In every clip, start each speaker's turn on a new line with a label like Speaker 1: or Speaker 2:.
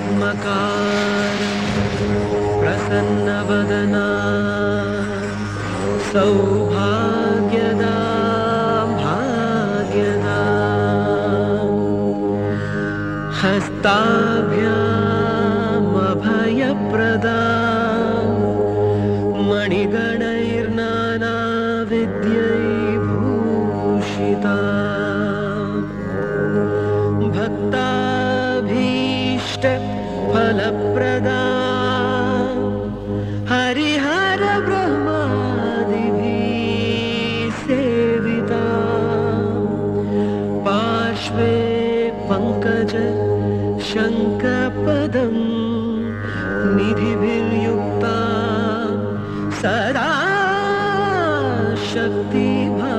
Speaker 1: पद्मकारं प्रसन्नवदना सौभाग्यदा भाग्यदा हस्ताभ्यामभयप्रदा मणिगणैर्नानाविद्यैभूषिता भक्ताभीष्ट फलप्रदा हरिहर ब्रह्मादिभिः सेविता पार्श्वे पङ्कज शङ्खपदं निधिभिर्युक्ता सदा शक्तिभा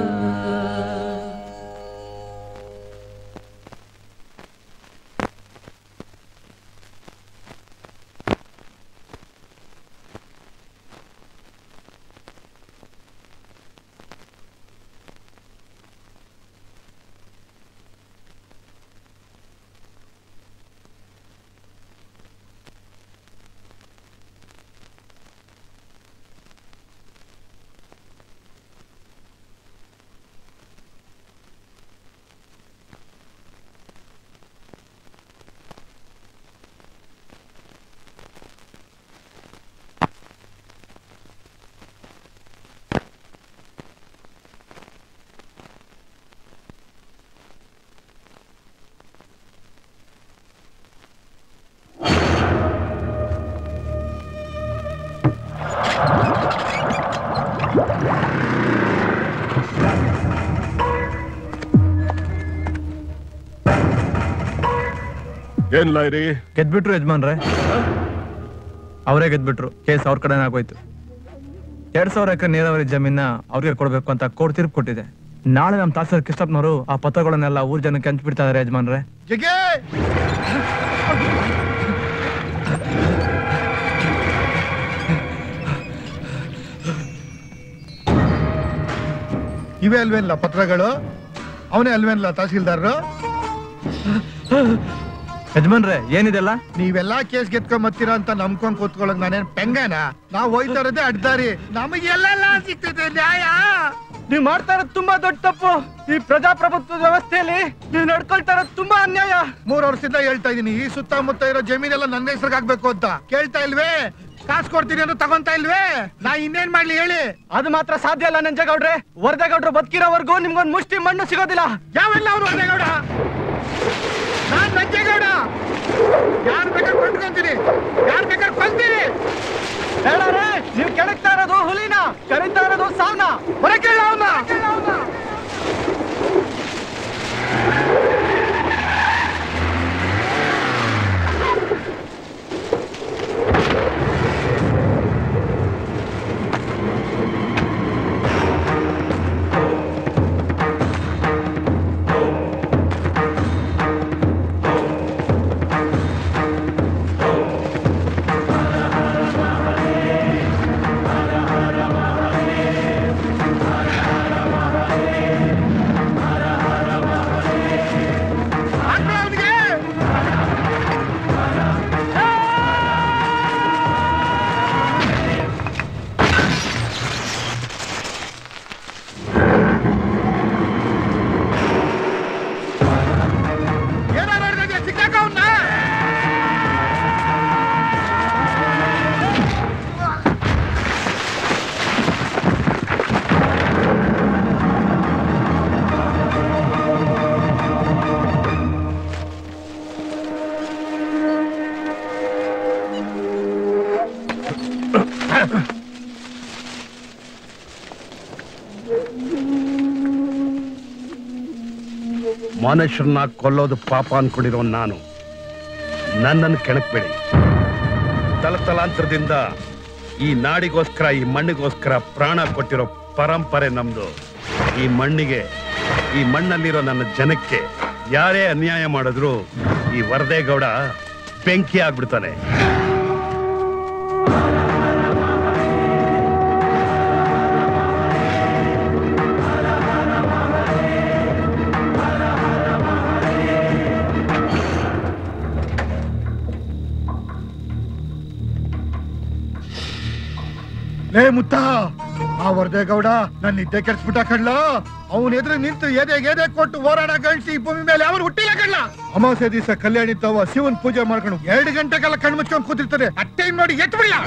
Speaker 2: ಏನ್ ಲಾಯ್ರಿ
Speaker 3: ಗೆದ್ಬಿಟ್ರು ಯಜಮಾನ್ರೆ ಅವರೇ ಗೆದ್ಬಿಟ್ರು ಕೇಸ್ ಅವ್ರ ಕಡೆನೇ ಆಗೋಯ್ತು ಎರಡ್ ಸಾವಿರ ಎಕರೆ ನೀರಾವರಿ ಜಮೀನ ಅವ್ರಿಗೆ ಕೊಡ್ಬೇಕು ಅಂತ ಕೋರ್ಟ್ ತೀರ್ಪು ಕೊಟ್ಟಿದೆ ನಾಳೆ ನಮ್ಮ ತಾಸರ್ ಕೃಷ್ಣಪ್ಪನವರು ಆ ಪತ್ರಗಳನ್ನೆಲ್ಲ ಊರ್ ಜನಕ್ಕೆ ಹಂಚ್ಬಿಡ್ತಾ ಇದಾರೆ ಯಜಮಾನ್ರೆ
Speaker 4: ಜಿಗೆ ಇವೇ ಅಲ್ವೇನ್ಲ ಪತ್ರಗಳು ಅವನೇ ಅಲ್ವೇನ್ಲ ತಹಸೀಲ್ದಾರರು
Speaker 3: ಯಜಮಾನ್ರೆ ಏನಿದೆಲ್ಲ
Speaker 4: ನೀವೆಲ್ಲ ಕೇಸ್ ಗೆತ್ಕೊಂಡ್ ಬರ್ತೀರಾ ಅಂತ ನಂಬ್ಕೊಂಡ್ ಕೂತ್ಕೊಳ್ಳೋಕ್ ನಾನೇನ್ ಪೆಂಗನ ನಾವ್ ಹೋಯ್ತಾ ಇರೋದೇ ಅಡ್ದಾರಿ ನಮಗೆಲ್ಲ ಸಿಗ್ತದೆ ನ್ಯಾಯ
Speaker 3: ನೀವ್ ಮಾಡ್ತಾ ಇರೋದು ತುಂಬಾ ದೊಡ್ಡ ತಪ್ಪು ಈ ಪ್ರಜಾಪ್ರಭುತ್ವ ವ್ಯವಸ್ಥೆಯಲ್ಲಿ ನೀವು ನಡ್ಕೊಳ್ತಾ ಇರೋದು ತುಂಬಾ ಅನ್ಯಾಯ
Speaker 4: ಮೂರ್ ವರ್ಷದಿಂದ ಹೇಳ್ತಾ ಇದೀನಿ ಈ ಸುತ್ತಮುತ್ತ ಇರೋ ಜಮೀನೆಲ್ಲ ನನ್ನ ಹೆಸರಿಗೆ ಆಗ್ಬೇಕು ಅಂತ ಕೇಳ್ತಾ ಇಲ್ವೇ ಕಾಸು ಕೊಡ್ತೀನಿ ಅಂತ ತಗೊಂತಾ ಇಲ್ವೇ ನಾ ಇನ್ನೇನ್ ಮಾಡ್ಲಿ ಹೇಳಿ
Speaker 3: ಅದು ಮಾತ್ರ ಸಾಧ್ಯ ಇಲ್ಲ ನಂಜೇಗೌಡ್ರೆ ವರದೇಗೌಡ್ರು ಬದುಕಿರೋವರೆಗೂ ನಿಮ್ಗೊಂದ್ ಮುಷ್ಟಿ ಮಣ್ಣು ಸಿಗೋದಿಲ್ಲ
Speaker 4: ಯಾವೆಲ್ಲ ಅವ್ರು ನಂಜೇಗೌಡ ನಾನ್ ನಂಜೇಗೌಡ ಯಾರ್ ಬೇಕಾದ್ರೆ ಕೊಂಡ್ಕೊಂತೀನಿ ಯಾರ್ ಬೇಕಾದ್ರೆ ಕೊಲ್ತೀನಿ
Speaker 3: ಹೇಳಾರೆ ನೀವ್ ಕೆಳಗ್ತಾ ಇರೋದು ಹುಲಿನ ಕರೀತಾ ಇರೋದು ಸಾವ್ನ
Speaker 4: ಹೊರಗೆ ಹೇಳು ಅವ್ನ. ಹಾಕ್ಬಿಡು ಅವ್ನಿಗೆ. ಏನಾರು ಹಿಡ್ದಂಗೆ ಸಿಕ್ಕಾಕ ಅವ್ನ.
Speaker 2: ಮನುಷ್ಯರನ್ನ ಕೊಲ್ಲೋದು ಪಾಪ ಅನ್ಕೊಂಡಿರೋ ನಾನು ನನ್ನನ್ನು ಕೆಣಕ್ಬೇಡಿ ತಲತಲಾಂತರದಿಂದ ಈ ನಾಡಿಗೋಸ್ಕರ ಈ ಮಣ್ಣಿಗೋಸ್ಕರ ಪ್ರಾಣ ಕೊಟ್ಟಿರೋ ಪರಂಪರೆ ನಮ್ದು ಈ ಮಣ್ಣಿಗೆ ಈ ಮಣ್ಣಲ್ಲಿರೋ ನನ್ನ ಜನಕ್ಕೆ ಯಾರೇ ಅನ್ಯಾಯ ಮಾಡಿದ್ರು ಈ ವರದೇಗೌಡ ಬೆಂಕಿ ಆಗ್ಬಿಡ್ತಾನೆ
Speaker 4: ಲೇ ಮುತ್ತ ಆ ವರದೇ ಗೌಡ ನನ್ನ ನಿದ್ದೆ ಕೆಡ್ಸ್ಬಿಟ್ಟ ಕಡ್ಲ ಅವನ ಎದುರು ನಿಂತು ಎದೆ ಎದೆ ಕೊಟ್ಟು ಹೋರಾಡ ಗಂಟಿಸಿ ಈ ಭೂಮಿ ಮೇಲೆ ಅವನು ಹುಟ್ಟಿಲ್ಲ ಕಡ್ಲ ಅಮಾವಾಸ್ಯೆ ದಿವಸ ಕಲ್ಯಾಣಿ ತವ ಶಿವನ್ ಪೂಜೆ ಮಾಡ್ಕೊಂಡು ಎರಡು ಗಂಟೆಗೆಲ್ಲ ಕಣ್ಣು ಮುಚ್ಕೊಂಡು ಕೂತಿರ್ತಾರೆ ಅಟ್ಟೆ ನೋಡಿ ಎತ್ತು ಬಿಡ್ಲ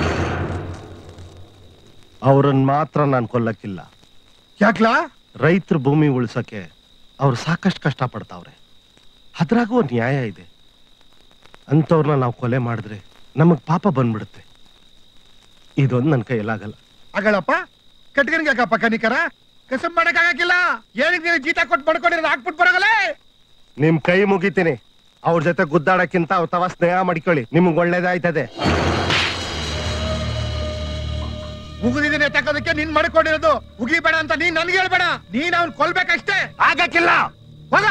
Speaker 5: ಅವ್ರನ್ನ ಮಾತ್ರ ನಾನು ಕೊಲ್ಲಕ್ಕಿಲ್ಲ
Speaker 4: ಯಾಕ್ಲಾ
Speaker 5: ರೈತರ ಭೂಮಿ ಉಳ್ಸಕ್ಕೆ ಅವ್ರು ಸಾಕಷ್ಟು ಕಷ್ಟ ಪಡ್ತಾವ್ರೆ ಅದ್ರಾಗೂ ಒಂದ್ ನ್ಯಾಯ ಇದೆ ಅಂಥವ್ರನ್ನ ನಾವು ಕೊಲೆ ಮಾಡಿದ್ರೆ ನಮಗ್ ಪಾಪ ಬಂದ್ಬಿಡುತ್ತೆ ಇದೊಂದು ನನ್ನ ಕೈಯಲ್ಲಾಗಲ್ಲ
Speaker 4: ಅಗಳಪ್ಪ ಕಟ್ಕನ್ಗೆ ಯಾಕಪ್ಪ ಕನಿಕರ ಕಸಬ್ ಮಾಡಕ್ ಆಗಕ್ಕಿಲ್ಲ ಏನಕ್ಕೆ ನೀವು ಜೀತ ಕೊಟ್ಟು ಮಾಡ್ಕೊಂಡಿರೋದು ಹಾಕ್ಬಿಟ್ಟು ಬರೋಗಲೇ
Speaker 5: ನಿಮ್ ಕೈ ಮುಗಿತೀನಿ ಅವ್ರ ಜೊತೆ ಗುದ್ದಾಡಕ್ಕಿಂತ ಅವ್ರ ತವ ಸ್ನೇಹ ಮಾಡ್ಕೊಳ್ಳಿ ನಿಮ್ಗ್ ಒಳ್ಳೇದಾಯ್ತದೆ
Speaker 4: ಉಗಿದಿದ್ದೀನಿ ತಕ್ಕೋದಕ್ಕೆ ನೀನ್ ಮಾಡ್ಕೊಂಡಿರೋದು ಉಗಿಬೇಡ ಅಂತ ನೀನ್ ನನ್ಗೆ ಹೇಳ್ಬೇಡ ನೀನ್ ಅವ್ನ್ ಕೊಲ್ಬೇಕಷ್ಟೇ
Speaker 5: ಆಗಕ್ಕಿಲ್ಲ
Speaker 4: ಹೋಗ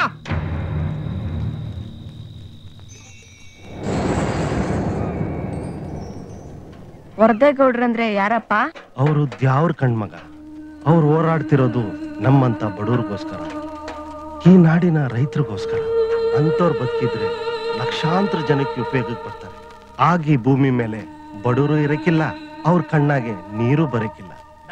Speaker 6: ವರದೇಗೌಡ್ರಂದ್ರೆ ಯಾರಪ್ಪ
Speaker 5: ಅವರು ದ್ಯಾವ್ರ ಕಣ್ಮಗ ಅವ್ರು ಹೋರಾಡ್ತಿರೋದು ನಮ್ಮಂತ ಬಡವ್ರಿಗೋಸ್ಕರ ಈ ನಾಡಿನ ರೈತರಿಗೋಸ್ಕರ ಅಂಥವ್ರು ಬದುಕಿದ್ರೆ ಲಕ್ಷಾಂತರ ಜನಕ್ಕೆ ಉಪಯೋಗಕ್ಕೆ ಬರ್ತಾರೆ ಆಗ ಈ ಭೂಮಿ ಮೇಲೆ ಬಡವರು ಇರಕ್ಕಿಲ್ಲ ಅವ್ರ ಕಣ್ಣಾಗೆ ನೀರು ಬರಕ್ಕಿಲ್ಲ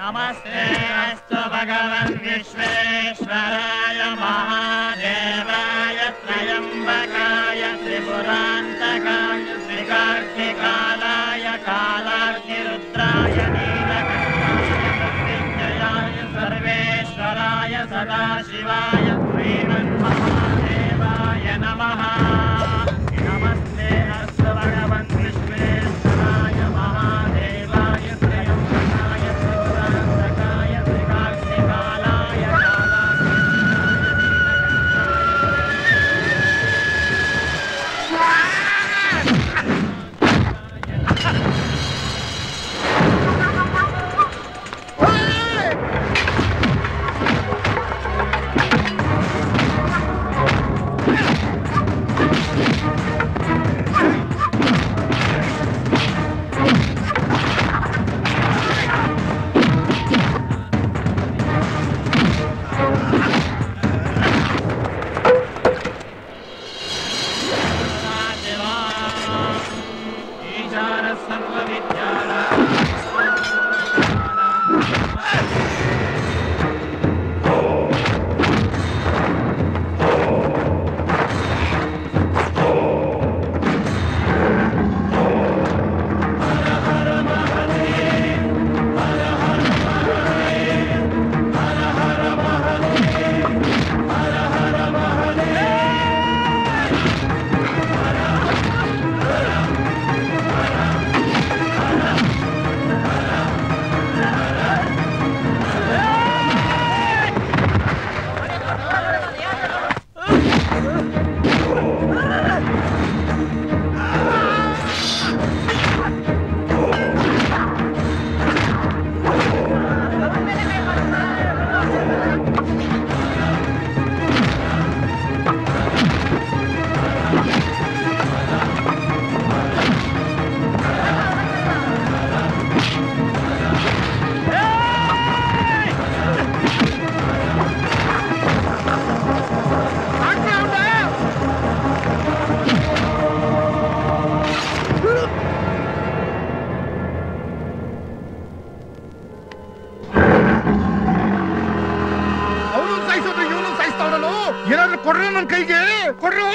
Speaker 4: ಅವನು ಸಾಯಿಸೋದು ಇವನು ಸಾಯಿಸ್ತಾವನು ಏನಾದ್ರು ಕೊಡ್ರಿ ನನ್ ಕೈಗೆ ಕೊಡ್ರು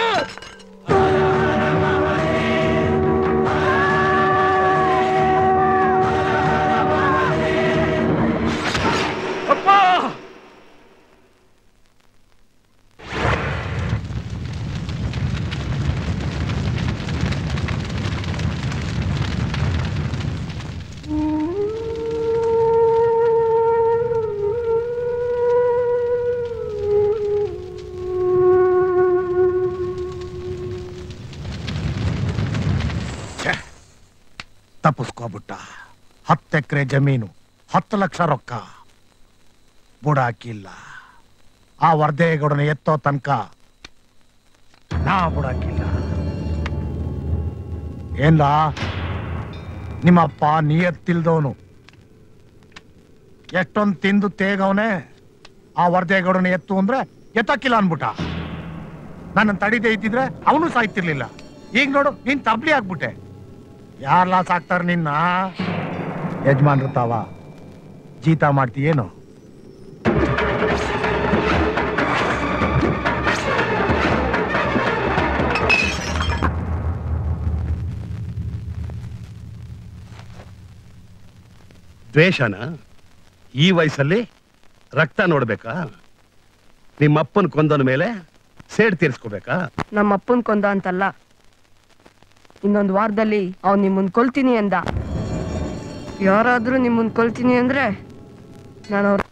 Speaker 4: ತಪ್ಪಿಸ್ಕೋಬಿಟ್ಟ ಹತ್ತು ಎಕರೆ ಜಮೀನು ಹತ್ತು ಲಕ್ಷ ರೊಕ್ಕ ಬುಡಾಕಿಲ್ಲ ಆ ವರ್ಧೇಗೌಡನ ಎತ್ತೋ ತನಕ ನಾ ಬುಡಾಕಿಲ್ಲ ಏನ್ಲ ನಿಮ್ಮಪ್ಪ ನಿಯತ್ತಿಲ್ದವನು ಎಷ್ಟೊಂದು ತಿಂದು ತೇಗವನೆ ಆ ವರ್ಧೇಗೌಡನ ಎತ್ತು ಅಂದ್ರೆ ಎತ್ತಕ್ಕಿಲ್ಲ ಅನ್ಬಿಟ್ಟ ನನ್ನ ತಡಿದೆ ಇದ್ದಿದ್ರೆ ಅವನು ಸಾಯ್ತಿರ್ಲಿಲ್ಲ ಈಗ ನೋಡು ನೀನ್ ತಬ್ಲಿ ಆಗ್ಬಿಟ್ಟೆ ಯಾರ್ಲಾ ಸಾಕ್ತಾರ ನಿನ್ನ ಯಜಮಾನ್ರು ತಾವ
Speaker 5: ಜೀತ ಮಾಡ್ತೀಯೇನೋ
Speaker 2: ದ್ವೇಷನ ಈ ವಯಸ್ಸಲ್ಲಿ ರಕ್ತ ನೋಡ್ಬೇಕಾ ನಿಮ್ಮಪ್ಪನ ಕೊಂದನ ಮೇಲೆ ಸೇಡ್ ತೀರ್ಸ್ಕೋಬೇಕಾ
Speaker 6: ನಮ್ಮ ಅಪ್ಪನ್ ಕೊಂದ ಅಂತಲ್ಲ ಇನ್ನೊಂದು ವಾರದಲ್ಲಿ ಅವ್ನು ನಿಮ್ಮನ್ ಕೊಲ್ತೀನಿ ಅಂದ ಯಾರಾದ್ರೂ ನಿಮ್ಮನ್ ಕೊಲ್ತೀನಿ ಅಂದ್ರೆ ನಾನು ಅವ್ರ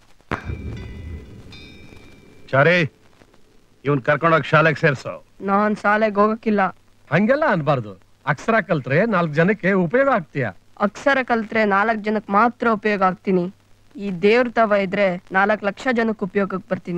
Speaker 2: ಚಾರೇ ಇವನ್ ಕರ್ಕೊಂಡೋಗಿ ಶಾಲೆಗೆ ಸೇರ್ಸೋ
Speaker 6: ನಾನ್ ಶಾಲೆಗೆ ಹೋಗಕ್ಕಿಲ್ಲ
Speaker 7: ಹಂಗೆಲ್ಲ ಅನ್ಬಾರ್ದು ಅಕ್ಷರ ಕಲ್ತ್ರೆ ನಾಲ್ಕು ಜನಕ್ಕೆ ಉಪಯೋಗ ಆಗ್ತೀಯ
Speaker 6: ಅಕ್ಷರ ಕಲ್ತ್ರೆ ನಾಲ್ಕು ಜನಕ್ಕೆ ಮಾತ್ರ ಉಪಯೋಗ ಆಗ್ತೀನಿ ಈ ದೇವ್ರ ತವ ಇದ್ರೆ ನಾಲ್ಕು ಲಕ್ಷ ಜನಕ್ಕೆ ಉಪಯೋಗಕ್ಕೆ ಬರ್ತೀನಿ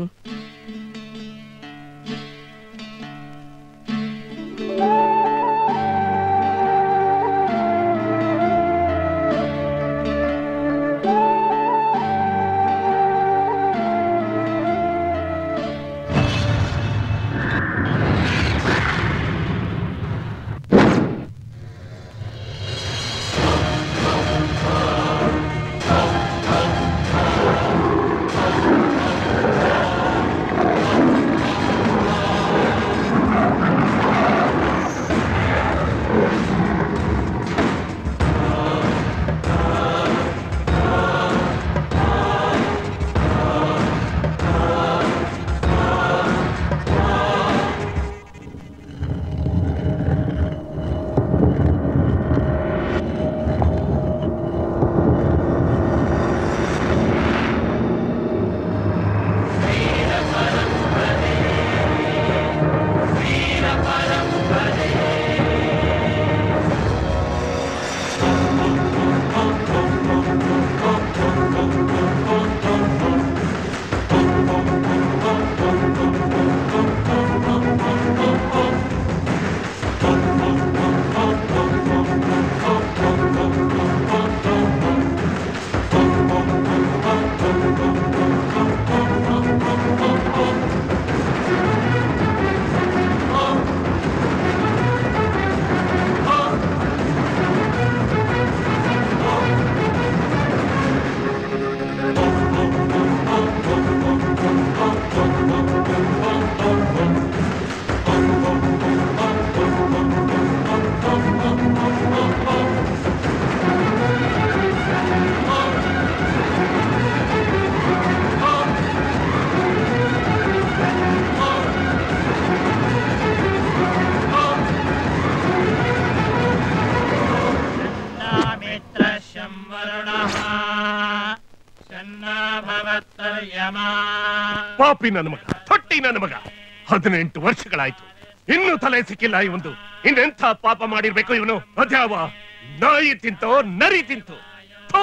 Speaker 5: ಪಾಪಿ ನನ್ನ ಮಗ ತೊಟ್ಟಿ ನನ್ನ ಮಗ ಹದಿನೆಂಟು ವರ್ಷಗಳಾಯ್ತು ಇನ್ನೂ ತಲೆ ಸಿಕ್ಕಿಲ್ಲ ಇವನು ಇನ್ನೆಂಥ ಪಾಪ ಮಾಡಿರ್ಬೇಕು ಇವನು ಅದ್ಯಾವ ನಾಯಿ ತಿಂತೋ ನರಿ ತಿಂತು ಥು!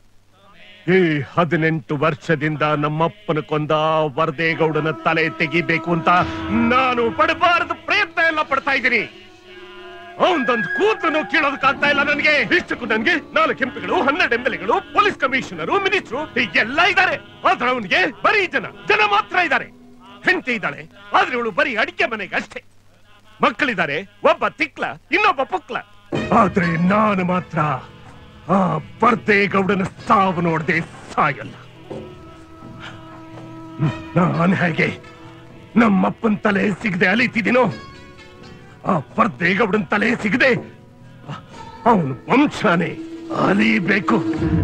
Speaker 5: ಈ ಹದಿನೆಂಟು ವರ್ಷದಿಂದ ನಮ್ಮಪ್ಪನ ಕೊಂದ ವರದೇಗೌಡನ ತಲೆ ತೆಗಿಬೇಕು ಅಂತ ನಾನು ಪಡಬಾರದು ಪ್ರಯತ್ನ ಎಲ್ಲ ಪಡ್ತಾ ಇದ್ದೀನಿ ಅವನದೊಂದು ಕೂತನು ಕೇಳೋದಕ್ಕಾಗ್ತಾ ಇಲ್ಲ ನನಗೆ ಇಷ್ಟಕ್ಕೂ ನನಗೆ ನಾಲ್ಕು ಎಂಪಿಗಳು ಹನ್ನೆರಡು ಎಂಎಲ್ಎಗಳು ಪೊಲೀಸ್ ಕಮಿಷನರು ಮಿನಿಸ್ಟ್ರು ಹೀಗೆಲ್ಲ ಇದ್ದಾರೆ ಆದ್ರೆ ಅವನಿಗೆ ಬರೀ ಜನ ಜನ ಮಾತ್ರ ಇದ್ದಾರೆ ಹೆಂಡತಿ ಇದ್ದಾಳೆ ಆದ್ರೆ ಇವಳು ಬರೀ ಅಡಿಕೆ ಮನೆಗೆ ಅಷ್ಟೇ ಮಕ್ಕಳಿದ್ದಾರೆ ಒಬ್ಬ ತಿಕ್ಲ ಇನ್ನೊಬ್ಬ ಪುಕ್ಲ ಆದ್ರೆ ನಾನು ಮಾತ್ರ ಆ ಬರ್ದೇಗೌಡನ ಸಾವು ನೋಡದೆ ಸಾಯಲ್ಲ ನಾನು ಹೇಗೆ ನಮ್ಮಪ್ಪನ ತಲೆ ಸಿಗದೆ ಅಲಿತಿದ್ದೀನೋ ಆ ಬರ್ದೇಗೌಡನ ತಲೆ ಸಿಗದೆ ಅವನು ವಂಶನೇ ಅಲಿಬೇಕು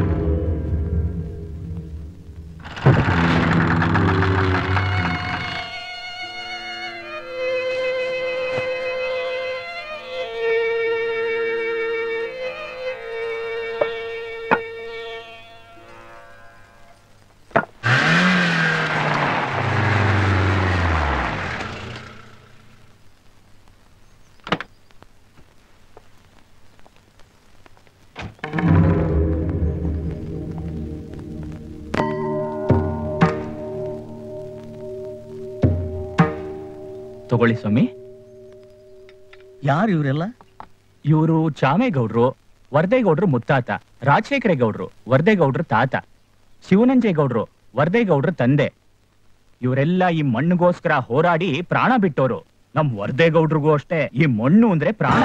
Speaker 8: ತಗೊಳ್ಳಿ ಸ್ವಾಮಿ
Speaker 1: ಯಾರು ಇವರೆಲ್ಲ
Speaker 8: ಇವರು ಚಾಮೇಗೌಡ್ರು ವರ್ದೇಗೌಡ್ರು ಮುತ್ತಾತ ರಾಜಶೇಖರ ಗೌಡ್ರು ವರ್ದೇಗೌಡ್ರು ತಾತ ಶಿವನಂಜೇಗೌಡ್ರು ವರ್ದೇಗೌಡ್ರು ತಂದೆ ಇವರೆಲ್ಲ ಈ ಮಣ್ಣಿಗೋಸ್ಕರ ಹೋರಾಡಿ ಪ್ರಾಣ ಬಿಟ್ಟೋರು ನಮ್ ವರ್ದೇಗೌಡ್ರಿಗೂ ಅಷ್ಟೇ ಈ ಮಣ್ಣು ಅಂದ್ರೆ ಪ್ರಾಣ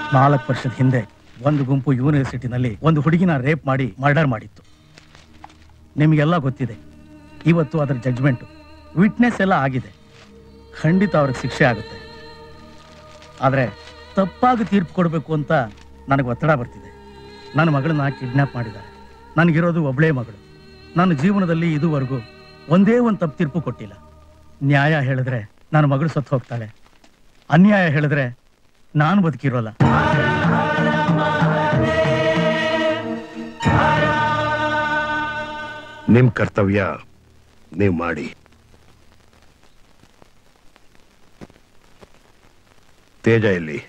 Speaker 1: ನಾಲ್ಕು ವರ್ಷದ ಹಿಂದೆ ಒಂದು ಗುಂಪು ಯೂನಿವರ್ಸಿಟಿನಲ್ಲಿ ಒಂದು ಹುಡುಗಿನ ರೇಪ್ ಮಾಡಿ ಮರ್ಡರ್ ಮಾಡಿತ್ತು ನಿಮಗೆಲ್ಲ ಗೊತ್ತಿದೆ ಇವತ್ತು ಅದರ ಜಡ್ಜ್ಮೆಂಟು ವಿಟ್ನೆಸ್ ಎಲ್ಲ ಆಗಿದೆ ಖಂಡಿತ ಅವ್ರಿಗೆ ಶಿಕ್ಷೆ ಆಗುತ್ತೆ ಆದರೆ ತಪ್ಪಾಗಿ ತೀರ್ಪು ಕೊಡಬೇಕು ಅಂತ ನನಗೆ ಒತ್ತಡ ಬರ್ತಿದೆ ನನ್ನ ಮಗಳನ್ನ ಕಿಡ್ನಾಪ್ ಮಾಡಿದ್ದಾರೆ ನನಗಿರೋದು ಒಬ್ಬಳೇ ಮಗಳು ನನ್ನ ಜೀವನದಲ್ಲಿ ಇದುವರೆಗೂ ಒಂದೇ ಒಂದು ತಪ್ಪು ತೀರ್ಪು ಕೊಟ್ಟಿಲ್ಲ ನ್ಯಾಯ ಹೇಳಿದ್ರೆ ನನ್ನ ಮಗಳು ಸತ್ತು ಹೋಗ್ತಾಳೆ ಅನ್ಯಾಯ ಹೇಳಿದ್ರೆ ನಾನು ಬದುಕಿರೋಲ್ಲ
Speaker 2: ನಿಮ್ ಕರ್ತವ್ಯ ನೀವು ಮಾಡಿ ತೇಜ ಎಲ್ಲಿ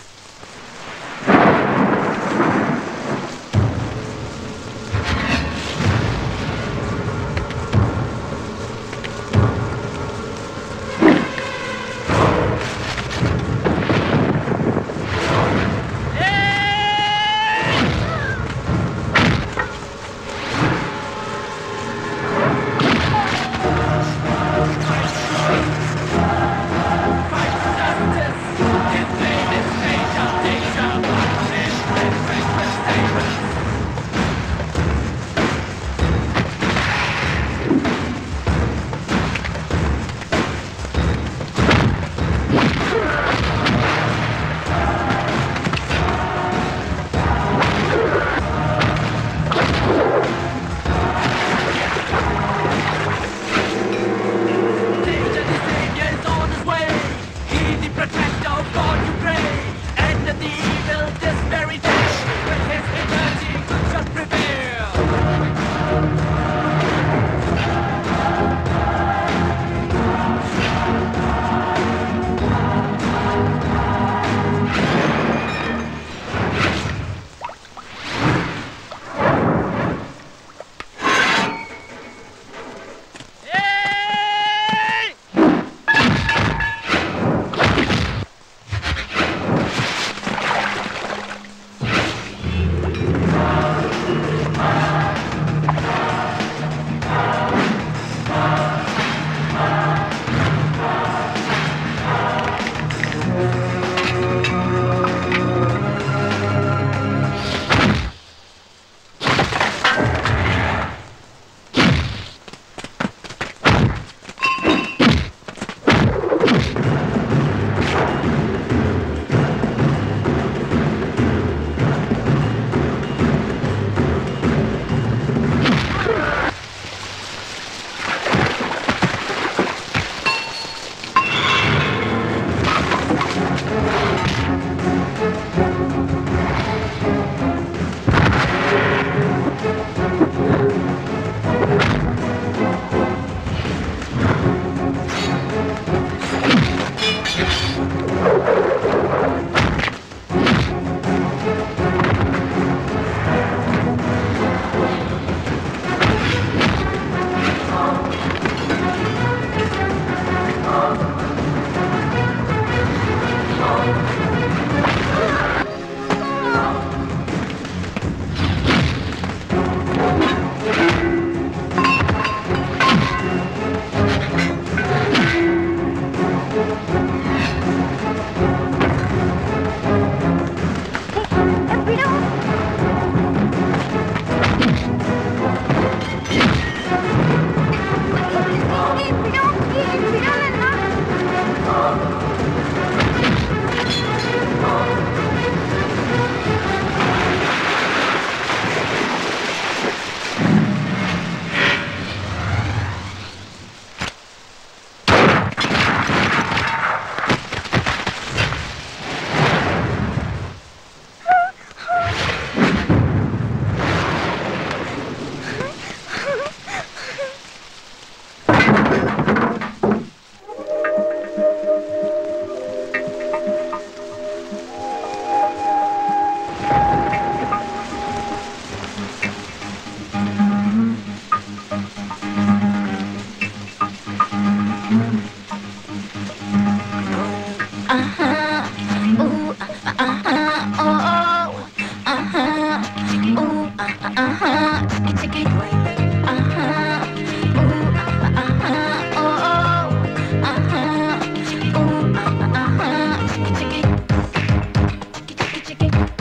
Speaker 9: Chicken.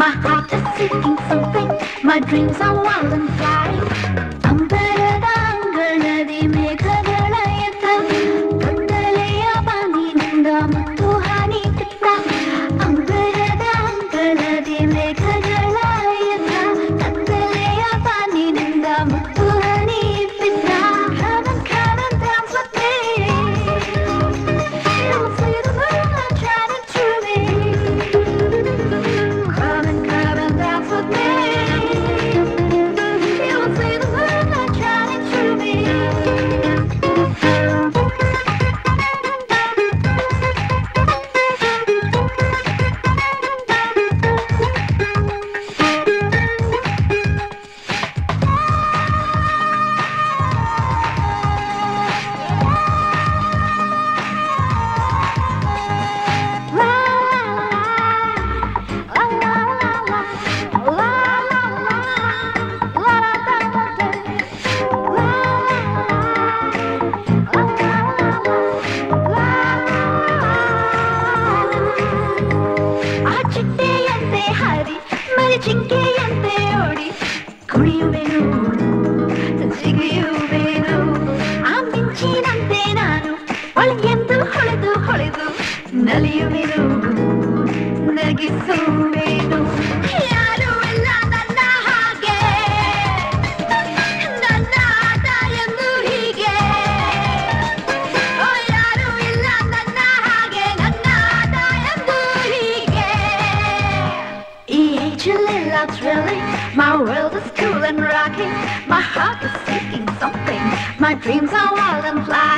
Speaker 9: My heart is seeking something. My dreams are wild and fly. ಅಂಬರದ ಅಂಗಳದಿ ಮೇಘಗಳ ಎತ್ತ ಕತ್ತಲೆಯ ಬಾನಿನಿಂದ ಮತ್ತು ಹಾನಿ ಕಿತ್ತ ಅಂಬರದ ಅಂಗಳದಿ ಮೇಘಗಳ ಎತ್ತ ಕತ್ತಲೆಯ ಬಾನಿನಿಂದ ಮತ್ತು ಹಾನಿ ಪಿತ್ತ Come and come and dance with me. You'll see the moonlight shining through me. Come and come and dance with me. You'll see the moonlight shining through me. ಆ ಚಿಟ್ಟೆಯಂತೆ ಹಾರಿ ಮರಿ ಜಿಂಕೆಯಂತೆ ಓಡಿ ಕುಣಿಯುವೆನು ಜಿಗಿಯುವೆನು ಆ ಮಿಂಚಿನಂತೆ ನಾನು ಒಳಗೆಂದು ಹೊಳೆದು ಹೊಳೆದು ನಲಿಯುವೆನು ನಗಿಸುವೆನು ಯಾರು ಇಲ್ಲ ನನ್ನ ಹಾಗೆ ನನ್ನ ಆಟ ಎಂದು ಹೀಗೆ ಓ, ಯಾರು ಇಲ್ಲ ನನ್ನ ಹಾಗೆ ನನ್ನ ಆಟ ಎಂದು ಹೀಗೆ ಈ ಏಜಲ್ಲೆಲ್ಲ thrilling My world is cool and rocking My heart is seeking something My dreams are wild and fly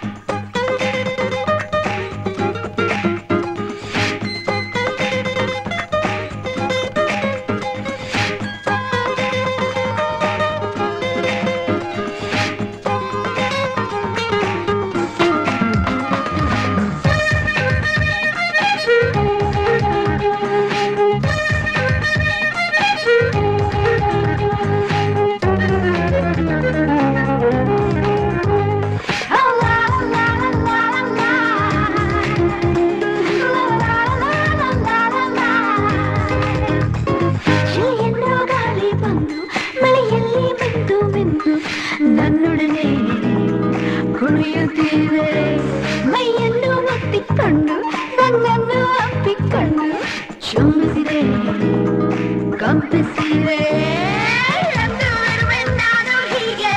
Speaker 9: ಚಿಲಿಯನ್ನೋ ಗಾಳಿ ಬಂದು ಮಳೆಯಲ್ಲಿ ಮಿಂದು ಮಿಂದು ನನ್ನೊಡನೆ ಕುಣಿಯುತ್ತಿದೆ ಮೈಯನ್ನು ಒತ್ತಿಕೊಂಡು ನನ್ನನ್ನು ಅಪ್ಪಿಕೊಂಡು ಚುಂಬಿಸಿದೆ ಕಂಪಿಸಿದೆ ಎಂದು ಇರುವೆ ನಾನು ಹೀಗೆ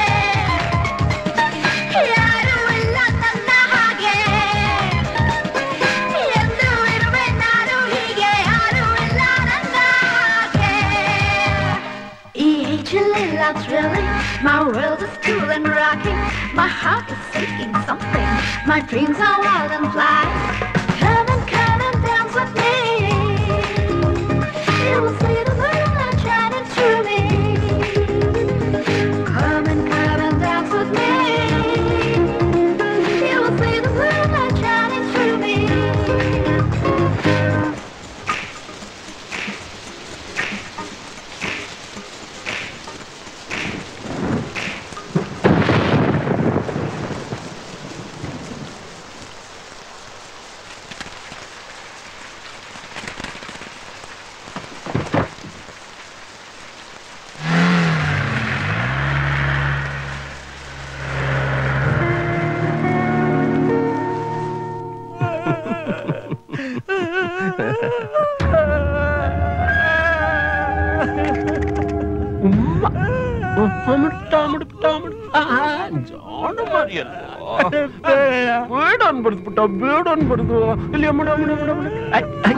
Speaker 9: ಯಾರು ಇಲ್ಲ ನನ್ನ ಹಾಗೆ ಎಂದು ಇರುವೆ ನಾನು ಹೀಗೆ ಯಾರು ಇಲ್ಲ ನನ್ನ ಹಾಗೆ ಈ ಏಜಲ್ಲೆಲ್ಲ thrilling My world is cool and rocking My heart is seeking something My dreams are wild and fly Come and come and dance with me You will see the moonlight shining through me Come and come and dance with me You will see the moonlight shining through me
Speaker 5: ಬೇಡ ಅನ್ಬಾರ್ದು ಪುಟ್ಟ ಬೇಡ ಅನ್ಬಾರ್ದು ಇಲ್ಲಿ ಅಮ್ಮಡ ಅಮ್ಮಡ ಅಮ್ಮಡ ಅಮ್ಮಡ. I, I.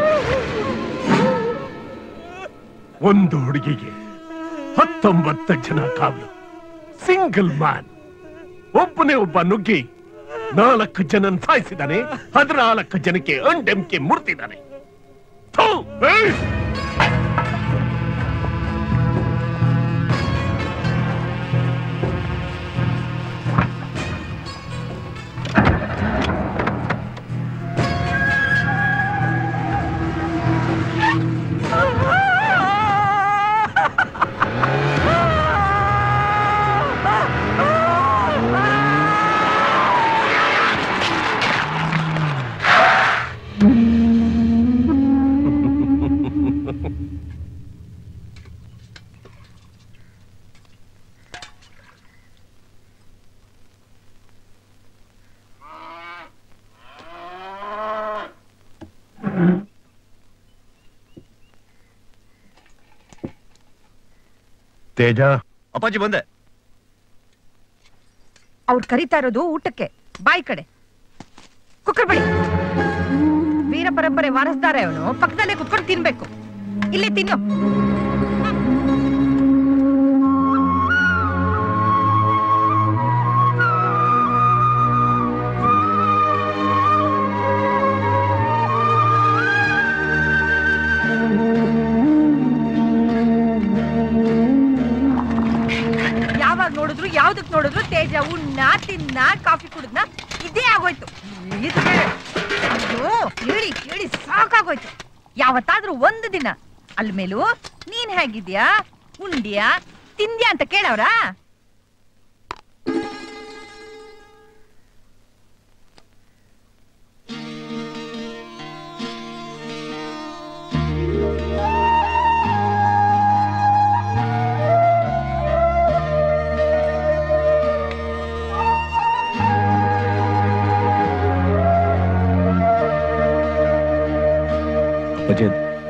Speaker 5: ಒಂದು ಹುಡುಗಿಗೆ ಹತ್ತೊಂಬತ್ತು ಜನ ಕಾವಲು single man ಒಬ್ಬನೇ ಒಬ್ಬ ನುಗ್ಗಿ ನಾಲ್ಕು ಜನ ಸಾಯಿಸಿದಾನೆ ಹದಿನಾಲ್ಕು ಜನಕ್ಕೆ ಅಂಡೆಂಕೆ ಮುರ್ತಿದ್ದಾನೆ ಥು, ಏಯ್!
Speaker 2: ತೇಜ
Speaker 10: ಅಪ್ಪಾಜಿ ಬಂದೆ
Speaker 11: ಅವ್ರು ಕರಿತಾ ಇರೋದು ಊಟಕ್ಕೆ ಬಾಯಿ ಕಡೆ ಕುಕ್ಕರ್ ಬಳಿ ವೀರ ಪರಂಪರೆ ವಾರಸ್ದಾರ ಅವನು ಪಕ್ಕದಲ್ಲೇ ಕುತ್ಕೊಂಡು ತಿನ್ಬೇಕು ಇಲ್ಲಿ ತಿನ್ನು ಯಾವಾಗ ನೋಡಿದ್ರು ಯಾವ್ದಕ್ ನೋಡಿದ್ರು ತೇಜ ಉಣ್ಣ ತಿನ್ನ ಕಾಫಿ ಕುಡಿದ್ನ ಇದೇ ಆಗೋಯ್ತು ಇದು ಬೇರೆ. ಅಯ್ಯೋ, ಹೇಳಿ ಹೇಳಿ ಸಾಕಾಗೋಯ್ತು ಯಾವತ್ತಾದ್ರೂ ಒಂದು ದಿನ ಅಲ್ ಮೇಲೂ ನೀನ್ ಹೇಗಿದ್ಯಾ ಉಂಡ್ಯಾ ತಿಂದ್ಯಾ ಅಂತ ಕೇಳವ್ರಾ
Speaker 10: ಅಪ್ಪಾಜಿ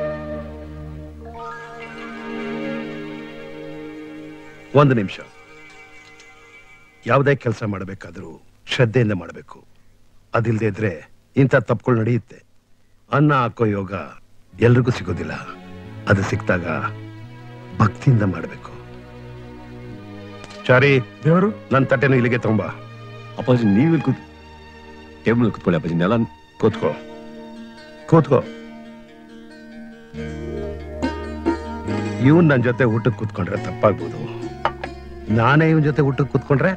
Speaker 2: ಒಂದು ನಿಮಿಷ ಯಾವುದೇ ಕೆಲಸ ಮಾಡಬೇಕಾದ್ರೂ ಶ್ರದ್ಧೆಯಿಂದ ಮಾಡಬೇಕು ಅದಿಲ್ಲದೆ ಇದ್ರೆ ಇಂಥ ತಪ್ಪುಗಳು ನಡೆಯುತ್ತೆ ಅನ್ನ ಹಾಕೋ ಯೋಗ ಎಲ್ರಿಗೂ ಸಿಗೋದಿಲ್ಲ ಅದು ಸಿಕ್ತಾಗ ಭಕ್ತಿಯಿಂದ ಮಾಡಬೇಕು ಚಾರಿ
Speaker 10: ದೇವರು
Speaker 2: ನನ್ನ ತಟ್ಟೆನು ಇಲ್ಲಿಗೆ ತೊಂಬ
Speaker 10: ಅಪ್ಪಾಜಿ ನೀವು ಇಲ್ಲಿ ಕೂತ್ ಟೇಬಲ್ ಕೂತ್ಕೊಳ್ಳಿ ಅಪ್ಪಾಜಿ ನೆಲ
Speaker 2: ಕೂತ್ಕೋ ಕೂತ್ಕೋ ಇವನ್ ನನ್ನ ಜೊತೆ ಊಟಕ್ಕೆ ಕೂತ್ಕೊಂಡ್ರೆ ತಪ್ಪಾಗ್ಬೋದು ನಾನೇ ಇವನ್ ಜೊತೆ ಊಟಕ್ಕೆ ಕೂತ್ಕೊಂಡ್ರೆ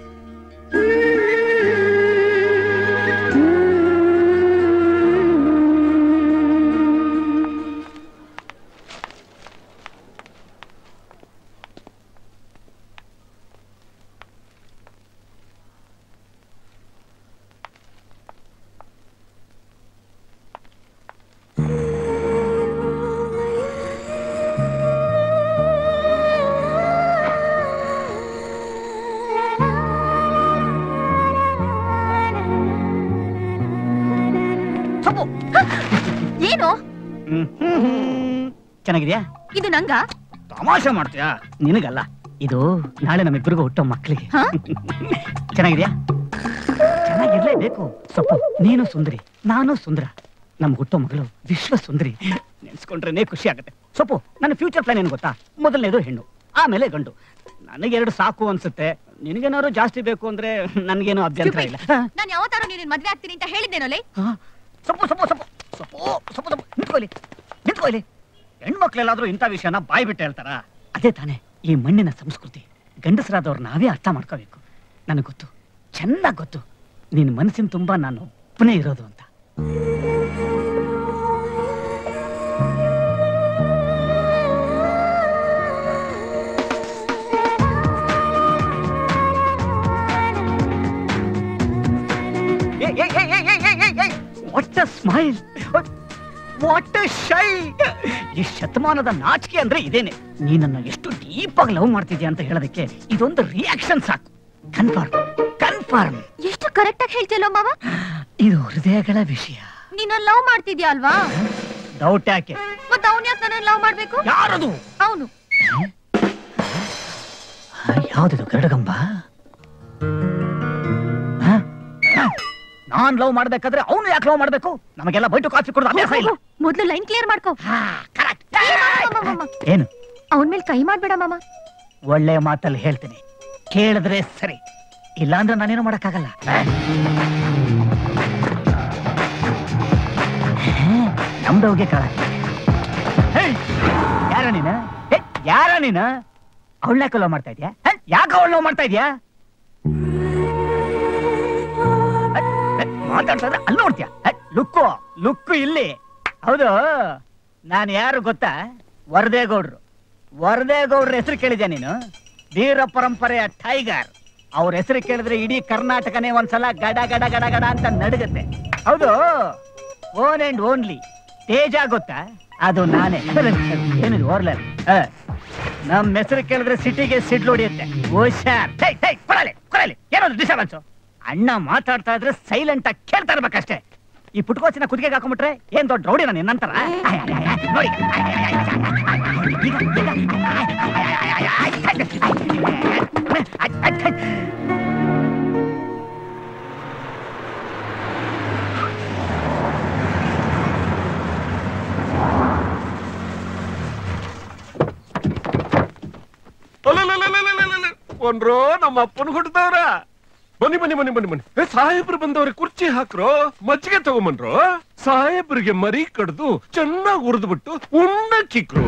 Speaker 11: ಸೊಪ್ಪು ಏನು
Speaker 12: ಚೆನ್ನಾಗಿದ್ಯಾ
Speaker 11: ಇದು ನಂಗ
Speaker 12: ತಮಾಷೆ ಮಾಡ್ತೀಯಾ ನಿನಗಲ್ಲ ಇದು ನಾಳೆ ನಮ್ಮಿಬ್ಬರಿಗೂ ಹುಟ್ಟೋ ಮಕ್ಕಳಿಗೆ ಚೆನ್ನಾಗಿದ್ಯಾ ಚೆನ್ನಾಗಿರ್ಲೇಬೇಕು ಸೊಪ್ಪು ನೀನು ಸುಂದರಿ ನಾನು ಸುಂದರ ನಮ್ ಹುಟ್ಟೋ ಮಗಳು ವಿಶ್ವ ಸುಂದರಿ ನೆನ್ಸ್ಕೊಂಡ್ರೇನೆ ಖುಷಿ ಆಗುತ್ತೆ ಸೊಪ್ಪು ನನ್ನ ಫ್ಯೂಚರ್ ಪ್ಲಾನ್ ಏನು ಗೊತ್ತಾ ಮೊದಲನೇದು ಹೆಣ್ಣು ಆಮೇಲೆ ಗಂಡು ನನಗೆರಡು ಸಾಕು ಅನ್ಸುತ್ತೆ ನಿನಗೇನಾದ್ರು ಜಾಸ್ತಿ ಬೇಕು ಅಂದ್ರೆ ನನ್ಗೇನು ಅಭ್ಯಂತರ ಇಲ್ಲ
Speaker 11: ನಾನು ಯಾವತ್ತಾರು ನೀನು ಮದ್ವೆ ಆಗ್ತೀನಿ ಅಂತ ಹೇಳಿದ್ದೇನೋಲೆ
Speaker 12: ಸೊಪ್ಪು ಸೊಪ್ಪು ಸೊಪ್ಪು ಸೊಪ್ಪು ಸೊಪ್ಪು ಸೊಪ್ಪು ನಿಂತ್ಕೊಳ್ಳಿ ನಿಂತ್ಕೊಳ್ಳಿ ಹೆಣ್ಮಕ್ಳೆಲ್ಲಾದ್ರೂ ಇಂಥ ವಿಷಯನ ಬಾಯ್ ಬಿಟ್ಟು ಹೇಳ್ತಾರ ಅದೇ ತಾನೇ ಈ ಮಣ್ಣಿನ ಸಂಸ್ಕೃತಿ ಗಂಡಸರಾದವ್ರು ನಾವೇ ಅರ್ಥ ಮಾಡ್ಕೋಬೇಕು ನನಗೆ ಗೊತ್ತು ಚೆನ್ನಾಗಿ ಗೊತ್ತು ನಿನ್ನ ಮನಸ್ಸಿನ ತುಂಬಾ ನಾನು ಒಬ್ಬನೇ ಇರೋದು ಅಂತ what a smile what a shy ಈ ಶತಮಾನದ ನಾಚಿಕೆ ಅಂದ್ರೆ ಇದೇನೆ ನೀನನ್ನ ಎಷ್ಟು ಡೀಪ್ ಆಗಿ ಲವ್ ಮಾಡ್ತಿದ್ಯಾ ಅಂತ ಹೇಳೋದಕ್ಕೆ ಇದೊಂದು ರಿಯಾಕ್ಷನ್ ಸಾಕು ಕನ್ಫರ್ಮ್ ಕನ್ಫರ್ಮ್
Speaker 11: ಎಷ್ಟು ಕರೆಕ್ಟ್ ಆಗಿ ಹೇಳ್ತಿಯಲ್ಲೋ ಮಾವ
Speaker 12: ಇದು ಹೃದಯಗಳ ವಿಷಯ
Speaker 11: ನೀನು ಲವ್ ಮಾಡ್ತಿದ್ಯಾ ಅಲ್ವಾ
Speaker 12: ಡೌಟ್ ಯಾಕೆ
Speaker 11: ಮತ್ತೆ ಅವ್ನ್ ಯಾಕೆ ನನ್ನ ಲವ್ ಮಾಡ್ಬೇಕು
Speaker 12: ಯಾರದು
Speaker 11: ಅವನು
Speaker 12: ಯಾವ್ದಿದು ಗರಡಗಂಬ ಹ? ಹ? ನಾನ್ ಲವ್ ಮಾಡ್ಬೇಕಾದ್ರೆ ಅವನು ಯಾಕೆ ಲವ್ ಮಾಡ್ಬೇಕು ನಮಗೆಲ್ಲ ಬೈಟು ಕಾಫಿ ಕೊಡೋದು ಅಭ್ಯಾಸ ಇಲ್ಲ
Speaker 11: ಮೊದ್ಲು ಲೈನ್ ಕ್ಲಿಯರ್ ಮಾಡ್ಕೋ
Speaker 12: ಏನು
Speaker 11: ಅವನ್ ಮೇಲೆ ಕೈ ಮಾಡ್ಬೇಡ ಮಾಮ
Speaker 12: ಒಳ್ಳೆ ಮಾತಲ್ಲಿ ಹೇಳ್ತೀನಿ ಕೇಳಿದ್ರೆ ಸರಿ ಇಲ್ಲಾಂದ್ರೆ ನಾನೇನು ಮಾಡಕ್ಕಾಗಲ್ಲ ನಮ್ದವ್ಗೆ ಕಾಳ ಯಾರ ನೀನ ಹೇ, ಯಾರ ನೀನ ಅವಳನ್ನ ಲವ್ ಮಾಡ್ತಾ ಇದ್ಯಾ ಯಾಕೆ ಅವಳು ಲವ್ ಮಾಡ್ತಾ ಇದ್ಯಾ ಮಾತಾಡ್ತಾ ಇದ್ರೆ ಅಲ್ಲಿ ನೋಡ್ತೀಯ ಲುಕ್ಕು ಲುಕ್ಕು ಇಲ್ಲಿ ಹೌದು ನಾನು ಯಾರು ಗೊತ್ತಾ ವರದೇಗೌಡ್ರು ವರದೇಗೌಡ್ರ ಹೆಸರು ಕೇಳಿದ್ಯಾ ನೀನು ವೀರ ಪರಂಪರೆಯ ಟೈಗರ್ ಅವ್ರ ಹೆಸರು ಕೇಳಿದ್ರೆ ಇಡೀ ಕರ್ನಾಟಕನೇ ಒಂದ್ಸಲ ಗಡ ಗಡ ಗಡ ಗಡ ಅಂತ ನಡುಗುತ್ತೆ ಹೌದು ಓನ್ ಅಂಡ್ ಓನ್ಲಿ ತೇಜ ಗೊತ್ತಾ ಅದು ನಾನೇ ಏನಿದು ಓರ್ಲರ್ ನಮ್ ಹೆಸರು ಕೇಳಿದ್ರೆ ಸಿಟಿಗೆ ಸಿಡ್ಲು ಹೊಡಿಯುತ್ತೆ ಹುಷಾರ್ ಹೇ, ಹೇ, ಕೊಡಲಿ ಕೊಡಲಿ ಏನದು ಡಿಸ್ಟರ್ಬೆನ್ಸ್ ಅಣ್ಣ ಮಾತಾಡ್ತಾ ಇದ್ರೆ ಸೈಲೆಂಟ್ ಆಗಿ ಕೇಳ್ತಾ ಇರ್ಬೇಕಷ್ಟೇ ಈ ಪುಟ್ಕೋಚಿನ ಕುದಿಗೆ ಹಾಕೊಂಡ್ಬಿಟ್ರೆ ಏನ್ ದೊಡ್ಡ ರೌಡಿ ನಾನು ನಿನ್ನಂತರ ನೋಡಿ ಈಗ, ಈಗ,
Speaker 10: ಒನ್ರೋ ನಮ್ಮ ಅಪ್ಪನ ಹುಟ್ಟದವ್ರ ಬನ್ನಿ ಬನ್ನಿ ಬನ್ನಿ ಬನ್ನಿ ಬನ್ನಿ ಏ, ಸಾಹೇಬ್ರು ಬಂದವ್ರಿಗೆ ಕುರ್ಚಿ ಹಾಕ್ರೋ ಮಜ್ಜಿಗೆ ತಗೊಂಬನ್ರೋ ಸಾಹೇಬ್ರಿಗೆ ಮರಿ ಕಡ್ದು ಚೆನ್ನಾಗಿ ಉರಿದ್ಬಿಟ್ಟು ಉಣ್ಣಕ್ಕಿಕ್ರು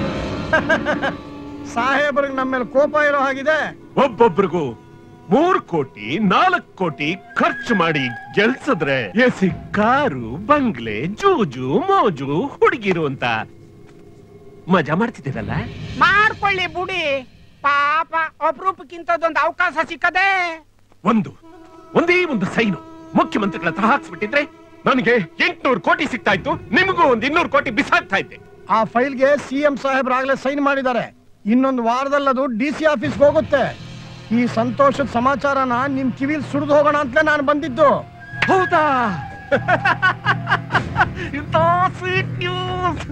Speaker 13: ಸಾಹೇಬ್ರಿಗೆ ನಮ್ಮ ಮೇಲೆ ಕೋಪ ಇರೋ ಹಾಗಿದೆ
Speaker 10: ಒಬ್ಬೊಬ್ರಿಗೂ ಮೂರ್ ಕೋಟಿ ನಾಲ್ಕ್ ಕೋಟಿ ಖರ್ಚು ಮಾಡಿ ಗೆಲ್ಸಿದ್ರೆ ಎಸಿ ಕಾರು ಬಂಗ್ಲೆ ಜೂಜು ಮೋಜು ಹುಡುಗಿರು ಅಂತ ಮಜಾ ಮಾಡ್ತಿದ್ದೀರಲ್ಲ
Speaker 14: ಮಾಡ್ಕೊಳ್ಳಿ ಬುಡಿ ಪಾಪ ಅಪರೂಪಕ್ಕಿಂತದೊಂದು ಅವಕಾಶ ಸಿಕ್ಕದೆ
Speaker 10: ಒಂದು ಒಂದೇ ಒಂದು ಸೈನು ಮುಖ್ಯಮಂತ್ರಿಗಳ ಹತ್ರ ಹಾಕ್ಸ್ಬಿಟ್ಟಿದ್ರೆ ನನಗೆ ಎಂಟ್ನೂರು ಕೋಟಿ ಸಿಗ್ತಾ ಇತ್ತು ನಿಮಗೂ ಒಂದ್ ಇನ್ನೂರು ಕೋಟಿ ಬಿಸಾಕ್ತಾ ಇದ್ದೆ
Speaker 13: ಆ ಫೈಲ್ಗೆ ಸಿಎಂ ಸಾಹೇಬ್ರು ಆಗ್ಲೇ ಸೈನ್ ಮಾಡಿದ್ದಾರೆ ಇನ್ನೊಂದು ವಾರದಲ್ಲಿ ಅದು ಡಿ ಸಿ ಆಫೀಸ್ಗೆ ಹೋಗುತ್ತೆ ಈ ಸಂತೋಷದ ಸಮಾಚಾರನ ನಿಮ್ ಕಿವಿಲ್ ಸುರಿದು ಹೋಗೋಣ ಅಂತಲೇ ನಾನು ಬಂದಿದ್ದು
Speaker 10: ಹೌದಾ ಇಂಥ ಸ್ವೀಟ್ ನ್ಯೂಸ್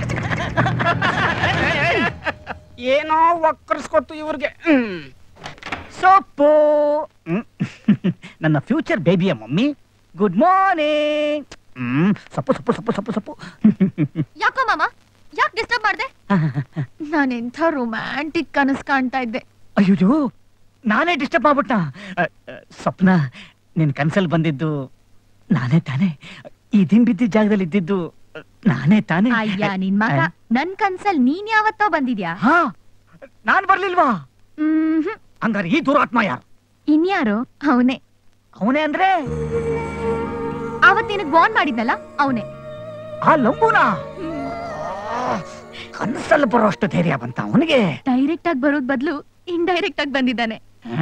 Speaker 14: ಏನೋ ಒಕ್ಕರ್ಸ್ಕೊತ್ತು ಇವ್ರಿಗೆ
Speaker 12: ಸೊಪ್ಪು ಹ್ಮ್. ನನ್ನ ಫ್ಯೂಚರ್ ಬೇಬಿಯ ಮಮ್ಮಿ ಗುಡ್ ಮಾರ್ನಿಂಗ್ ಹ್ಮ್ ಸೊಪ್ಪು ಸೊಪ್ಪು ಸೊಪ್ಪು ಸೊಪ್ಪು ಸೊಪ್ಪು
Speaker 15: ಯಾಕೋ ಮಾಮ ಯಾಕೆ ಡಿಸ್ಟರ್ಬ್ ಮಾಡ್ದೆ ನಾನು ಎಂಥ ರೊಮ್ಯಾಂಟಿಕ್ ಕನಸು ಕಾಣ್ತಾ ಇದ್ದೆ
Speaker 12: ಅಯ್ಯೋ ನಾನೇ ಡಿಸ್ಟರ್ಬ್ ಮಾಡ್ಬಿಟ್ಟ ಸ್ವಪ್ನ ನಿನ್ ಕನ್ಸಲ್ಲಿ ಬಂದಿದ್ದು ನಾನೇ ತಾನೇ ಈ ದಿನ್ ಬಿದ್ದಿದ್ದ ಜಾಗದಲ್ಲಿ ಇದ್ದಿದ್ದು ನಾನೇ ತಾನೇ
Speaker 15: ಅಯ್ಯ ನಿನ್ ಮಗ ನನ್ ಕನ್ಸಲ್ ನೀನ್ ಯಾವತ್ತೋ ಬಂದಿದ್ಯಾ
Speaker 12: ಹಾ ನಾನ್ ಬರ್ಲಿಲ್ವಾ
Speaker 15: ಹ್ಮ್
Speaker 12: ಹಂಗಾರೆ ಈ ದುರಾತ್ಮ ಯಾರು
Speaker 15: ಇನ್ಯಾರು ಅವನೇ
Speaker 12: ಅವನೇ ಅಂದ್ರೆ
Speaker 15: ಅವತ್ ನಿನಗ್ ಬಾಂಡ್ ಮಾಡಿದ್ನಲ್ಲ ಅವನೇ
Speaker 12: ಆ ಲಂಬುನ ಕನಸಲ್ಲಿ ಬರೋಷ್ಟು ಧೈರ್ಯ ಬಂತ ಅವನಿಗೆ
Speaker 15: ಡೈರೆಕ್ಟ್ ಆಗಿ ಬರೋದ್ ಬದಲು ಇಂಡೈರೆಕ್ಟ್ ಆಗಿ ಬಂದಿದ್ದಾನೆ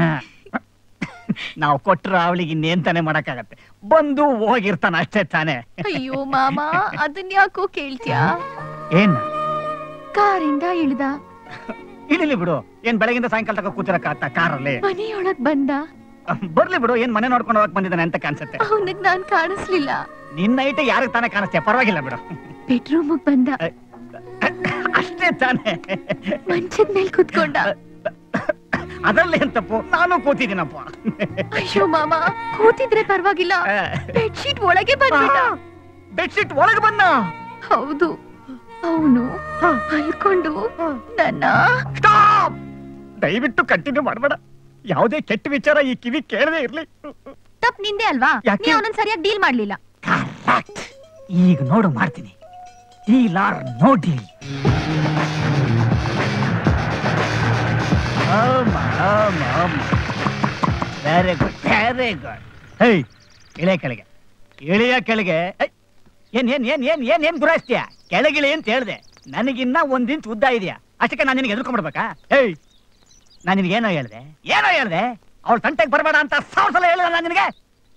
Speaker 12: ನಾವು ಕೊಟ್ರ ಅವಳಿಗೆ ಇನ್ನೇನ್ ತಾನೇ ಮಾಡಕ್ಕಾಗತ್ತೆ ಬಂದು ಹೋಗಿರ್ತಾನ ಅಷ್ಟೇ ತಾನೇ
Speaker 15: ಅಯ್ಯೋ ಮಾಮ ಅದನ್ ಯಾಕೋ ಕೇಳ್ತ್ಯಾ
Speaker 12: ಏನ್
Speaker 15: ಕಾರಿಂದ ಇಳ್ದ
Speaker 12: ಇಳಿಲಿ ಬಿಡು ಏನ್ ಬೆಳಗಿಂದ ಸಾಯಂಕಾಲ ತನಕ ಕೂತಿರಕ್ಕಾಗ್ತ ಕಾರಲ್ಲಿ
Speaker 15: ಮನೆಯೊಳಗ್ ಬಂದ
Speaker 12: ಬರ್ಲಿ ಬಿಡು ಏನ್ ಮನೆ ನೋಡ್ಕೊಂಡು ಹೋಗಕ್ ಬಂದಿದ್ದಾನೆ ಅಂತ ಕಾಣಿಸುತ್ತೆ
Speaker 15: ಅವನಿಗ್ ನಾನ್ ಕಾಣಿಸ್ಲಿಲ್ಲ
Speaker 12: ನಿನ್ನ ಐಟ ಯಾರಿಗೆ ತಾನೇ ಕಾಣಿಸ್ತೆ ಪರವಾಗಿಲ್ಲ ಬಿಡು
Speaker 15: ಬೆಡ್ರೂಮ್ ಬಂದ
Speaker 12: ಅಷ್ಟೇ ತಾನೇ
Speaker 15: ಮಂಚದ ಮೇಲೆ ಕುತ್ಕೊಂಡ
Speaker 12: ಅದರಲ್ಲಿ ಏನ್ ತಪ್ಪು ನಾನು ಕೂತಿದ್ದೀನಪ್ಪ
Speaker 15: ಅಯ್ಯೋ ಮಾಮ ಕೂತಿದ್ರೆ ಪರವಾಗಿಲ್ಲ ಬೆಡ್ಶೀಟ್ ಒಳಗೆ ಬಂದ್ಬಿಟ್ಟ
Speaker 12: ಬೆಡ್ಶೀಟ್ ಒಳಗೆ ಬಂದ
Speaker 15: ಹೌದು ಅವನು ಮಲ್ಕೊಂಡು ನನ್ನ
Speaker 12: ದಯವಿಟ್ಟು ಕಂಟಿನ್ಯೂ ಮಾಡಬೇಡ ಯಾವುದೇ ಕೆಟ್ಟ ವಿಚಾರ ಈ ಕಿವಿ ಕೇಳದೆ ಇರ್ಲಿ
Speaker 15: ತಪ್ ನಿಂದೆ ಅಲ್ವಾ
Speaker 12: ಯಾಕೆ?
Speaker 15: ನೀ ಅವನನ್ನ ಸರಿಯಾಗಿ ಡೀಲ್ ಮಾಡ್ಲಿಲ್ಲ
Speaker 12: ಈಗ ನೋಡು ಮಾಡ್ತೀನಿ deal or no deal very good very good hey ಇಳೆ ಕೆಳಗೆ ಇಳಿಯ ಕೆಳಗೆ ಏಯ್, ಏನ್ ಏನ್ ಏನ್ ಏನ್ ಏನ್ ಏನ್ ಗುರಾಯಿಸ್ತೀಯ ಕೆಳಗಿಳಿ ಅಂತ ಹೇಳ್ದೆ ನನಗಿನ್ನ ಒಂದ್ ಇಂಚ್ ಉದ್ದ ಇದೆಯಾ ಅಷ್ಟಕ್ಕೆ ನಾನು ನಿನಗೆ ಎದುರ್ಕೊಂಡ್ಬಿಡ್ಬೇಕಾ ಏಯ್ ನಾನು ನಿನಗೆ ಏನೋ ಹೇಳ್ದೆ ಏನೋ ಹೇಳ್ದೆ ಅವಳು ತಂಟೆಗೆ ಬರಬೇಡ ಅಂತ ಸಾವಿರ ಸಲ ಹೇಳಿದ ನಾನು ನಿನಗೆ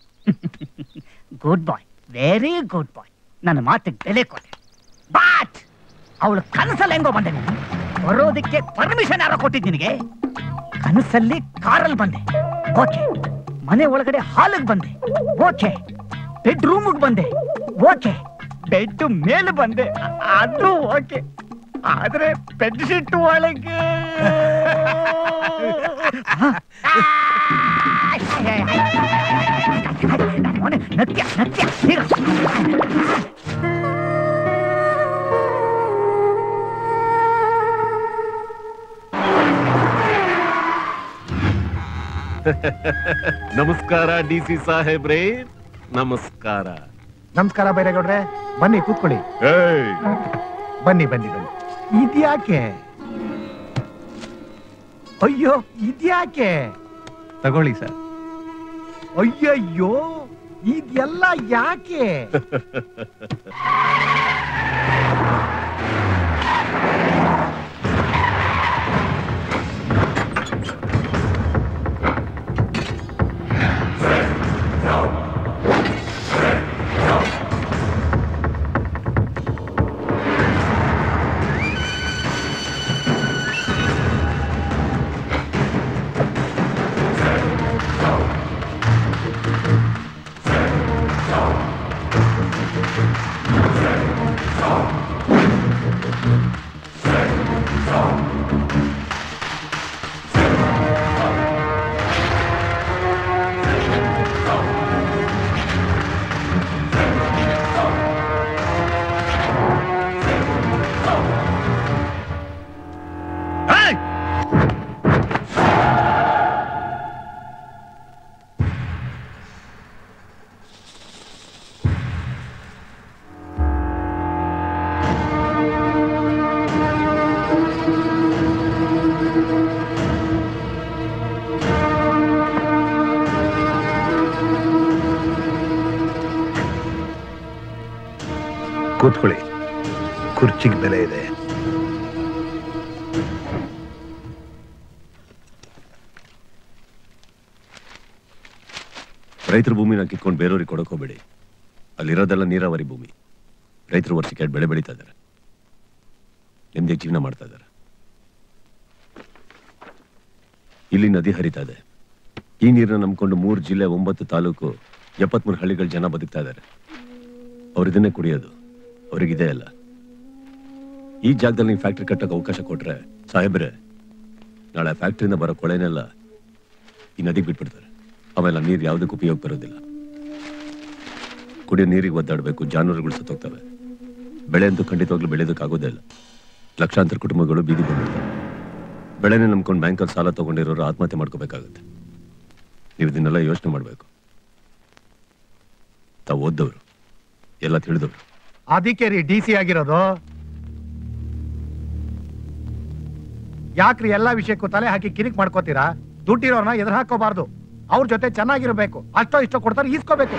Speaker 12: good boy very good boy ನನ್ನ ಮಾತಿಗೆ ಬೆಲೆ ಕೊಟ್ಟೆ ಬಟ್ ಅವಳು ಕನಸಲ್ಲಿ ಹೆಂಗೋ ಬಂದೆ ನೀನು ಬರೋದಕ್ಕೆ ಪರ್ಮಿಷನ್ ಯಾರೋ ಕೊಟ್ಟಿದ್ ನಿನಗೆ ಕನಸಲ್ಲಿ ಕಾರಲ್ಲಿ ಬಂದೆ ಓಕೆ ಮನೆ ಒಳಗಡೆ ಹಾಲಿಗೆ ಬಂದೆ ಓಕೆ ಬೆಡ್ ರೂಮ್ಗೆ ಬಂದೆ ಓಕೆ ಬೆಡ್ ಮೇಲೆ ಬಂದೆ ಅ- ಅದು ಓಕೆ ಆದ್ರೆ ಬೆಡ್ ಶೀಟ್ ಒಳಗೆ ಮೊನ್ನೆ ನತ್ಯ ನತ್ಯ ನೀರು.
Speaker 10: ನಮಸ್ಕಾರ ಡಿ ಸಿ ಸಾಹೇಬ್ರೇ ನಮಸ್ಕಾರ
Speaker 13: ನಮಸ್ಕಾರ ಬೈರೇಗೌಡ್ರೆ ಬನ್ನಿ ಕೂತ್ಕೊಳ್ಳಿ
Speaker 10: ಏಯ್
Speaker 13: ಬನ್ನಿ ಬನ್ನಿ ಬನ್ನಿ ಇದ್ಯಾಕೆ ಅಯ್ಯೋ ಇದ್ಯಾಕೆ
Speaker 3: ತಗೊಳ್ಳಿ ಸರ್
Speaker 13: ಅಯ್ಯಯ್ಯೋ ಇದೆಲ್ಲ ಯಾಕೆ
Speaker 9: Thank
Speaker 2: ಕೂತ್ಕೊಳ್ಳಿ ಕುರ್ಚಿಗೆ ಬೆಲೆ ಇದೆ
Speaker 16: ರೈತರ ಭೂಮಿನ ಕಿತ್ಕೊಂಡು ಬೇರೆಯವ್ರಿಗೆ ಕೊಡಕ್ ಹೋಗ್ಬೇಡಿ ಅಲ್ಲಿರೋದೆಲ್ಲ ನೀರಾವರಿ ಭೂಮಿ ರೈತರು ವರ್ಷಕ್ಕೆ ಎರಡು ಬೆಳೆ ಬೆಳೀತಾ ಇದ್ದಾರೆ ನೆಮ್ಮದಿ ಜೀವನ ಮಾಡ್ತಾ ಇದ್ದಾರೆ ಇಲ್ಲಿ ನದಿ ಹರಿತಾ ಇದೆ ಈ ನೀರನ್ನ ನಂಬ್ಕೊಂಡು ಮೂರು ಜಿಲ್ಲೆ ಒಂಬತ್ತು ತಾಲೂಕು ಎಪ್ಪತ್ಮೂರು ಹಳ್ಳಿಗಳ ಜನ ಬದುಕ್ತಾ ಇದ್ದಾರೆ ಅವ್ರು ಇದನ್ನೇ ಕುಡಿಯೋದು ಅವ್ರಿಗಿದೆ ಅಲ್ಲ ಈ ಜಾಗದಲ್ಲಿ ನೀವು ಫ್ಯಾಕ್ಟ್ರಿ ಕಟ್ಟಕ್ಕೆ ಅವಕಾಶ ಕೊಟ್ರೆ ಸಾಹೇಬ್ರೆ ನಾಳೆ ಫ್ಯಾಕ್ಟ್ರಿಯಿಂದ ಬರೋ ಕೊಳೆನೆಲ್ಲ ಈ ನದಿಗೆ ಬಿಟ್ಬಿಡ್ತಾರೆ ಆಮೇಲೆ ಆ ನೀರು ಯಾವುದಕ್ಕೂ ಉಪಯೋಗ ಬರೋದಿಲ್ಲ ಕುಡಿಯೋ ನೀರಿಗೆ ಒದ್ದಾಡಬೇಕು ಜಾನುವಾರುಗಳು ಸತ್ತೋಗ್ತವೆ ಬೆಳೆ ಅಂತೂ ಖಂಡಿತವಾಗ್ಲೂ ಬೆಳೆಯೋದಕ್ಕಾಗೋದೇ ಇಲ್ಲ ಲಕ್ಷಾಂತರ ಕುಟುಂಬಗಳು ಬೀದಿ ಬಂದಿರ್ತವೆ ಬೆಳೆನೇ ನಂಬ್ಕೊಂಡು ಬ್ಯಾಂಕಲ್ಲಿ ಸಾಲ ತಗೊಂಡಿರೋರು ಆತ್ಮಹತ್ಯೆ ಮಾಡ್ಕೋಬೇಕಾಗುತ್ತೆ ನೀವು ಇದನ್ನೆಲ್ಲ ಯೋಚನೆ ಮಾಡಬೇಕು ತಾವು ಓದ್ದವರು ಎಲ್ಲ ತಿಳಿದವರು
Speaker 4: ಅದಕ್ಕೆ ರೀ ಡಿ ಸಿ ಆಗಿರೋದು ಯಾಕ್ರಿ ಎಲ್ಲಾ ವಿಷಯಕ್ಕೂ ತಲೆ ಹಾಕಿ ಕಿರಿಕ್ ಮಾಡ್ಕೋತೀರಾ ದುಡ್ಡಿರೋರ್ನ ಎದುರು ಹಾಕೋಬಾರ್ದು ಅವ್ರ ಜೊತೆ ಚೆನ್ನಾಗಿರ್ಬೇಕು ಅಷ್ಟೋ ಇಷ್ಟೋ ಕೊಡ್ತಾರೆ ಈಸ್ಕೋಬೇಕು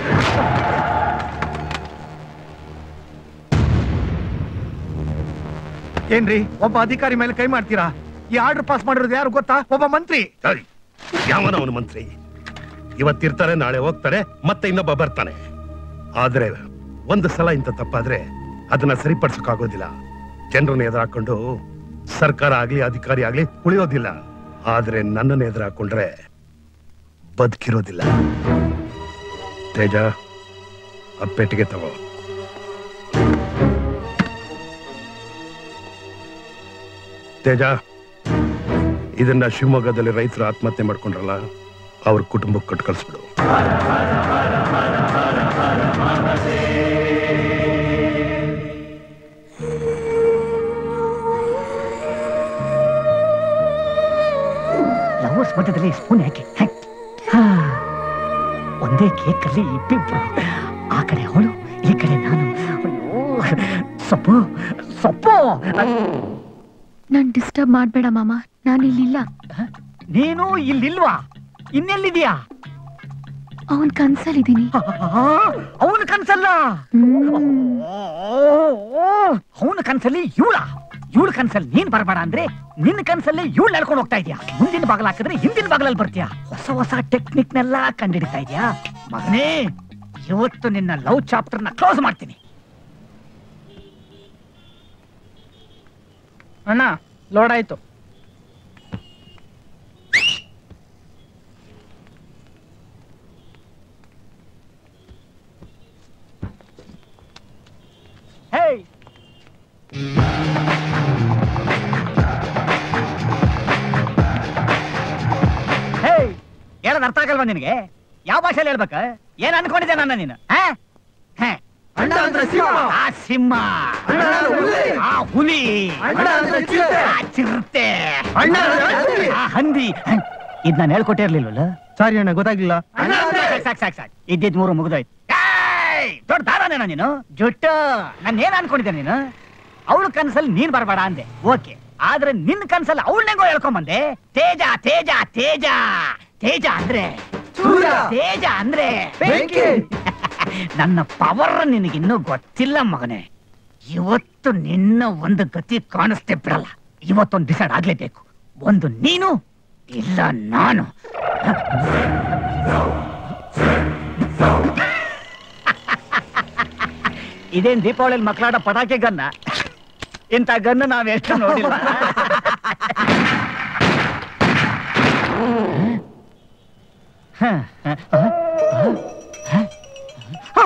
Speaker 4: ಏನ್ರಿ ಒಬ್ಬ ಅಧಿಕಾರಿ ಮೇಲೆ ಕೈ ಮಾಡ್ತೀರಾ ಈ ಆರ್ಡರ್ ಪಾಸ್ ಮಾಡಿರೋದು ಯಾರು ಗೊತ್ತಾ ಒಬ್ಬ ಮಂತ್ರಿ
Speaker 2: ಯಾವನ ಅವನು ಮಂತ್ರಿ ಇವತ್ತಿರ್ತಾರೆ ನಾಳೆ ಹೋಗ್ತಾರೆ ಮತ್ತೆ ಇನ್ನೊಬ್ಬ ಬರ್ತಾನೆ ಆದ್ರೆ ಒಂದು ಸಲ ಇಂಥ ತಪ್ಪಾದ್ರೆ ಅದನ್ನ ಸರಿಪಡಿಸಕ್ಕಾಗೋದಿಲ್ಲ ಜನರನ್ನ ಎದುರಾಕೊಂಡು ಸರ್ಕಾರ ಆಗ್ಲಿ ಅಧಿಕಾರಿ ಆಗ್ಲಿ ಉಳಿಯೋದಿಲ್ಲ ಆದ್ರೆ ನನ್ನನ್ನು ಎದುರು ಹಾಕೊಂಡ್ರೆ ಬದುಕಿರೋದಿಲ್ಲ ತೇಜ ಆ ಪೆಟ್ಟಿಗೆ ತಗೋ ತೇಜ ಇದನ್ನ ಶಿವಮೊಗ್ಗದಲ್ಲಿ ರೈತರು ಆತ್ಮಹತ್ಯೆ ಮಾಡ್ಕೊಂಡ್ರಲ್ಲ ಅವ್ರ ಕುಟುಂಬಕ್ಕೆ ಕೊಟ್ಟು ಕಳಿಸ್ಬಿಡು
Speaker 12: ಲವರ್ಸ್ ಮಧ್ಯದಲ್ಲಿ ಸ್ಪೂನ್ ಯಾಕೆ ಹೆ? ಹಾ. ಒಂದೇ ಕೇಕ್ ಅಲ್ಲಿ ಇಬ್ಬಿಬ್ರು ಆ ಕಡೆ ಅವಳು ಈ ಕಡೆ ನಾನು ಅಯ್ಯೋ ಸೊಪ್ಪು ಸೊಪ್ಪು
Speaker 15: ನನ್ ಡಿಸ್ಟರ್ಬ್ ಮಾಡ್ಬೇಡ ಮಾಮ ನಾನು ಇಲ್ಲಿಲ್ಲ
Speaker 12: ನೀನು ಇಲ್ಲಿಲ್ವಾ ಇನ್ನೆಲ್ಲಿದ್ಯಾ
Speaker 15: ಅವನ್ ಕನ್ಸಲ್ಲಿದ್ದೀನಿ
Speaker 12: ಅವನ ಕನ್ಸಲ್ಲ ಅವನ ಕನ್ಸಲ್ಲಿ ಇವಳ ಇವಳ ಕನ್ಸಲ್ಲಿ ನೀನ್ ಬರಬೇಡ ಅಂದ್ರೆ ನಿನ್ನ ಕನ್ಸಲ್ಲಿ ಇವಳು ನಡ್ಕೊಂಡು ಹೋಗ್ತಾ ಇದೀಯಾ ಮುಂದಿನ ಬಾಗಲ ಹಾಕಿದ್ರೆ ಹಿಂದಿನ ಬಾಗಲಲ್ಲಿ ಬರ್ತೀಯಾ ಹೊಸ ಹೊಸ ಟೆಕ್ನಿಕ್ ನೆಲ್ಲ ಕಂಡಿಡಿತಾ ಇದೀಯಾ ಮಗನೇ ಇವತ್ತು ನಿನ್ನ ಲವ್ ಚಾಪ್ಟರ್ ನ ಕ್ಲೋಸ್ ಮಾಡ್ತೀನಿ
Speaker 17: ಅಣ್ಣ ಲೋಡ್ ಆಯ್ತು
Speaker 12: ಹೇ ಹೇ ಹೇಳೋದ್ ಅರ್ಥ ಆಗಲ್ವಾ ನಿನಗೆ ಯಾವ ಭಾಷೆಯಲ್ಲಿ ಹೇಳ್ಬೇಕ ಏನ್ ಅನ್ಕೊಂಡಿದ್ದೆ ನನ್ನ ನೀನು ಆ? ಹೇ.
Speaker 13: ಅಣ್ಣ ಅಂದ್ರೆ ಸಿಂಹ.
Speaker 12: ಆ ಸಿಂಹ
Speaker 13: ಅಣ್ಣ ಅಂದ್ರೆ ಹುಲಿ.
Speaker 12: ಆ ಹುಲಿ
Speaker 13: ಅಣ್ಣ ಅಂದ್ರೆ ಚಿರತೆ.
Speaker 12: ಆ ಚಿರತೆ
Speaker 13: ಅಣ್ಣ ಅಂದ್ರೆ ಹಂದಿ.
Speaker 12: ಆ ಹಂದಿ ಇದ್ ನಾನು ಹೇಳ್ಕೊಟ್ಟಿರ್ಲಿಲ್ವಲ್ಲ
Speaker 13: ಸಾರಿ ಅಣ್ಣ ಗೊತ್ತಾಗ್ಲಿಲ್ಲ
Speaker 12: ಸಾಕ್ ಸಾಕ್ ಸಾಕ್ ಸಾಕ್ ಇದ್ದಿದ್ ಮೂರು ಮುಗಿದೋಯ್ತು ಏಯ್! ದೊಡ್ಡ ದಾರನೇನ ನೀನು ಜುಟ್ಟು ನಾನು ಏನ್ ಅನ್ಕೊಂಡಿದ್ದೆ ನೀನು ಅವಳ ಕನ್ಸಲ್ಲಿ ನೀನ್ ಬರಬೇಡ ಅಂದೆ ಓಕೆ ಆದ್ರೆ ನಿನ್ ಕನ್ಸಲ್ಲಿ ಅವಳನ್ನೆಂಗೋ ಹೇಳ್ಕೊಂಬಂದೆ ತೇಜ ತೇಜ ತೇಜ ತೇಜ ಅಂದ್ರೆ
Speaker 13: ಸೂರ್ಯ.
Speaker 12: ತೇಜ ಅಂದ್ರೆ
Speaker 13: ಬೆಂಕಿ.
Speaker 12: ನನ್ನ ಪವರ್ ನಿನಗಿನ್ನೂ ಗೊತ್ತಿಲ್ಲ ಮಗನೇ ಇವತ್ತು ನಿನ್ನ ಒಂದು ಗತಿ ಕಾಣಿಸ್ತೇ ಬಿಡಲ್ಲ ಇವತ್ತೊಂದು ಡಿಸೈಡ್ ಆಗ್ಲೇಬೇಕು ಒಂದು ನೀನು ಇಲ್ಲ ನಾನು ಇದೇನ್ ದೀಪಾವಳಿಯಲ್ಲಿ ಮಕ್ಕಳಾಡ ಪಟಾಕಿ ಗನ್ನ ಇಂಥ ಗನ್ನು ನಾವ್ ಎಷ್ಟು ನೋಡಿಲ್ಲ ಹ, ಹ, ಹ, ಹ, ಹ.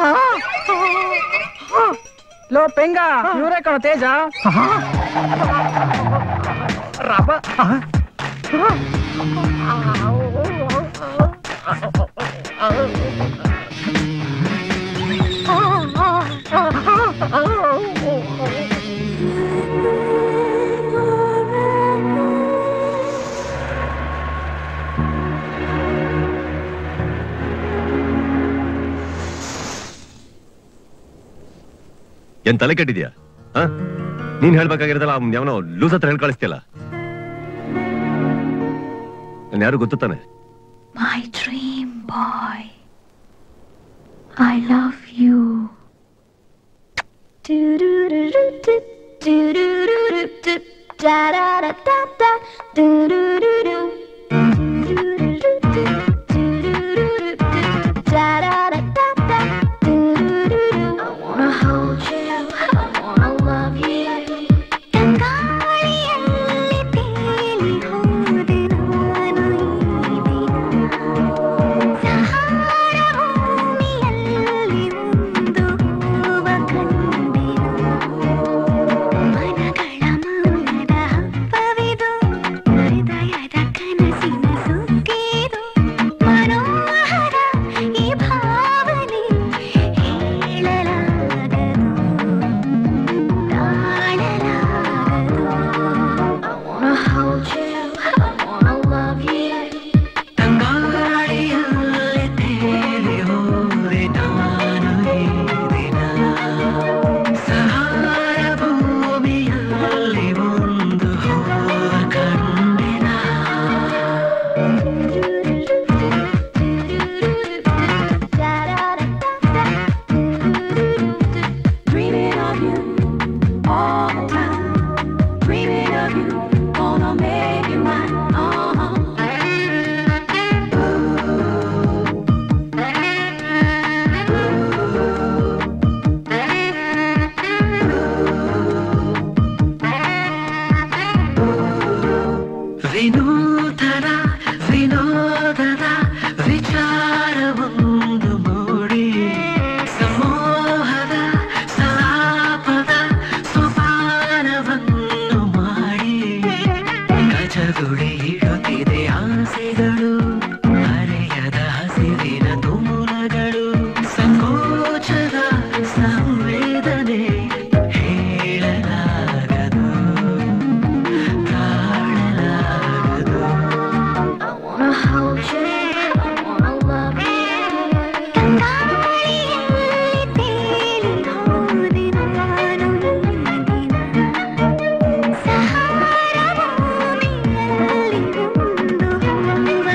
Speaker 17: ಲೋ ಪೆಂಗ ಇವರೇ ಕಣೋ ತೇಜ
Speaker 12: ರವ
Speaker 16: ಏನ್ ತಲೆ ಕೆಟ್ಟಿದ್ಯಾ ಹ? ನೀನ್ ಹೇಳ್ಬೇಕಾಗಿರೋದಲ್ಲ ಅವ್ನ್ ಯಾವನೋ ಲೂಸ್ ಹತ್ರ ಹೇಳ್ ಕಳಿಸ್ತಿಯಲ್ಲ ನಾನು ಯಾರು ಗೊತ್ತು ತಾನೆ
Speaker 15: My dream boy. I love you.
Speaker 9: I wanna hold you, I wanna love you. ಗಂಗಾಳಿಯಲ್ಲಿ ತೇಲಿ ಹೋದೆ ನಾನು ಈ ದಿನ. ಸಹಾರ ಭೂಮಿಯಲ್ಲಿ ಒಂದು ಹೂವ ಕಂಡೆನು. ಮನಗಳ ಮೌನದ ಹಬ್ಬವಿದು, ಹೃದಯದ ಕನಸಿನ ಸುಗ್ಗಿದು. ಮನೋಹರ ಈ ಭಾವನೆ ಹೇಳಲಾಗದು I wanna hold you, I wanna love you.
Speaker 18: ತಂಗಾಳಿಯಲ್ಲಿ ತೇಲಿ ಹೋದೆ ನಾನು ಈ ದಿನ ಸಹಾರ ಭೂಮಿಯಲ್ಲಿ ಒಂದು ಹೂವ ಕಂಡೆನ
Speaker 9: Dreaming of you all the time. Dreaming of you, gonna make you mine.
Speaker 18: ವಿನೂತನ ವಿನೋದದ ವಿಚಾರವೊಂದು ಮೂಡಿ ಸಮೋಹದ ಸಲಾಪದ ಸೋಪಾನವನ್ನು ಮಾಡಿ ಗಜಗುಡಿ ಇಡುತ್ತಿದೆ ಆಸೆಗಳು ಹರೆಯದ ಹಸಿರಿನ ತುಮುಲಗಳು ಸಂಕೋಚದ ಸಂವೇದನೆ ಹೇಳಲಾಗದು ತಾಳಲಾಗದು
Speaker 9: I wanna hold you, I wanna love you. ಗಂಗಾಳಿಯಲ್ಲಿ ತೇಲಿ ಹೋದೆ ನಾನು ಈ ದಿನ. ಸಹಾರ ಭೂಮಿಯಲ್ಲಿ ಒಂದು ಹೂವ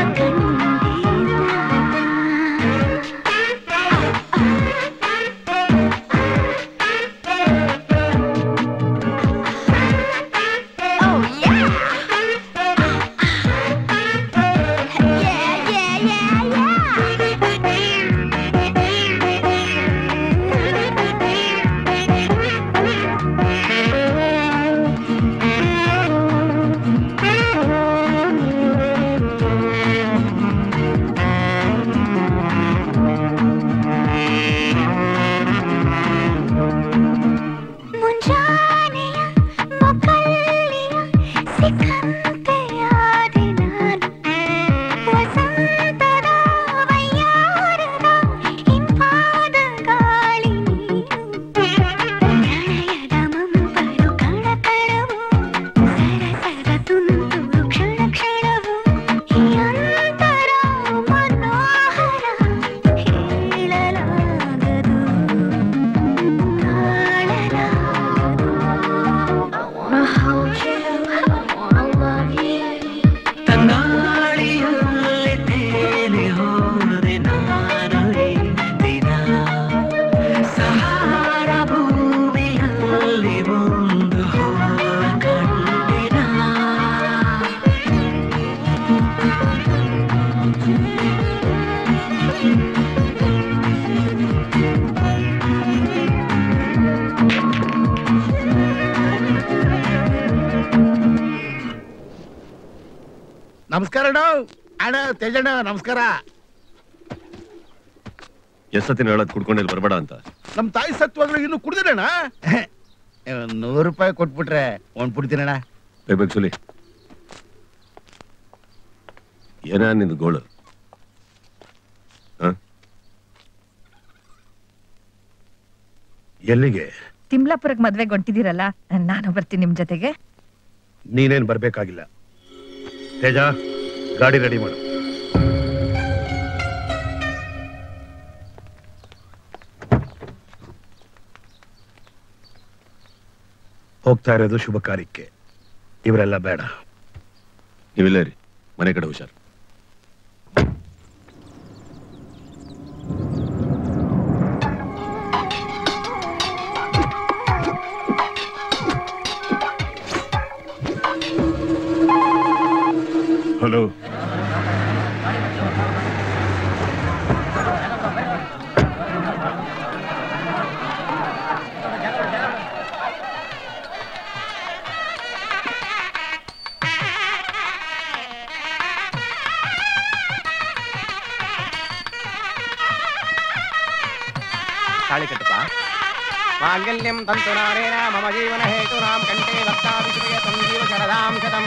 Speaker 9: ಮುಂಜಾನೆಯ ಮೊಕಲ್ಲಿಯ ಸಿಕ್ಕಂತೆಯಾದೆ ನಾನು ವಸಂತದ ವಯ್ಯಾರದ ಇಂಪಾದ ಗಾಳಿ ನೀನು ಪ್ರಣಯದ ಮಂಪರು ಕಣಕಣವು ಸರಸದ ತುಂತುರು ಕ್ಷಣ ಕ್ಷಣವು ಈ ಅಂತರ ಮನೋಹರ ಹೇಳಲಾಗದು I wanna hold you, I wanna love you.
Speaker 18: ತಂಗಾಳಿಯಲ್ಲಿ ತೇಲಿ ಹೋದೆ ನಾನು ಈ ದಿನ ಸಹಾರ ಭೂಮಿಯಲ್ಲಿ ಒಂದು ಹೂವ ಕಂಡಿನ
Speaker 4: ನಮಸ್ಕಾರ ಅಣ್ಣ ಅಣ್ಣ ತೇಜಣ್ಣ ನಮಸ್ಕಾರ
Speaker 16: ಎಷ್ಟೊತ್ತಿನ ಹೇಳೋದು ಕುಡ್ಕೊಂಡು ಇಲ್ಲಿ ಬರಬೇಡ ಅಂತ
Speaker 4: ನಮ್ ತಾಯಿ ಸತ್ವಾಗ್ಲೂ ಇನ್ನು ಕುಡ್ದಿರಣ್ಣ ನೂರು ರೂಪಾಯಿ ಕೊಟ್ಬಿಟ್ರೆ ಒಂದ್ ಬಿಡ್ತೀನಣ್ಣ
Speaker 16: ಬೇಬೇಕು ಸುಲಿ ಏನ ನಿಂದು ಗೋಳು ಹ?
Speaker 2: ಎಲ್ಲಿಗೆ
Speaker 11: ತಿಮ್ಲಾಪುರಕ್ಕೆ ಮದ್ವೆಗೆ ಹೊಂಟಿದ್ದೀರಲ್ಲ ನಾನು ಬರ್ತೀನಿ ನಿಮ್ ಜೊತೆಗೆ
Speaker 2: ನೀನೇನ್ ಬರ್ಬೇಕಾಗಿಲ್ಲ ತೇಜ ಗಾಡಿ ರೆಡಿ ಮಾಡು ಹೋಗ್ತಾ ಇರೋದು ಶುಭ ಕಾರ್ಯಕ್ಕೆ ಇವರೆಲ್ಲ ಬೇಡ
Speaker 16: ನೀವಿಲ್ಲ ರೀ ಮನೆ ಕಡೆ ಹುಷಾರ್
Speaker 10: ಚಲೋ
Speaker 19: ತಾಳಿ ಕಟ್ಟಪ್ಪ ಮಾಂಗಲ್ಯಂ ತಂತು ನಾರೇಣ ಮಮ ಜೀವನ ಹೇತುನಾಂ ಕಂಠೆ ವಕ್ತಾಭಿಷೇಕ ಸಂಜೀವ ಶರದಾಂ ಶತಂ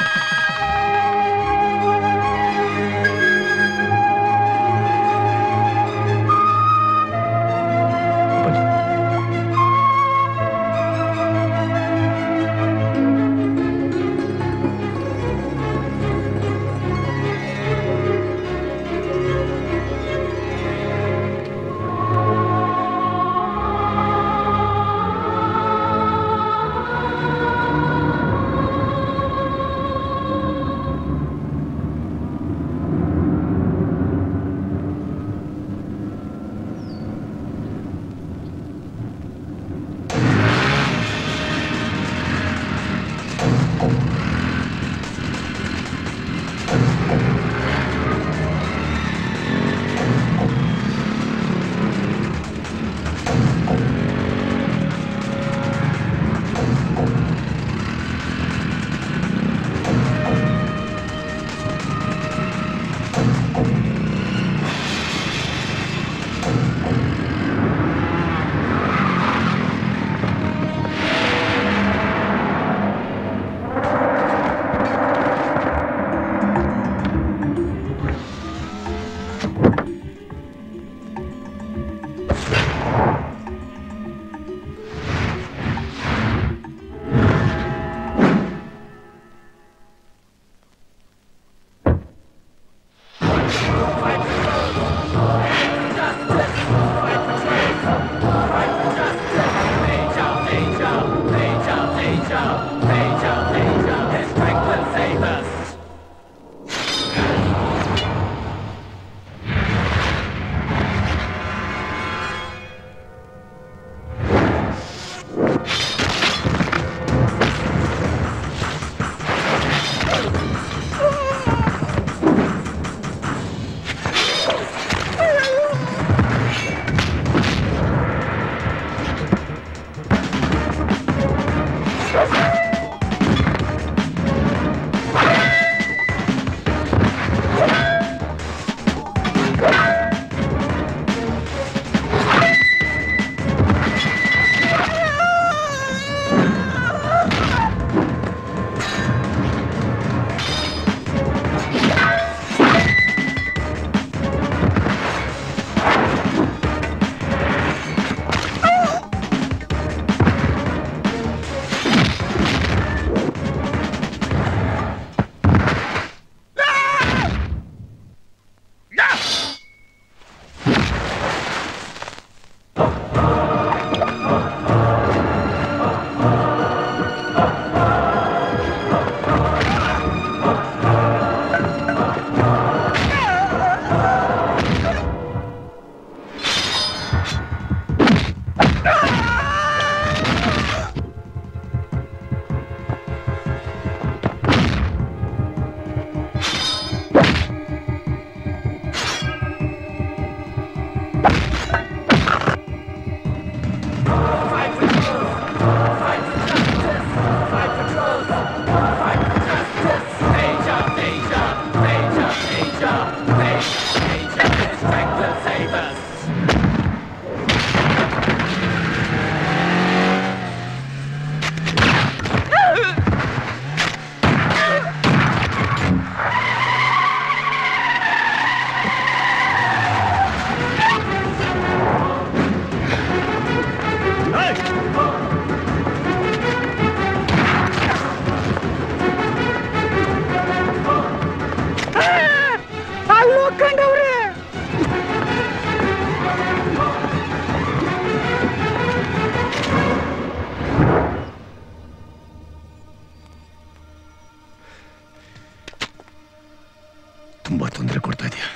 Speaker 16: ತುಂಬಾ ತೊಂದರೆ ಕೊಡ್ತಾ ಇದೆಯಾ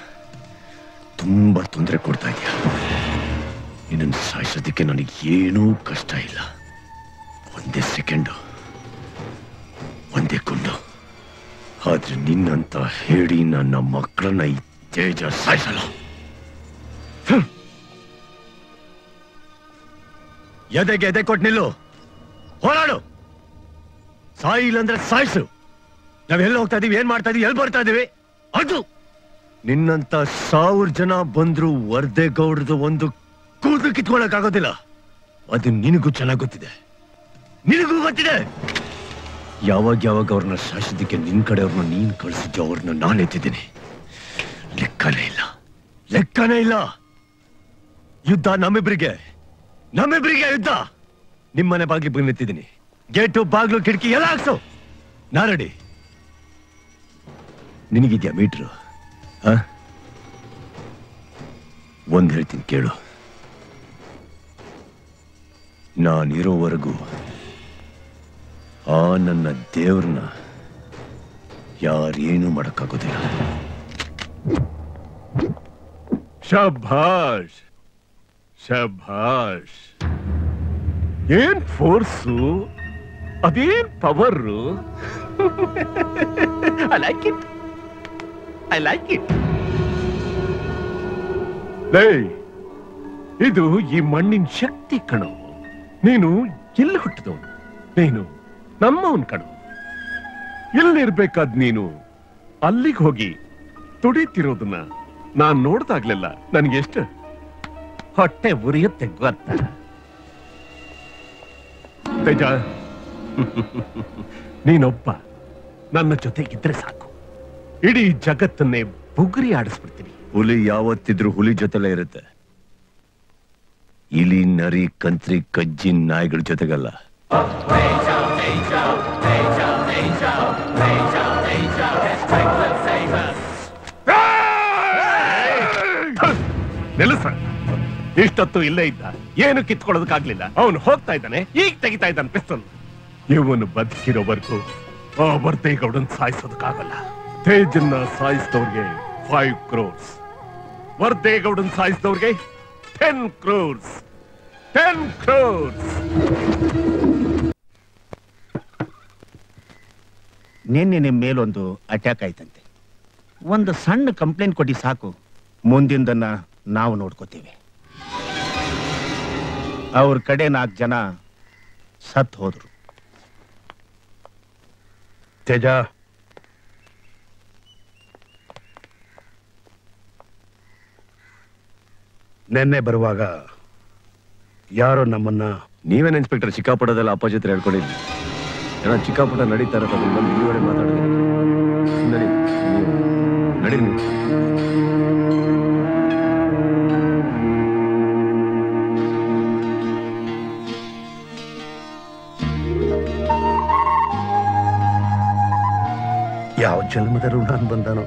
Speaker 16: ತುಂಬಾ ತೊಂದರೆ ಕೊಡ್ತಾ ಇದೆಯಾ ನಿನ್ನನ್ನು ಸಾಯಿಸೋದಕ್ಕೆ ನನಗೆ ಏನೂ ಕಷ್ಟ ಇಲ್ಲ ಒಂದೇ ಸೆಕೆಂಡು ಒಂದೇ ಗುಂಡು ಆದ್ರೆ ನಿನ್ನಂತ ಹೇಳಿ ನನ್ನ ಮಕ್ಕಳನ್ನ ಈ ತೇಜ ಸಾಯಿಸಲ್ಲ ಹ್ಮ್. ಎದೆಗೆ ಎದೆ ಕೊಟ್ಟು ನಿಲ್ಲು ಹೋರಾಡು ಸಾಯಿ ಇಲ್ಲಂದ್ರೆ ಸಾಯಿಸು ನಾವ್ ಎಲ್ಲಿ ಹೋಗ್ತಾ ಇದೀವಿ ಏನ್ ಮಾಡ್ತಾ ಇದೀವಿ ಎಲ್ಲಿ ಬರ್ತಾ ಇದೀವಿ ಅದು ನಿನ್ನಂತ ಸಾವಿರ ಜನ ಬಂದ್ರು ವರ್ಧೆ ಗೌಡ್ರದು ಒಂದು ಕೂದಲು ಕಿತ್ಕೊಳಕ್ ಆಗೋದಿಲ್ಲ ಅದು ನಿನಗೂ ಚೆನ್ನಾಗ್ ಗೊತ್ತಿದೆ ನಿನಗೂ ಗೊತ್ತಿದೆ ಯಾವಾಗ ಯಾವಾಗ ಅವ್ರನ್ನ ಶಾಸಿದ್ದಕ್ಕೆ ನಿನ್ ಕಡೆ ಅವ್ರನ್ನ ನೀನ್ ಕಳಿಸಿದ್ದು ಅವ್ರನ್ನ ನಾನು ಎತ್ತಿದ್ದೀನಿ ಲೆಕ್ಕನೇ ಇಲ್ಲ ಲೆಕ್ಕನೇ ಇಲ್ಲ ಯುದ್ಧ ನಮ್ಮಿಬ್ರಿಗೆ ನಮ್ಮಿಬ್ರಿಗೆ ಯುದ್ಧ ನಿಮ್ಮನೆ ಬಾಗ್ಲಿಗೆ ಬಂದು ನಿಂತಿದ್ದೀನಿ ಗೇಟು ಬಾಗ್ಲು ಕಿಟಕಿ ಎಲ್ಲ ಹಾಕ್ಸು ನಾ ರೆಡಿ ನಿನಗಿದ್ಯಾ ಮೀಟ್ರು ಆ? ಒಂದ್ ಹೇಳ್ತೀನಿ ಕೇಳು ನಾನಿರೋವರೆಗೂ ಆ ನನ್ನ ದೇವ್ರನ್ನ ಯಾರೇನು ಮಾಡಕ್ಕಾಗೋದಿಲ್ಲ
Speaker 10: ಶಭಾಷ್ ಶಭಾಷ್ ಏನ್ ಫೋರ್ಸು ಅದೇನ್ power I like it I like it ಲೇ ಇದು ಈ ಮಣ್ಣಿನ ಶಕ್ತಿ ಕಣೋ ನೀನು ಎಲ್ಲಿ ಹುಟ್ಟಿದವನು ನೀನು ನಮ್ಮವನ್ ಕಣೋ ಎಲ್ಲಿರ್ಬೇಕಾದ್ ನೀನು ಅಲ್ಲಿಗೆ ಹೋಗಿ ತುಡಿತಿರೋದನ್ನ ನಾನ್ ನೋಡ್ದಾಗ್ಲೆಲ್ಲ ನನಗೆ ಎಷ್ಟು ಹೊಟ್ಟೆ ಉರಿಯುತ್ತೆ ಗೊತ್ತಾ ತೇಜ ನೀನೊಬ್ಬ ನನ್ನ ಜೊತೆಗಿದ್ರೆ ಸಾಕು ಇಡೀ ಜಗತ್ತನ್ನೇ ಬುಗುರಿ ಆಡಿಸ್ಬಿಡ್ತೀನಿ
Speaker 16: ಹುಲಿ ಯಾವತ್ತಿದ್ರು ಹುಲಿ ಜೊತೆಲೇ ಇರುತ್ತೆ ಇಲಿ ನರಿ ಕಂತ್ರಿ ಕಜ್ಜಿ ನಾಯಿಗಳ ಜೊತೆಗಲ್ಲ
Speaker 10: ನೆಲಸ ಇಷ್ಟೊತ್ತು ಇಲ್ಲೇ ಇದ್ದ ಏನು ಕಿತ್ಕೊಳ್ಳೋದಕ್ಕಾಗ್ಲಿಲ್ಲ ಅವನು ಹೋಗ್ತಾ ಇದ್ದಾನೆ ಈಗ ತೆಗಿತಾ ಇದ್ದಾನೆ ಪಿಸ್ತಲ್ ಇವನು ಬದುಕಿರೋವರೆಗೂ ಆ ವರ್ದೇಗೌಡನ್ ಸಾಯಿಸೋದಕ್ಕಾಗಲ್ಲ ತೇಜನ್ನ ಸಾಯಿಸಿದವ್ರಿಗೆ ಫೈವ್ ಕ್ರೋರ್ಸ್ ವರ್ದೇಗೌಡನ್ ಸಾಯಿಸಿದವ್ರಿಗೆ ಟೆನ್ ಕ್ರೋರ್ಸ್ ಟೆನ್ ಕ್ರೋರ್ಸ್
Speaker 20: ನಿನ್ನೆ ನಿಮ್ಮ ಮೇಲೊಂದು ಅಟ್ಯಾಕ್ ಆಯ್ತಂತೆ ಒಂದು ಸಣ್ಣ ಕಂಪ್ಲೇಂಟ್ ಕೊಟ್ಟು ಸಾಕು ಮುಂದಿಂದನ್ನ ನಾವು ನೋಡ್ಕೋತೀವಿ ಅವ್ರ ಕಡೆ ನಾಲ್ಕು ಜನ ಸತ್ ಹೋದ್ರು
Speaker 2: ತೇಜ ನೆನ್ನೆ ಬರುವಾಗ ಯಾರೋ ನಮ್ಮನ್ನ
Speaker 16: ನೀವೇನ್ ಇನ್ಸ್ಪೆಕ್ಟರ್ ಚಿಕ್ಕಾಪುಟದಲ್ಲ ಅಪ್ಪಾಜಿ ಹತ್ರ ಹೇಳ್ಕೊಂಡಿದ್ವಿ ಏನೋ ಚಿಕ್ಕಾಪುಟ ನಡೀತಾ ಇರೋದು ಅದನ್ನ ಬಂದು ಇಲ್ಲಿವರೆಗೆ ಮಾತಾಡಿದ್ರೆ ನಡಿ ನೀವು ನಡಿ ನೀವು
Speaker 2: ಯಾವ ಜನ್ಮದ ಋಣ ಬಂದನೋ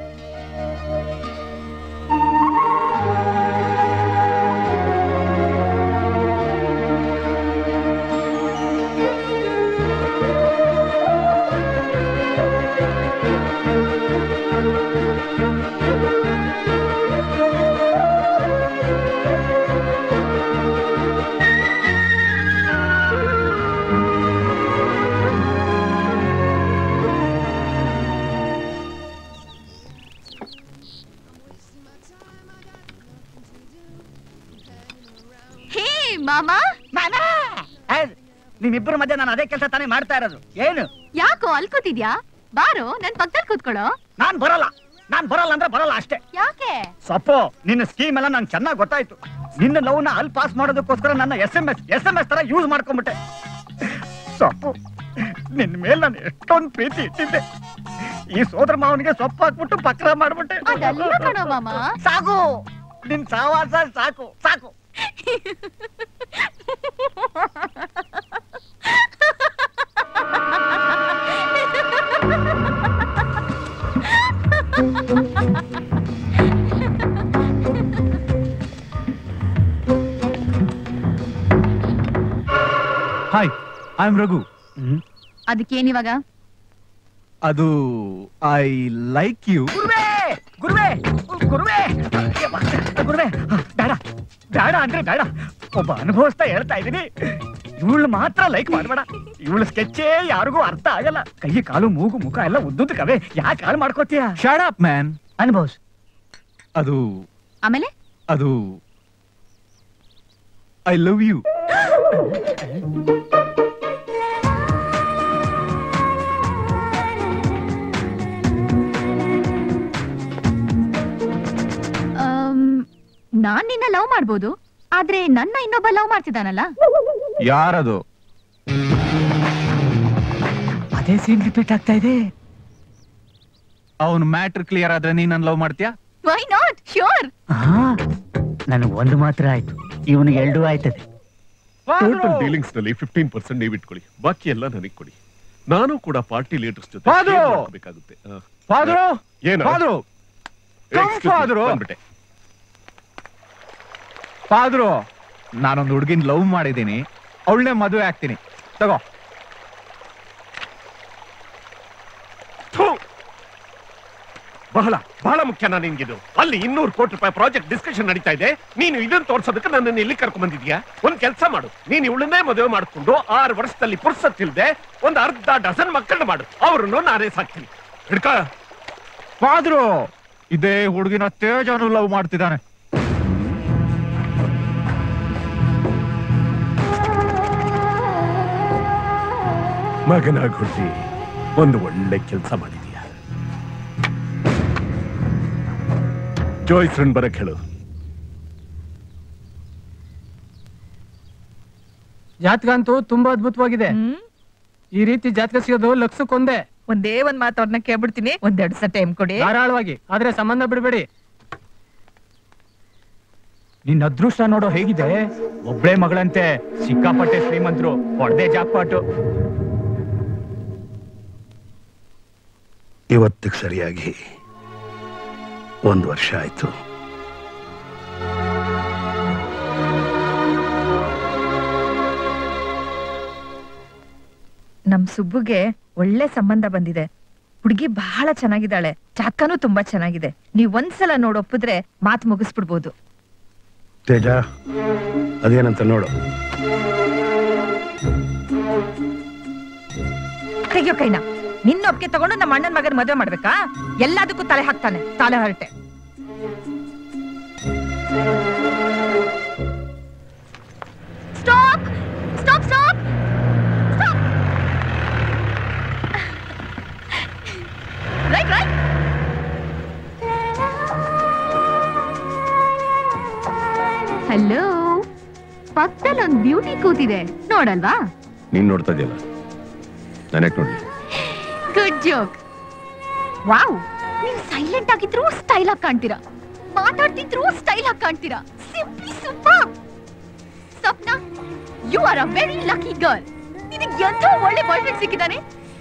Speaker 15: ಹೇ ಮಾಮಾ
Speaker 12: ನಿಮ್ಮಿಬ್ಬರ ಮಧ್ಯೆ ನಾನು ಅದೇ ಕೆಲಸ ತಾನೇ ಮಾಡ್ತಾ ಇರೋದು ಏನು
Speaker 15: ಯಾಕೋ ಅಲ್ಕೋತಿದ್ಯಾ ಬಾರೋ ನನ್ ಪಕ್ಕದಲ್ಲಿ ಕೂತ್ಕೊಳ್ಳೋ
Speaker 12: ನಾನ್ ಬರಲ್ಲ ನಾನ್ ಬರಲ್ಲ ಅಂದ್ರೆ ಬರಲ್ಲ ಅಷ್ಟೇ
Speaker 15: ಯಾಕೆ
Speaker 12: ಸಪ್ಪು ನಿನ್ನ ಸ್ಕೀಮ್ ಎಲ್ಲ ನಂಗೆ ಚೆನ್ನಾಗಿ ಗೊತ್ತಾಯ್ತು ನಿನ್ನ ಲವ್ ನ ಅಲ್ಲಿ ಪಾಸ್ ಮಾಡೋದಕ್ಕೋಸ್ಕರ ನನ್ನ S M S S M S ತರ ಯೂಸ್ ಮಾಡ್ಕೊಂಡ್ಬಿಟ್ಟೆ ಸೊಪ್ಪು ನಿನ್ ಮೇಲೆ ನಾನು ಎಷ್ಟೊಂದು ಪ್ರೀತಿ ಇಟ್ಟಿದ್ದೆ ಈ ಸೋದರ ಮಾವನಿಗೆ ಸೊಪ್ಪು ಹಾಕ್ಬಿಟ್ಟು ಪಕ್ರ ಮಾಡ್ಬಿಟ್ಟೆ
Speaker 15: ಅದಲ್ಲ ಕಣೋ ಮಾಮ
Speaker 12: ಸಾಕು ನಿನ್ ಸಾವಾಸ ಸಾಕು ಸಾಕು
Speaker 3: ಹಾಯ್ ಐ ಆಮ್ ರಘು
Speaker 15: ಅದಕ್ಕೇನಿವಾಗ
Speaker 3: ಅದು ಐ ಲೈಕ್ ಯು
Speaker 12: ಗುರುವೇ ಗುರುವೇ ಗುರುವೇ ಅಯ್ಯಪ್ಪ, ಗುರುವೇ ಬೇಡ ಬೇಡ ಅಂದ್ರೆ ಬೇಡ ಒಬ್ಬ ಅನುಭವಿಸ್ತಾ ಹೇಳ್ತಾ ಇದೀನಿ ಇವಳು ಮಾತ್ರ ಲೈಕ್ ಮಾಡಬೇಡ ಇವಳು ಸ್ಕೆಚ್ಚೇ ಯಾರಿಗೂ ಅರ್ಥ ಆಗಲ್ಲ ಕೈ ಕಾಲು ಮೂಗು ಮುಖ ಎಲ್ಲ ಉದ್ದುತ್ತ ಕವೆ ಯಾಕೆ ಹಾಳು ಮಾಡ್ಕೋತೀಯ
Speaker 3: ಶಾಡ್ ಅಪ್ ಮ್ಯಾನ್
Speaker 12: ಅನುಭವ್ಸ್
Speaker 3: ಅದು
Speaker 15: ಆಮೇಲೆ
Speaker 3: ಅದು ಐ ಲವ್ ಯು
Speaker 15: ಆಮ್, ನಾನ್ ನಿನ್ನ ಲವ್ ಮಾಡ್ಬೋದು ಆದ್ರೆ ನನ್ನ ಇನ್ನೊಬ್ಬ ಲವ್ ಮಾಡ್ತಿದ್ದಾನಲ್ಲ
Speaker 3: ಯಾರದು
Speaker 12: ಅದೇ ಸೀನ್ ರಿಪೀಟ್ ಆಗ್ತಾ ಇದೆ
Speaker 3: ಅವನು ಮ್ಯಾಟ್ರ್ ಕ್ಲಿಯರ್ ಆದ್ರೆ ನೀನ್ ನನ್ ಲವ್ ಮಾಡ್ತೀಯಾ
Speaker 15: ವೈ ನಾಟ್ ಶ್ಯೂರ್
Speaker 12: ನನಗೆ ಒಂದು ಮಾತ್ರ ಆಯ್ತು ಇವನಿಗೆ ಎರಡು ಆಯ್ತದೆ
Speaker 10: ಟೋಟಲ್ ಡೀಲಿಂಗ್ಸ್ ನಲ್ಲಿ ಫಿಫ್ಟೀನ್ ಪರ್ಸೆಂಟ್ ನೀವು ಇಟ್ಕೊಳ್ಳಿ ಬಾಕಿ ಎಲ್ಲ ನನಗೆ ಕೊಡಿ ನಾನು ಕೂಡ ಪಾರ್ಟಿ ಲೀಡರ್ಸ್ ಜೊತೆ
Speaker 3: ಫಾದ್ರು!
Speaker 10: share ಮಾಡ್ಕೋಬೇಕಾಗುತ್ತೆ. ಆ.
Speaker 3: ಫಾದ್ರು!
Speaker 10: ಏನು
Speaker 3: ಫಾದ್ರು! Come
Speaker 10: Excuse me,
Speaker 3: ಫಾದ್ರು!
Speaker 10: ಬಂದ್ಬಿಟ್ಟೆ
Speaker 3: ಫಾದ್ರು ನಾನೊಂದು ಹುಡುಗಿನ ಲವ್ ಮಾಡಿದ್ದೀನಿ ಅವಳನ್ನೇ ಮದುವೆ ಆಗ್ತೀನಿ ತಗೋ
Speaker 10: ಥು! ಬಹಳ ಬಹಳ ಮುಖ್ಯನಾ ನಿನ್ಗಿದು ಅಲ್ಲಿ ಇನ್ನೂರು ಕೋಟಿ ರೂಪಾಯಿ ಪ್ರಾಜೆಕ್ಟ್ ಡಿಸ್ಕಷನ್ ನಡೀತಾ ಇದೆ ನೀನು ಇದನ್ನ ತೋರ್ಸೋದಕ್ಕೆ ನನ್ನನ್ನು ಇಲ್ಲಿ ಕರ್ಕೊಂಡ್ ಬಂದಿದ್ಯಾ ಒಂದ್ ಕೆಲಸ ಮಾಡು ನೀನು ಇವಳನ್ನೇ ಮದುವೆ ಮಾಡ್ಕೊಂಡು ಆರು ವರ್ಷದಲ್ಲಿ ಪುರ್ಸತ್ತಿಲ್ದೆ ಒಂದ್ ಅರ್ಧ ಡಜನ್ ಮಕ್ಕಳನ್ನ ಮಾಡು ಅವ್ರನ್ನು ನಾನೇ ಸಾಕ್ತೀನಿ ಹಿಡ್ಕ
Speaker 3: ಫಾದ್ರು ಇದೇ ಹುಡುಗಿನ ತೇಜನು ಲವ್ ಮಾಡ್ತಿದ್ದಾನೆ
Speaker 10: ಮಗನಾಗ್ ಹುಟ್ಟಿ ಒಂದು ಒಳ್ಳೆ ಕೆಲಸ ಮಾಡಿದೀಯ ಜೋಯ್ಸ್ರನ್ ಬರಕ್ ಹೇಳು
Speaker 17: ಜಾತಕ ಅಂತೂ ತುಂಬಾ ಅದ್ಭುತವಾಗಿದೆ ಈ ರೀತಿ ಜಾತಕ ಸಿಗೋದು ಲಕ್ಷಕ್ಕೊಂದೇ
Speaker 11: ಒಂದೇ ಒಂದ್ ಮಾತು ಅವ್ರನ್ನ ಕೇಳ್ಬಿಡ್ತೀನಿ ಒಂದೆರಡು ಸಲ ಟೈಮ್ ಕೊಡಿ
Speaker 17: ಧಾರಾಳವಾಗಿ ಆದ್ರೆ ಸಂಬಂಧ ಬಿಡಬೇಡಿ
Speaker 8: ನಿನ್ನ ಅದೃಷ್ಟ ನೋಡೋ ಹೇಗಿದೆ ಒಬ್ಳೆ ಮಗಳಂತೆ ಸಿಕ್ಕಾಪಟ್ಟೆ ಶ್ರೀಮಂತರು ಹೊಡೆದೇ ಜಾಕ್ಪಾಟು
Speaker 2: ಇವತ್ತಿಗೆ ಸರಿಯಾಗಿ ಒಂದು ವರ್ಷ ಆಯ್ತು
Speaker 11: ನಮ್ ಸುಬ್ಬುಗೆ ಒಳ್ಳೆ ಸಂಬಂಧ ಬಂದಿದೆ ಹುಡುಗಿ ಬಹಳ ಚೆನ್ನಾಗಿದ್ದಾಳೆ ಜಾತಕನೂ ತುಂಬಾ ಚೆನ್ನಾಗಿದೆ ನೀವ್ ಒಂದ್ಸಲ ನೋಡ್ ಒಪ್ಪಿದ್ರೆ ಮಾತ್ ಮುಗಿಸ್ಬಿಡ್ಬೋದು
Speaker 2: ತೇಜ ಅದೇನಂತ ನೋಡು
Speaker 11: ತೆಗಿಯೋ ಕೈನ ನಿನ್ನ ಒಪ್ಪಿಗೆ ತಗೊಂಡು ನಮ್ಮ ಅಣ್ಣನ ಮಗನ ಮದುವೆ ಮಾಡ್ಬೇಕಾ ಎಲ್ಲದಕ್ಕೂ ತಲೆ ಹಾಕ್ತಾನೆ ತಲೆ ಹರಟೆ
Speaker 15: stop stop stop right right hello ಪಕ್ಕದಲ್ಲಿ ಒಂದು ಬ್ಯೂಟಿ ಕೂತಿದೆ ನೋಡಲ್ವಾ
Speaker 16: ನೀನ್ ನೋಡ್ತಾ ಇದೆಯಲ್ಲ ನಾನು ಯಾಕೆ ನೋಡ್ಲಿ
Speaker 15: ಗುಡ್ ಜೋಕ್ ವಾವ್ ನೀವು ಸೈಲೆಂಟ್ ಆಗಿದ್ರು ಸ್ಟೈಲ್ ಆಗಿ ಕಾಣ್ತೀರಾ ಮಾತಾಡ್ತಿದ್ರು ಸ್ಟೈಲ್ ಆಗಿ ಕಾಣ್ತೀರಾ simply super Swapna you are a very lucky girl ನಿನಗೆ ಎಂಥ ಒಳ್ಳೆ ಬಾಯ್ ಫ್ರೆಂಡ್ ಸಿಕ್ಕಿದ್ದಾನೆ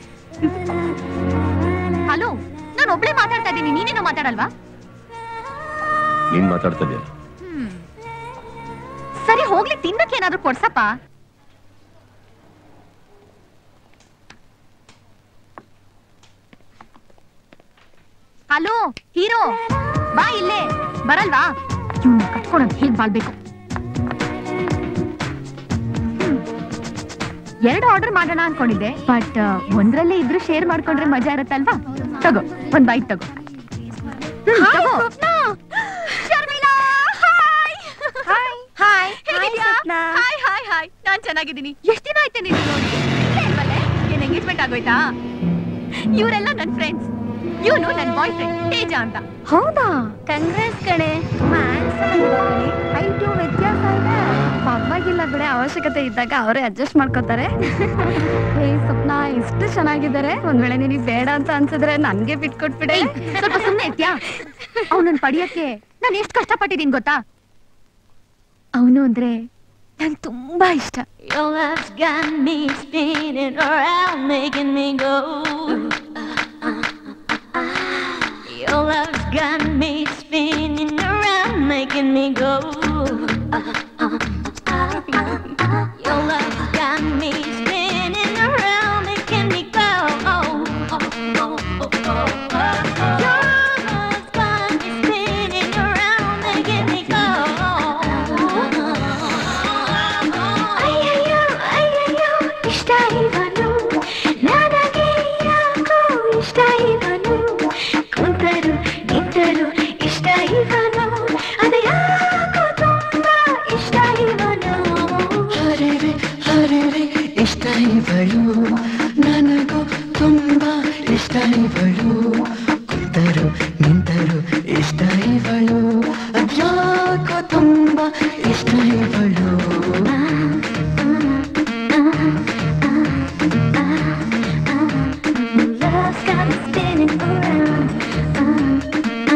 Speaker 15: ಹಲೋ ನಾನು ಒಬ್ಳೆ ಮಾತಾಡ್ತಾ ಇದ್ದೀನಿ ನೀನೇನೋ ಮಾತಾಡಲ್ವಾ
Speaker 16: ನೀನ್ ಮಾತಾಡ್ತಾ ಇದೆಯಲ್ಲ
Speaker 15: ಹ್ಮ್. ಸರಿ ಹೋಗ್ಲಿ ತಿನ್ನಕ್ಕೆ ಏನಾದ್ರೂ ಕೊಡ್ಸಪ್ಪ ಹಲೋ ಹೀರೋ ಬಾ ಇಲ್ಲೇ ಬರಲ್ವಾ ಇವ್ನ ಕಟ್ಕೊಳೋದು ಹೇಗ್ ಬಾಳ್ಬೇಕು ಹ್ಮ್. ಎರಡು ಆರ್ಡರ್ ಮಾಡೋಣ ಅನ್ಕೊಂಡಿದ್ದೆ ಬಟ್ ಒಂದ್ರಲ್ಲೇ ಇಬ್ರು ಶೇರ್ ಮಾಡ್ಕೊಂಡ್ರೆ ಮಜಾ ಇರತ್ತಲ್ವಾ ತಗೋ ಒಂದ್ ಬೈಟ್ ತಗೋ ಹ್ಮ್, ತಗೋ. ಹಾಯ್ ಹಾಯ್ ಹೇಗಿದ್ಯಾ ಹಾಯ್ ಹಾಯ್ ಹಾಯ್ ನಾನ್ ಚೆನ್ನಾಗಿದ್ದೀನಿ ಎಷ್ಟ್ ದಿನ ಆಯ್ತು ನೀನು ನೋಡಿ ಇಲ್ಲೇ ಇಲ್ವಲ್ಲೇ ಏನ್ ಎಂಗೇಜ್ಮೆಂಟ್ ಆಗೋಯ್ತಾ ಇವರೆಲ್ಲ ನನ್ ಫ್ರೆಂಡ್ಸ್ ಇವನು ನನ್ ಬಾಯ್ ಫ್ರೆಂಡ್ ತೇಜ ಅಂತ
Speaker 6: ಹೌದಾ ಕಂಗ್ರೆಸ್ ಕಣೆ ಹೈಟು ವ್ಯತ್ಯಾಸ ಇದೆ ಪರವಾಗಿಲ್ಲ ಬಿಡೆ ಅವಶ್ಯಕತೆ ಇದ್ದಾಗ ಅವರೇ ಅಡ್ಜಸ್ಟ್ ಮಾಡ್ಕೋತಾರೆ ಹೇ ಸ್ವಪ್ನ ಎಷ್ಟು ಚೆನ್ನಾಗಿದ್ದಾರೆ ಒಂದ್ ವೇಳೆ ನಿನಗೆ ಬೇಡ ಅಂತ ಅನ್ಸಿದ್ರೆ ನನ್ಗೆ ಬಿಟ್ಕೊಟ್ಬಿಡೆ
Speaker 15: ಸ್ವಲ್ಪ ಸುಮ್ಮನೆ ಇರ್ತ್ಯಾ ಅವನನ್ನ ಪಡಿಯಕ್ಕೆ ನಾನು ಎಷ್ಟು ಕಷ್ಟಪಟ್ಟಿದ್ದೀನಿ ಗೊತ್ತಾ ಅವನು ಅಂದ್ರೆ ನಂಗೆ ತುಂಬಾ ಇಷ್ಟ
Speaker 9: Your love's got me spinning around, making me go. Your love's got me spinning around, making me go. Your love's got me spinning around, making me go. Your love's got me spinning around, making me go. Ay, ay, ay, ay,
Speaker 18: ಇವಳು ನನಗೂ ತುಂಬಾ ಇಷ್ಟ ಇವಳು ಕೂತರು ನಿಂತರು ಇಷ್ಟ ಇವಳು ಅದ್ಯಾಕೋ ತುಂಬಾ ಇಷ್ಟ ಇವಳು
Speaker 9: Love's got me spinning around.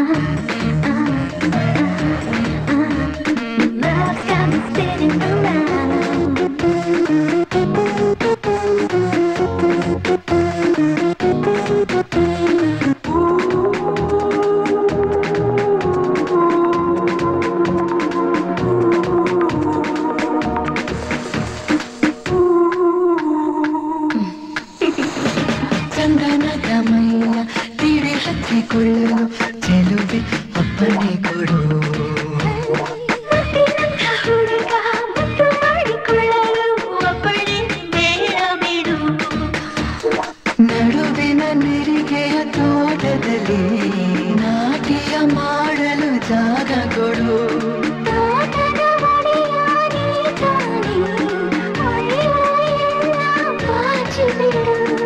Speaker 9: Love's got me spinning
Speaker 18: ಚಂದನದ ಮೈಯ ತಿಳಿ ಹಚ್ಚಿಕೊಳ್ಳಲು ಚೆಲುವೆ ಅಪ್ಪಣೆ ಕೊಡು
Speaker 9: ಹುಡುಗ ಮುದ್ದು ಮಾಡಿಕೊಳ್ಳಲು ಒಬ್ಬಳೆ ಬೇಡ ಬಿಡು
Speaker 18: ನಡುವಿನ ನೆರಿಗೆಯ ತೋಟದಲ್ಲಿ ನಾಟ್ಯ ಮಾಡಲು ಜಾಗ ಕೊಡು
Speaker 9: ತೋಟದ ಒಡೆಯ ನೀ ತಾನೇ, ಒಳ್ಳೆಯ ಎಲ್ಲ ಬಾಚಿ ಬಿಡು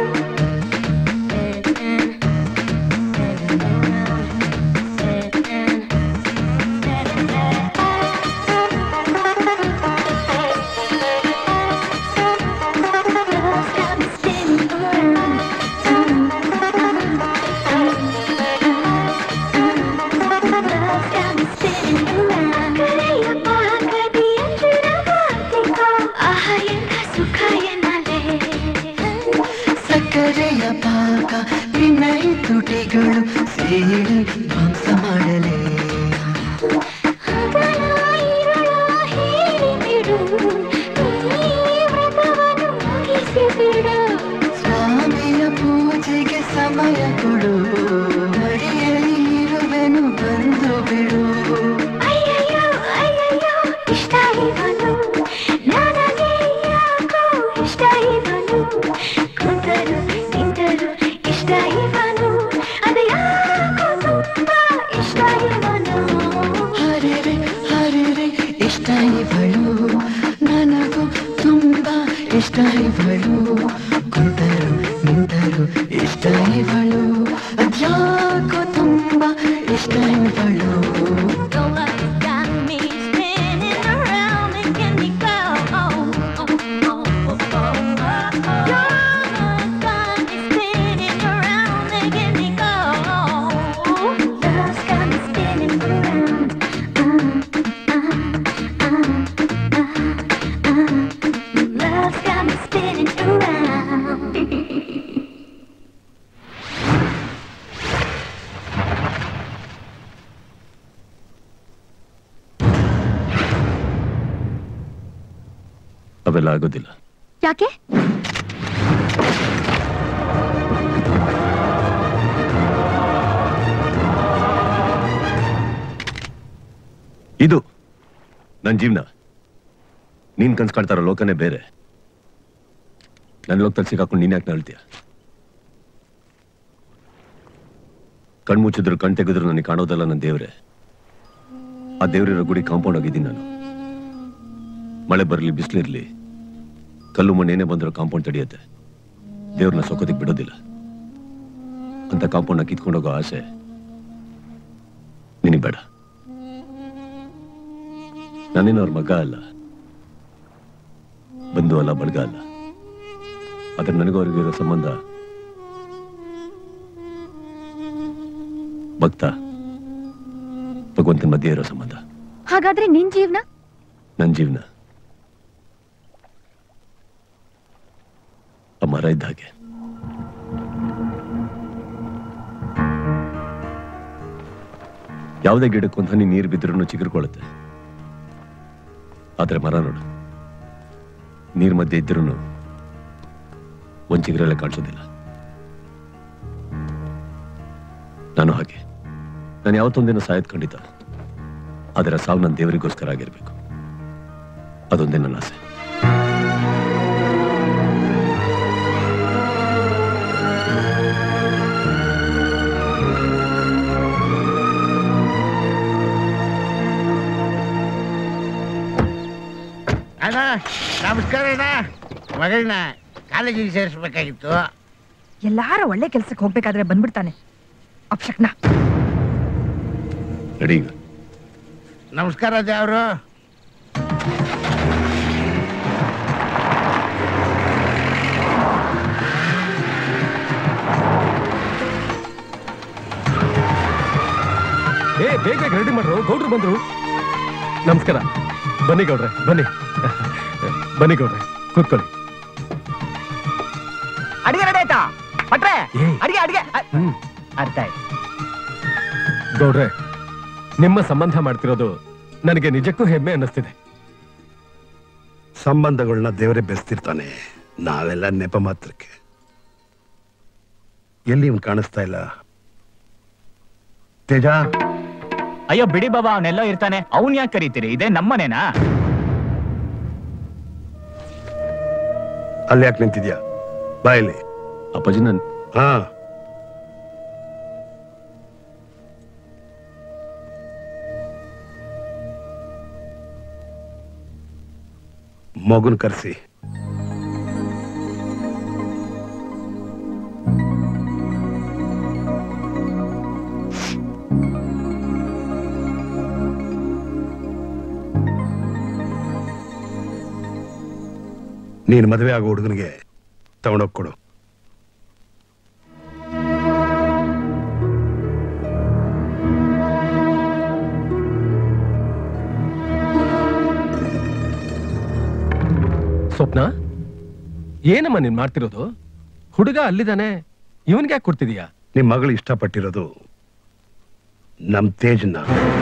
Speaker 18: ಸಕ್ಕರೆಯ ಪಾಕ ವಿನಯ ತುಟಿಗಳು ಸೇರಿ ಧ್ವಂಸ ಮಾಡಲೇ ಸ್ವಾಮಿಯ ಪೂಜೆಗೆ ಸಮಯ ಕೊಡು ಮಡಿಯಲ್ಲಿ ಇರುವೆನು ಬಂದು ಬಿಡು
Speaker 9: ಅಯ್ಯಯ್ಯೋ ಅಯ್ಯಯ್ಯೋ ಇಷ್ಟ ಇವನು ನನಗೆ ಯಾಕೋ ಇಷ್ಟ ಇವನು ಕುಂತರು ನಿಂತರು ಇಷ್ಟ ಇವನು ಅದು ಯಾಕೋ ತುಂಬಾ ಇಷ್ಟ ಇವನು
Speaker 18: ಹರಿರೆ ಹರಿರೆ ಇಷ್ಟ ಇವಳು ನನಗೂ ತುಂಬಾ ಇಷ್ಟ ಇವಳು ಕುಂತರು ನಿಂತರು ಇಷ್ಟ ಇವಳು ಅದ್ಯಾಕೋ ತುಂಬಾ ಇಷ್ಟ ಇವಳು
Speaker 9: Your love got me spinning around, making me go. Oh, oh, oh, oh, oh. Your love got me spinning around, making me go. Love's got me spinning around. Love's got me spinning around.
Speaker 16: ಅವೆಲ್ಲ ಆಗೋದಿಲ್ಲ
Speaker 15: ಯಾಕೆ
Speaker 16: ಇದು ನನ್ನ ಜೀವನ ನೀನ್ ಕನ್ಸ್ ಕಾಣ್ತಾ ಇರೋ ಲೋಕನೇ ಬೇರೆ ನನ್ನ ಲೋಕದಲ್ಲಿ ಸಿಕ್ಕಾಕೊಂಡು ನೀನ್ ಯಾಕೆ ನಳ್ತೀಯ ಕಣ್ಮುಚ್ಚಿದ್ರು ಕಣ್ ತೆಗೆದ್ರು ನನಗೆ ಕಾಣೋದಲ್ಲ ನನ್ನ ದೇವ್ರೆ ಆ ದೇವ್ರಿರೋ ಗುಡಿ ಕಾಂಪೌಂಡ್ ಆಗಿದ್ದೀನಿ ನಾನು ಮಳೆ ಬರಲಿ ಬಿಸಿಲಿರ್ಲಿ ಕಲ್ಲು ಮಣ್ಣೇನೇ ಬಂದರೂ ಕಾಂಪೌಂಡ್ ತಡೆಯುತ್ತೆ ದೇವ್ರನ್ನ ಸೊಕೋದಿಕ್ ಬಿಡೋದಿಲ್ಲ ಅಂತ ಕಾಂಪೌಂಡ್ನ ಕಿತ್ಕೊಂಡೋಗೋ ಆಸೆ ನಿನಗೆ ಬೇಡ ನಾನೇನು ಅವ್ರ ಮಗ ಅಲ್ಲ ಬಂಧು ಅಲ್ಲ ಬಳಗ ಅಲ್ಲ ಆದ್ರೆ ನನಗೂ ಅವ್ರಿಗೂ ಇರೋ ಸಂಬಂಧ ಭಕ್ತ ಭಗವಂತನ ಮಧ್ಯೆ ಇರೋ ಸಂಬಂಧ
Speaker 15: ಹಾಗಾದ್ರೆ ನಿನ್ ಜೀವನ
Speaker 16: ನನ್ನ ಜೀವನ ಆ ಮರ ಇದ್ದ ಹಾಗೆ ಯಾವುದೇ ಗಿಡಕ್ಕೆ ಒಂದು ಹನಿ ನೀರು ಬಿದ್ರೂ ಚಿಗುರ್ಕೊಳ್ಳುತ್ತೆ ಆದ್ರೆ ಮರ ನೋಡು ನೀರ್ ಮಧ್ಯೆ ಇದ್ರೂ ಒಂದ್ ಚಿಗುರೆಲ್ಲ ಕಾಣಿಸೋದಿಲ್ಲ ನಾನು ಹಾಗೆ ನಾನು ಯಾವತ್ತೊಂದಿನ ಸಾಯದ್ ಖಂಡಿತ ಅದರ ಸಾವು ನನ್ನ ದೇವರಿಗೋಸ್ಕರ ಆಗಿರ್ಬೇಕು ಅದೊಂದೇ ನನ್ನ ಆಸೆ
Speaker 20: ಅಣ್ಣ ನಮಸ್ಕಾರ ಅಣ್ಣ ಮಗಳನ್ನ ಕಾಲೇಜಿಗೆ ಸೇರಿಸ್ಬೇಕಾಗಿತ್ತು
Speaker 11: ಎಲ್ಲಾರ ಒಳ್ಳೆ ಕೆಲ್ಸಕ್ಕೆ ಹೋಗ್ಬೇಕಾದ್ರೆ ಬಂದ್ಬಿಡ್ತಾನೆ ಅಪ್ಶಕ್ನ
Speaker 16: ರೆಡಿ ಈಗ
Speaker 20: ನಮಸ್ಕಾರ ದೇವ್ರು
Speaker 7: ಏ ಬೇಗ ಬೇಗ ರೆಡಿ ಮಾಡ್ರು ಗೌಡ್ರು ಬಂದ್ರು ನಮಸ್ಕಾರ ಬನ್ನಿ ಗೌಡ್ರೆ ಬನ್ನಿ ಬನ್ನಿ ಗೌಡ್ರೆ ಕೂತ್ಕೊಳ್ಳಿ
Speaker 12: ಅಡಿಗೆ ರೆಡಿ ಆಯ್ತಾ ಪಟ್ರೆ
Speaker 7: ಏ.
Speaker 12: ಅಡಿಗೆ ಅಡಿಗೆ ಅ-
Speaker 7: ಹ್ಮ್
Speaker 12: ಅರ್ಥ ಆಯ್ತು
Speaker 7: ಗೌಡ್ರೆ ನಿಮ್ಮ ಸಂಬಂಧ ಮಾಡ್ತಿರೋದು ನನಗೆ ನಿಜಕ್ಕೂ ಹೆಮ್ಮೆ ಅನ್ನಿಸ್ತಿದೆ
Speaker 2: ಸಂಬಂಧಗಳನ್ನ ದೇವರೇ ಬೆಸ್ತಿರ್ತಾನೆ ನಾವೆಲ್ಲ ನೆಪ ಮಾತ್ರಕ್ಕೆ ಎಲ್ಲಿ ಇವ್ನು ಕಾಣಿಸ್ತಾ ಇಲ್ಲ ತೇಜ
Speaker 8: ಅಯ್ಯೋ ಬಿಡಿ ಬಾಬಾ ಅವನೆಲ್ಲೋ ಇರ್ತಾನೆ ಅವನ್ ಯಾಕೆ ಕರೀತೀರಿ ಇದೇ ನಮ್ಮನೇನಾ
Speaker 2: ಅಲ್ಲಿ ಯಾಕೆ ನಿಂತಿದ್ಯಾ ಬಾಯಲ್ಲಿ
Speaker 16: ಅಪ್ಪಾಜಿ ನನ್
Speaker 2: ಹಾ ಮಗುನ್ ಕರೆಸಿ ನೀನ್ ಮದುವೆ ಆಗೋ ಹುಡುಗನಿಗೆ ತಗೊಂಡೋಗ್ ಕೊಡು
Speaker 7: ಸ್ವಪ್ನ ಏನಮ್ಮ ನೀನ್ ಮಾಡ್ತಿರೋದು ಹುಡುಗ ಅಲ್ಲಿದಾನೆ ಇವನ್ಗೆ ಯಾಕೆ ಕೊಡ್ತಿದೀಯಾ
Speaker 2: ನಿಮ್ ಮಗಳು ಇಷ್ಟಪಟ್ಟಿರೋದು ನಮ್ ತೇಜ್ನ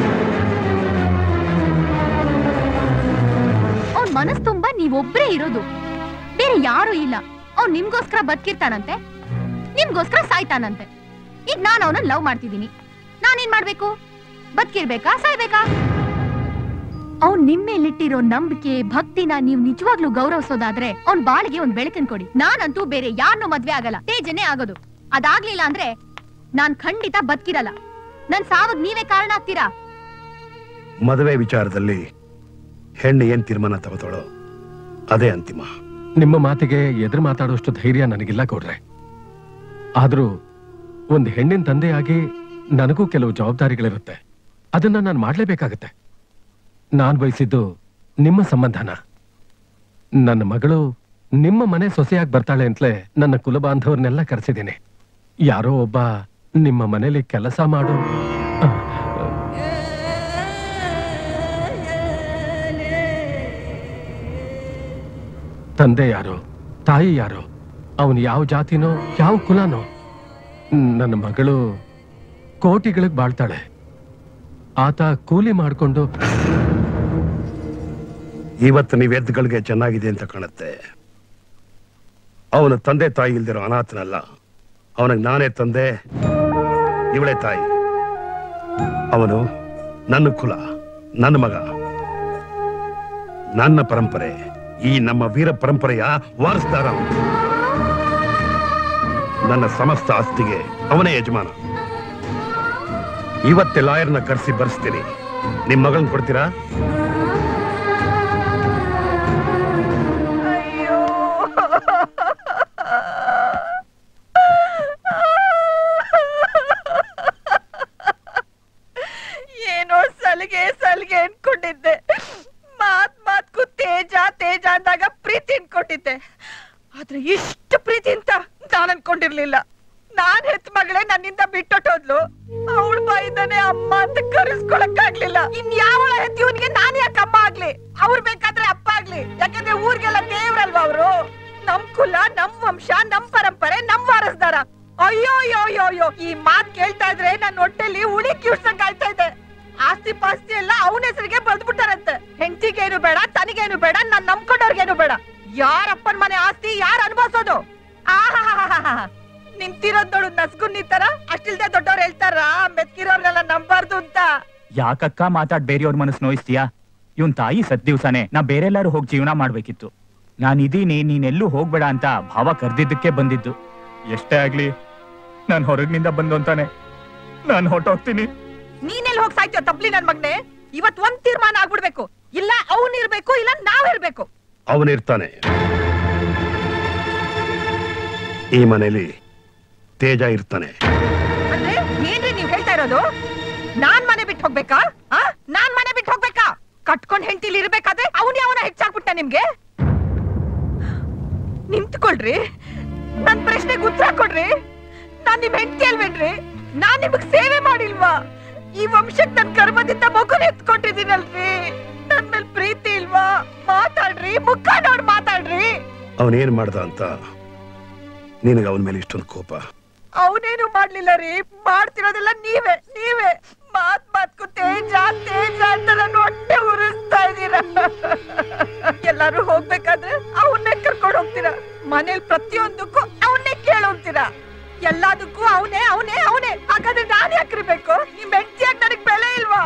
Speaker 15: ಅವ್ನ್ ಮನಸ್ ತುಂಬಾ ನೀವೊಬ್ರೇ ಇರೋದು ಬೇರೆ ಯಾರು ಇಲ್ಲ ಅವ್ನ್ ನಿಮ್ಗೋಸ್ಕರ ಬದುಕಿರ್ತಾನಂತೆ ನಿಮ್ಗೋಸ್ಕರ ಸಾಯ್ತಾನಂತೆ ಈಗ ನಾನು ಅವನ ಲವ್ ಮಾಡ್ತಿದ್ದೀನಿ ನಾನೇನ್ ಮಾಡ್ಬೇಕು ಬದುಕಿರ್ಬೇಕಾ ಸಾಯ್ಬೇಕಾ ಅವ್ನ್ ನಿಮ್ಮೇಲಿಟ್ಟಿರೋ ನಂಬಿಕೆ ಭಕ್ತಿನ ನೀವ್ ನಿಜವಾಗ್ಲೂ ಗೌರವಿಸೋದಾದ್ರೆ ಅವ್ನ್ ಬಾಳಿಗೆ ಒಂದ್ ಬೆಳಕನ್ ಕೊಡಿ ನಾನಂತೂ ಬೇರೆ ಯಾರನ್ನೂ ಮದ್ವೆ ಆಗಲ್ಲ ತೇಜನೇ ಆಗೋದು ಅದಾಗ್ಲಿಲ್ಲ ಅಂದ್ರೆ ನಾನ್ ಖಂಡಿತ ಬದುಕಿರಲ್ಲ ನನ್ ಸಾವಗ್ ನೀವೇ ಕಾರಣ ಆಗ್ತೀರಾ
Speaker 2: ಮದುವೆ ವಿಚಾರದಲ್ಲಿ ಹೆಣ್ಣು ಏನ್ ತೀರ್ಮಾನ ತಗೋತಾಳೋ ಅದೇ ಅಂತಿಮ
Speaker 7: ನಿಮ್ಮ ಮಾತಿಗೆ ಎದುರು ಮಾತಾಡುವಷ್ಟು ಧೈರ್ಯ ನನಗಿಲ್ಲ ಕೊಡ್ರೆ ಆದ್ರೂ ಒಂದು ಹೆಣ್ಣಿನ ತಂದೆಯಾಗಿ ನನಗೂ ಕೆಲವು ಜವಾಬ್ದಾರಿಗಳಿರುತ್ತೆ ಅದನ್ನ ನಾನು ಮಾಡ್ಲೇಬೇಕಾಗತ್ತೆ ನಾನ್ ಬಯಸಿದ್ದು ನಿಮ್ಮ ಸಂಬಂಧನ ನನ್ನ ಮಗಳು ನಿಮ್ಮ ಮನೆ ಸೊಸೆಯಾಗಿ ಬರ್ತಾಳೆ ಅಂತಲೇ ನನ್ನ ಕುಲಬಾಂಧವರನ್ನೆಲ್ಲ ಕರೆಸಿದ್ದೀನಿ ಯಾರೋ ಒಬ್ಬ ನಿಮ್ಮ ಮನೇಲಿ ಕೆಲಸ ಮಾಡು ತಂದೆ ಯಾರು ತಾಯಿ ಯಾರು ಅವನು ಯಾವ ಜಾತಿನೋ ಯಾವ ಕುಲನೋ ನನ್ನ ಮಗಳು ಕೋಟಿಗಳಿಗೆ ಬಾಳ್ತಾಳೆ ಆತ ಕೂಲಿ ಮಾಡ್ಕೊಂಡು
Speaker 2: ಇವತ್ತು ನೀವ್ ಎದ್ದುಗಳಿಗೆ ಚೆನ್ನಾಗಿದೆ ಅಂತ ಕಾಣುತ್ತೆ ಅವನ ತಂದೆ ತಾಯಿ ಇಲ್ದಿರೋ ಅನಾಥನಲ್ಲ ಅವನಿಗೆ ನಾನೇ ತಂದೆ ಇವಳೇ ತಾಯಿ ಅವನು ನನ್ನ ಕುಲ ನನ್ನ ಮಗ ನನ್ನ ಪರಂಪರೆ ಈ ನಮ್ಮ ವೀರ ಪರಂಪರೆಯ ವಾರಸ್ದಾರ ಅವನು ನನ್ನ ಸಮಸ್ತ ಆಸ್ತಿಗೆ ಅವನೇ ಯಜಮಾನ ಇವತ್ತೇ ಲಾಯರ್ನ ಕರೆಸಿ ಬರ್ಸ್ತೀನಿ ನಿಮ್ ಮಗಳನ್ನ ಕೊಡ್ತೀರಾ
Speaker 11: ಏನೋ ಸಲಿಗೆ ಸಲಿಗೆ ಅನ್ಕೊಂಡಿದ್ದೆ ಮಾತ್ ಮಾತ್ಕು ತೇಜ ತೇಜ ಅಂದಾಗ ಪ್ರೀತಿ ಅನ್ಕೊಂಡಿದ್ದೆ ಆದ್ರೆ ಇಷ್ಟು ಪ್ರೀತಿ ಅಂತ ನಾನ್ ಅನ್ಕೊಂಡಿರ್ಲಿಲ್ಲ ನಾನ್ ಹೆತ್ ಮಗಳೇ ನನ್ನಿಂದ ಬಿಟ್ಟೊಟ್ಟೋದ್ಲು ಅವಳ ಬಾಯಿಂದಾನೆ ಅಮ್ಮ ಅಂತ ಕರೆಸ್ಕೊಳಕ್ಕಾಗ್ಲಿಲ್ಲ ಇನ್ ಯಾವಳ ಹೆತ್ ಇವನ್ಗೆ ನಾನ್ ಯಾಕೆ ಅಮ್ಮ ಆಗ್ಲಿ ಅವ್ರು ಬೇಕಾದ್ರೆ ಅಪ್ಪ ಆಗ್ಲಿ ಯಾಕಂದ್ರೆ ಊರ್ಗೆಲ್ಲ ದೇವ್ರಲ್ವಾ ಅವರು ನಮ್ ಕುಲ ನಮ್ ವಂಶ ನಮ್ ಪರಂಪರೆ ನಮ್ ವಾರಸ್ದಾರ ಅಯ್ಯೋ ಅಯ್ಯೋ ಅಯ್ಯೋ ಅಯ್ಯೋ ಈ ಮಾತ್ ಕೇಳ್ತಾ ಇದ್ರೆ ನನ್ನ ಹೊಟ್ಟೆಲಿ ಉಳಿ ಕಿಡ್ಸಂಗ್ ಆಯ್ತಾ ಇದೆ ಆಸ್ತಿ ಪಾಸ್ತಿ ಎಲ್ಲ ಅವನ ಹೆಸರಿಗೆ ಬಳ್ದ್ಬಿಟ್ಟಾರಂತೆ ಹೆಂಡತಿಗೇನು ಬೇಡ ತನಿಗೇನು ಬೇಡ ನಾನ್ ನಂಬ್ಕೊಂಡವ್ರಿಗೇನು ಬೇಡ ಯಾರಪ್ಪನ್ ಮನೆ ಆಸ್ತಿ ಯಾರು ಅನ್ಭವಿಸೋದು ಆಹಾಹಾಹಾಹಾ. ನಿಂತಿರೋದ್ ನೋಡು ನಸ್ಗುನ್ನಿ ತರ ಅಷ್ಟಿಲ್ದೆ ದೊಡ್ಡವ್ರು ಹೇಳ್ತಾರ ಮೆತ್ಕಿರೋರ್ನೆಲ್ಲ ನಂಬಾರ್ದು ಅಂತ
Speaker 8: ಯಾಕಕ್ಕ ಮಾತಾಡ್ ಬೇರೆಯವ್ರ ಮನಸ್ಸು ನೋಯಿಸ್ತೀಯಾ ಇವನ್ ತಾಯಿ ಸತ್ ದಿವ್ಸನೇ ನಾ ಬೇರೆಲ್ಲಾರು ಹೋಗಿ ಜೀವನ ಮಾಡ್ಬೇಕಿತ್ತು ನಾನ್ ಇದೀನಿ ನೀನೆಲ್ಲೂ ಹೋಗ್ಬೇಡ ಅಂತ ಭಾವ ಕರ್ದಿದ್ದಕ್ಕೆ ಬಂದಿದ್ದು ಎಷ್ಟೇ ಆಗ್ಲಿ ನಾನ್ ಹೊರಗಿನಿಂದ ಬಂದು ಅಂತಾನೆ ನಾನ್ ಹೊರ್ಟೋಗ್ತೀನಿ
Speaker 11: ನೀನೆಲ್ಲಿ ಹೋಗ್ ಸಾಯ್ತೀಯ ತಪ್ಲಿ ನನ್ ಮಗ್ನೆ ಇವತ್ ಒಂದ್ ತೀರ್ಮಾನ ಆಗ್ಬಿಡ್ಬೇಕು ಇಲ್ಲ ಅವ್ನ್ ಇರ್ಬೇಕು ಇಲ್ಲ ನಾವ್ ಇರ್ಬೇಕು
Speaker 2: ಅವನಿರ್ತಾನೆ ಈ ಮನೇಲಿ ತೇಜ ಇರ್ತಾನೆ
Speaker 11: ಅಂದ್ರೆ ಏನ್ರಿ ನೀವ್ ಹೇಳ್ತಾ ಇರೋದು ನಾನ್ ಮನೆ ಬಿಟ್ಟು ಹೋಗ್ಬೇಕಾ ಆ? ನಾನ್ ಮನೆ ಬಿಟ್ಟು ಹೋಗ್ಬೇಕಾ ಕಟ್ಕೊಂಡ್ ಹೆಂಡತಿಲಿ ಇರ್ಬೇಕಾದ್ರೆ ಅವನೇ ಅವನ ಹೆಚ್ಚಾಗ್ಬಿಟ್ಟ ನಿಮ್ಗೆ ನಿಂತ್ಕೊಳ್ರಿ ನನ್ ಪ್ರಶ್ನೆಗೆ ಉತ್ತರ ಕೊಡ್ರಿ ನಾನ್ ನಿಮ್ ಹೆಂಡತಿ ಅಲ್ವೇನ್ರಿ ನಾನ್ ನಿಮಗ್ ಸೇವೆ ಮಾಡಿಲ್ವಾ ಈ ವಂಶಕ್ ನನ್ ಗರ್ಭದಿಂದ ಮಗುನ ಎತ್ಕೊಟ್ಟಿದ್ದೀನಲ್ರಿ ನನ್ ಮೇಲ್ ಪ್ರೀತಿ ಇಲ್ವಾ ಮಾತಾಡ್ರಿ ಮುಖ ನೋಡ್ ಮಾತಾಡ್ರಿ
Speaker 2: ಅವನೇನ್ ಮಾಡ್ದ ಅಂತ ನಿನಗೆ ಅವನ ಮೇಲೆ ಇಷ್ಟೊಂದು ಕೋಪ
Speaker 11: ಅವನೇನು ಮಾಡ್ಲಿಲ್ಲ ರೀ ಮಾಡ್ತಿರೋದೆಲ್ಲ ನೀವೇ ನೀವೇ ಮಾತ್ ಮಾತ್ಕು ತೇಜ ತೇಜ ಅಂತ ನನ್ನ ಹೊಟ್ಟೆ ಉರಿಸ್ತಾ ಇದ್ದೀರಾ ಎಲ್ಲಾರು ಹೋಗ್ಬೇಕಾದ್ರೆ ಅವನ್ನೇ ಕರ್ಕೊಂಡು ಹೋಗ್ತೀರಾ ಮನೇಲಿ ಪ್ರತಿಯೊಂದಕ್ಕೂ ಅವನ್ನೇ ಕೇಳೋಗ್ತೀರಾ ಎಲ್ಲದಕ್ಕೂ ಅವನೇ ಅವನೇ ಅವನೇ ಹಾಗಾದ್ರೆ ನಾನ್ ಯಾಕಿರ್ಬೇಕು ನಿಮ್ ಹೆಂಡತಿಯಾಗಿ ನನಗ್ ಬೆಲೆ ಇಲ್ವಾ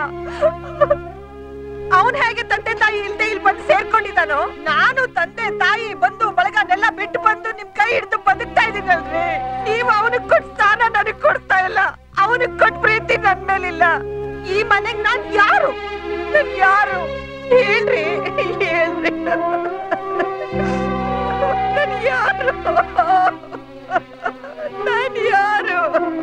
Speaker 11: ಅವನ್ ಹೇಗೆ ತಂದೆ ತಾಯಿ ಇಲ್ದೆ ಇಲ್ಲಿ ಬಂದು ಸೇರ್ಕೊಂಡಿದ್ದಾನೋ ನಾನು ತಂದೆ ತಾಯಿ ಬಂದು ಬಳಗನೆಲ್ಲ ಬಿಟ್ಟು ಬಂದು ನಿಮ್ ಕೈ ಹಿಡಿದು ಬದುಕ್ತಾ ಇದೀನಲ್ರಿ ನೀವು ಅವನಿಗೆ ಕೊಟ್ಟ ಸ್ಥಾನ ನನಗ್ ಕೊಡ್ತಾ ಇಲ್ಲ ಅವನಿಗೆ ಕೊಟ್ಟ ಪ್ರೀತಿ ನನ್ ಮೇಲಿಲ್ಲ ಈ ಮನೆಗ್ ನಾನ್ ಯಾರು ನಾನ್ ಯಾರು ಹೇಳ್ರಿ ಹೇಳ್ರಿ ನಾನ್ ಯಾರು ನಾನ್ ಯಾರು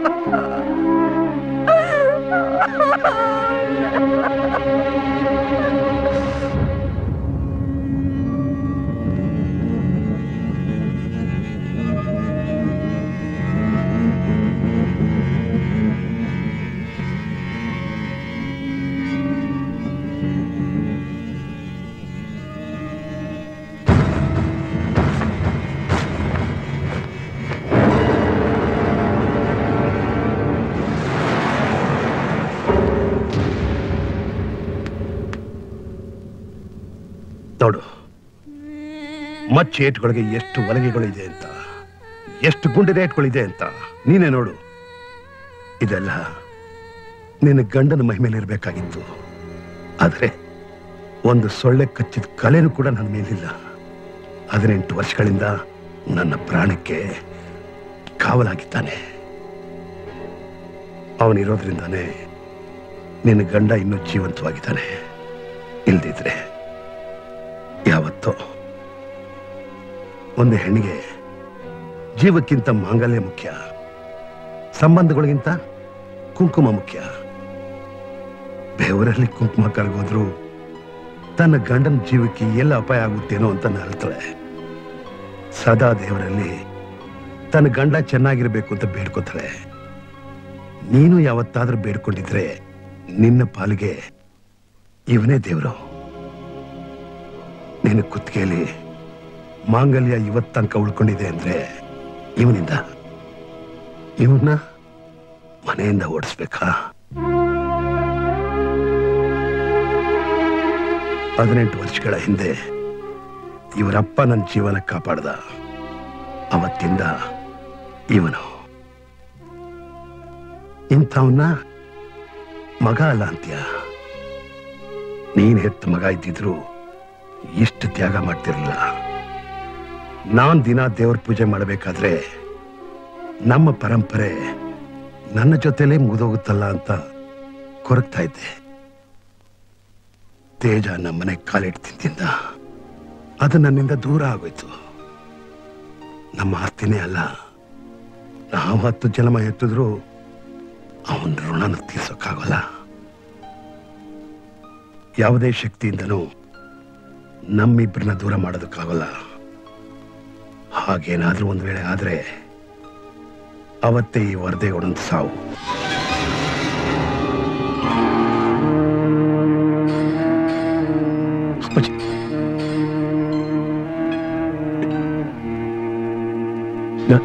Speaker 2: ನೋಡು ಮಚ್ಚೇಟ್ಗಳಿಗೆ ಎಷ್ಟು ಒಲಗೆಗಳಿದೆ ಅಂತ ಎಷ್ಟು ಗುಂಡೆ ರೇಟ್ಗಳಿದೆ ಅಂತ ನೀನೇ ನೋಡು ಇದೆಲ್ಲ ನಿನ್ನ ಗಂಡನ ಮಹಿಮೇಲೆ ಇರಬೇಕಾಗಿತ್ತು ಆದರೆ ಒಂದು ಸೊಳ್ಳೆ ಕಚ್ಚಿದ ಕಲೆನೂ ಕೂಡ ನನ್ನ ಮೇಲಿಲ್ಲ ಹದಿನೆಂಟು ವರ್ಷಗಳಿಂದ ನನ್ನ ಪ್ರಾಣಕ್ಕೆ ಕಾವಲಾಗಿದ್ದಾನೆ ಅವನಿರೋದ್ರಿಂದಾನೇ ನಿನ್ನ ಗಂಡ ಇನ್ನೂ ಜೀವಂತವಾಗಿದ್ದಾನೆ ಇಲ್ದಿದ್ರೆ ಯಾವತ್ತೋ ಒಂದು ಹೆಣ್ಣಿಗೆ ಜೀವಕ್ಕಿಂತ ಮಾಂಗಲ್ಯ ಮುಖ್ಯ ಸಂಬಂಧಗಳಿಗಿಂತ ಕುಂಕುಮ ಮುಖ್ಯ ಬೆವರಲ್ಲಿ ಕುಂಕುಮ ಕರಗೋದ್ರು ತನ್ನ ಗಂಡನ ಜೀವಕ್ಕೆ ಎಲ್ಲ ಅಪಾಯ ಆಗುತ್ತೇನೋ ಅಂತ ನರಳ್ತಾಳೆ ಸದಾ ದೇವರಲ್ಲಿ ತನ್ನ ಗಂಡ ಚೆನ್ನಾಗಿರ್ಬೇಕು ಅಂತ ಬೇಡ್ಕೋತಾಳೆ ನೀನು ಯಾವತ್ತಾದ್ರೂ ಬೇಡ್ಕೊಂಡಿದ್ರೆ ನಿನ್ನ ಪಾಲಿಗೆ ಇವನೇ ದೇವರು ನಿನ್ನ ಕುತ್ತಿಗೆಯಲ್ಲಿ ಮಾಂಗಲ್ಯ ಇವತ್ತು ತನಕ ಉಳ್ಕೊಂಡಿದೆ ಅಂದ್ರೆ ಇವನಿಂದ ಇವನ್ನ ಮನೆಯಿಂದ ಓಡಿಸ್ಬೇಕಾ ಹದಿನೆಂಟು ವರ್ಷಗಳ ಹಿಂದೆ ಇವರಪ್ಪ ನನ್ನ ಜೀವನ ಕಾಪಾಡ್ದ ಅವತ್ತಿಂದ ಇವನು ಇಂಥವನ್ನ ಮಗ ಅಲ್ಲ ಅಂತ್ಯ ನೀನ್ ಹೆತ್ತ ಮಗ ಇದ್ದಿದ್ರು ಇಷ್ಟು ತ್ಯಾಗ ಮಾಡ್ತಿರ್ಲಿಲ್ಲ ನಾನ್ ದಿನ ದೇವ್ರ ಪೂಜೆ ಮಾಡಬೇಕಾದ್ರೆ ನಮ್ಮ ಪರಂಪರೆ ನನ್ನ ಜೊತೆಲೇ ಮುಗಿದೋಗುತ್ತಲ್ಲ ಅಂತ ಕೊರಗ್ತಾ ಇದ್ದೆ ತೇಜ ನಮ್ಮನೆ ಕಾಲಿಡ್ತಿದ್ದಿಂದ ಅದು ನನ್ನಿಂದ ದೂರ ಆಗೋಯ್ತು ನಮ್ಮ ಆಸ್ತಿನೇ ಅಲ್ಲ ನಾವು ಹತ್ತು ಜನ್ಮ ಎತ್ತಿದ್ರು ಅವನ ಋಣನ ತೀರ್ಸೋಕ್ಕಾಗಲ್ಲ ಯಾವುದೇ ಶಕ್ತಿಯಿಂದನೂ ನಮ್ಮಿಬ್ಬರನ್ನ ದೂರ ಮಾಡೋದಕ್ಕಾಗಲ್ಲ ಹಾಗೇನಾದ್ರೂ ಒಂದು ವೇಳೆ ಆದ್ರೆ ಅವತ್ತೇ ಈ ವರದೆಗೊಂದು ಸಾವು ಅಪ್ಪಾಜಿ ನಾ-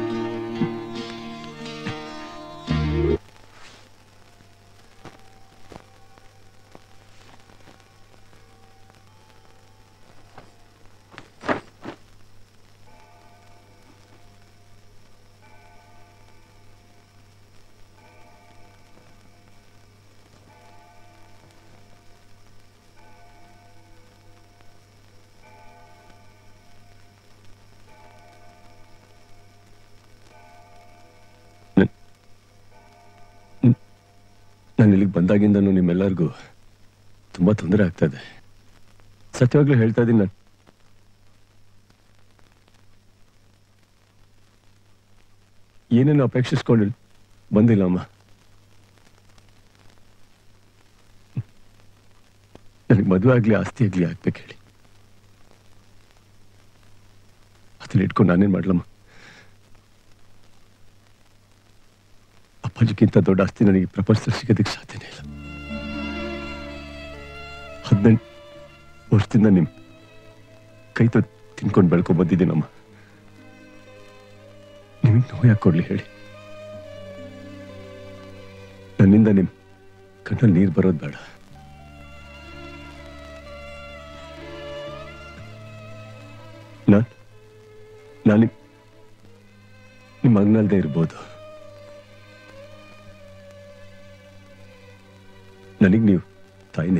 Speaker 16: ನಾನು ಇಲ್ಲಿಗೆ ಬಂದಾಗಿಂದನೂ ನಿಮ್ಮೆಲ್ಲರಿಗೂ ತುಂಬಾ ತೊಂದರೆ ಆಗ್ತಾ ಇದೆ ಸತ್ಯವಾಗ್ಲೂ ಹೇಳ್ತಾ ಇದ್ದೀನಿ ನಾನು ಏನೇನು ಅಪೇಕ್ಷಿಸ್ಕೊಂಡು ಬಂದಿಲ್ಲ ಅಮ್ಮ ನನಗೆ ಮದುವೆ ಆಗ್ಲಿ ಆಸ್ತಿ ಆಗ್ಲಿ ಆಗ್ಬೇಕು ಹೇಳಿ ಅದನ್ನ ಇಟ್ಕೊಂಡು ನಾನೇನ್ ಮಾಡ್ಲಮ್ಮ ಅಪ್ಪಾಜಿಗಿಂತ ದೊಡ್ಡ ಆಸ್ತಿ ನನಗೆ ಈ ಪ್ರಪಂಚದಲ್ಲಿ ಸಿಗೋದಕ್ಕೆ ಸಾಧ್ಯನೇ ಇಲ್ಲ ಹದಿನೆಂಟು ವರ್ಷದಿಂದ ನಿಮ್ ಕೈ ತ ತಿನ್ಕೊಂಡು ಬೆಳ್ಕೊಂಡ್ ಬಂದಿದ್ದೀನಮ್ಮ ನಿಮಗೆ ನೋವು ಯಾಕೆ ಕೊಡ್ಲಿ ಹೇಳಿ ನನ್ನಿಂದ ನಿಮ್ ಕಣ್ಣಲ್ಲಿ ನೀರು ಬರೋದು ಬೇಡ ನಾನ್ ನಾನು ನಿಮ್ಮ ಮಗನಲ್ದೇ ಇರ್ಬೋದು ನನಗೆ ನೀವು ತಾಯಿನೇ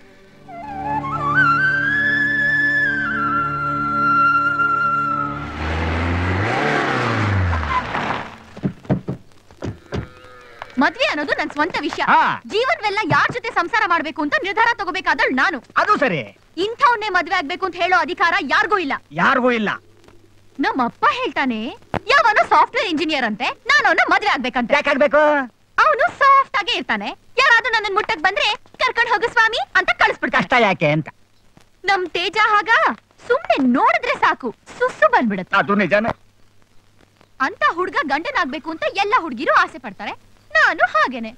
Speaker 15: ಮದ್ವೆ ಅನ್ನೋದು ನನ್ ಸ್ವಂತ ವಿಷಯ ಜೀವನವೆಲ್ಲ ಯಾರ್ ಜೊತೆ ಸಂಸಾರ ಮಾಡ್ಬೇಕು ಅಂತ ನಿರ್ಧಾರ ತಗೋಬೇಕಾದಳು ನಾನು
Speaker 12: ಅದು ಸರಿ
Speaker 15: ಇಂಥವನ್ನೇ ಮದ್ವೆ ಆಗ್ಬೇಕು ಅಂತ ಹೇಳೋ ಅಧಿಕಾರ ಯಾರಿಗೂ ಇಲ್ಲ
Speaker 12: ಯಾರಿಗೂ ಇಲ್ಲ
Speaker 15: ನಮ್ಮ ಅಪ್ಪ ಹೇಳ್ತಾನೆ ಯಾವನೋ ಸಾಫ್ಟ್ವೇರ್ ಇಂಜಿನಿಯರ್ ಅಂತೆ ನಾನು ಅವನ ಮದ್ವೆ ಆಗ್ಬೇಕಂತೆ
Speaker 12: ಯಾಕಾಗ್ಬೇಕು
Speaker 15: ಅವನು ಸಾಫ್ಟ್ ಆಗೇ ಇರ್ತಾನೆ ಯಾರಾದ್ರೂ ನನ್ನ ಮುಟ್ಟಕ್ ಬಂದ್ರೆ ಕರ್ಕೊಂಡ್ ಹೋಗು ಸ್ವಾಮಿ ಅಂತ ಕಳಿಸ್ಬಿಡ್ತಾನೆ
Speaker 12: ಕಷ್ಟ ಯಾಕೆ ಅಂತ
Speaker 15: ನಮ್ ತೇಜ ಹಾಗ ಸುಮ್ನೆ ನೋಡಿದ್ರೆ ಸಾಕು ಸುಸ್ಸು ಬಂದ್ಬಿಡುತ್ತೆ
Speaker 12: ಅದು ನಿಜಾನೇ
Speaker 15: ಅಂತ ಹುಡ್ಗ ಗಂಡನಾಗ್ಬೇಕು ಅಂತ ಎಲ್ಲ ಹುಡುಗಿರು ಆಸೆ ಪಡ್ತಾರೆ ನಾನು ಹಾಗೇನೆ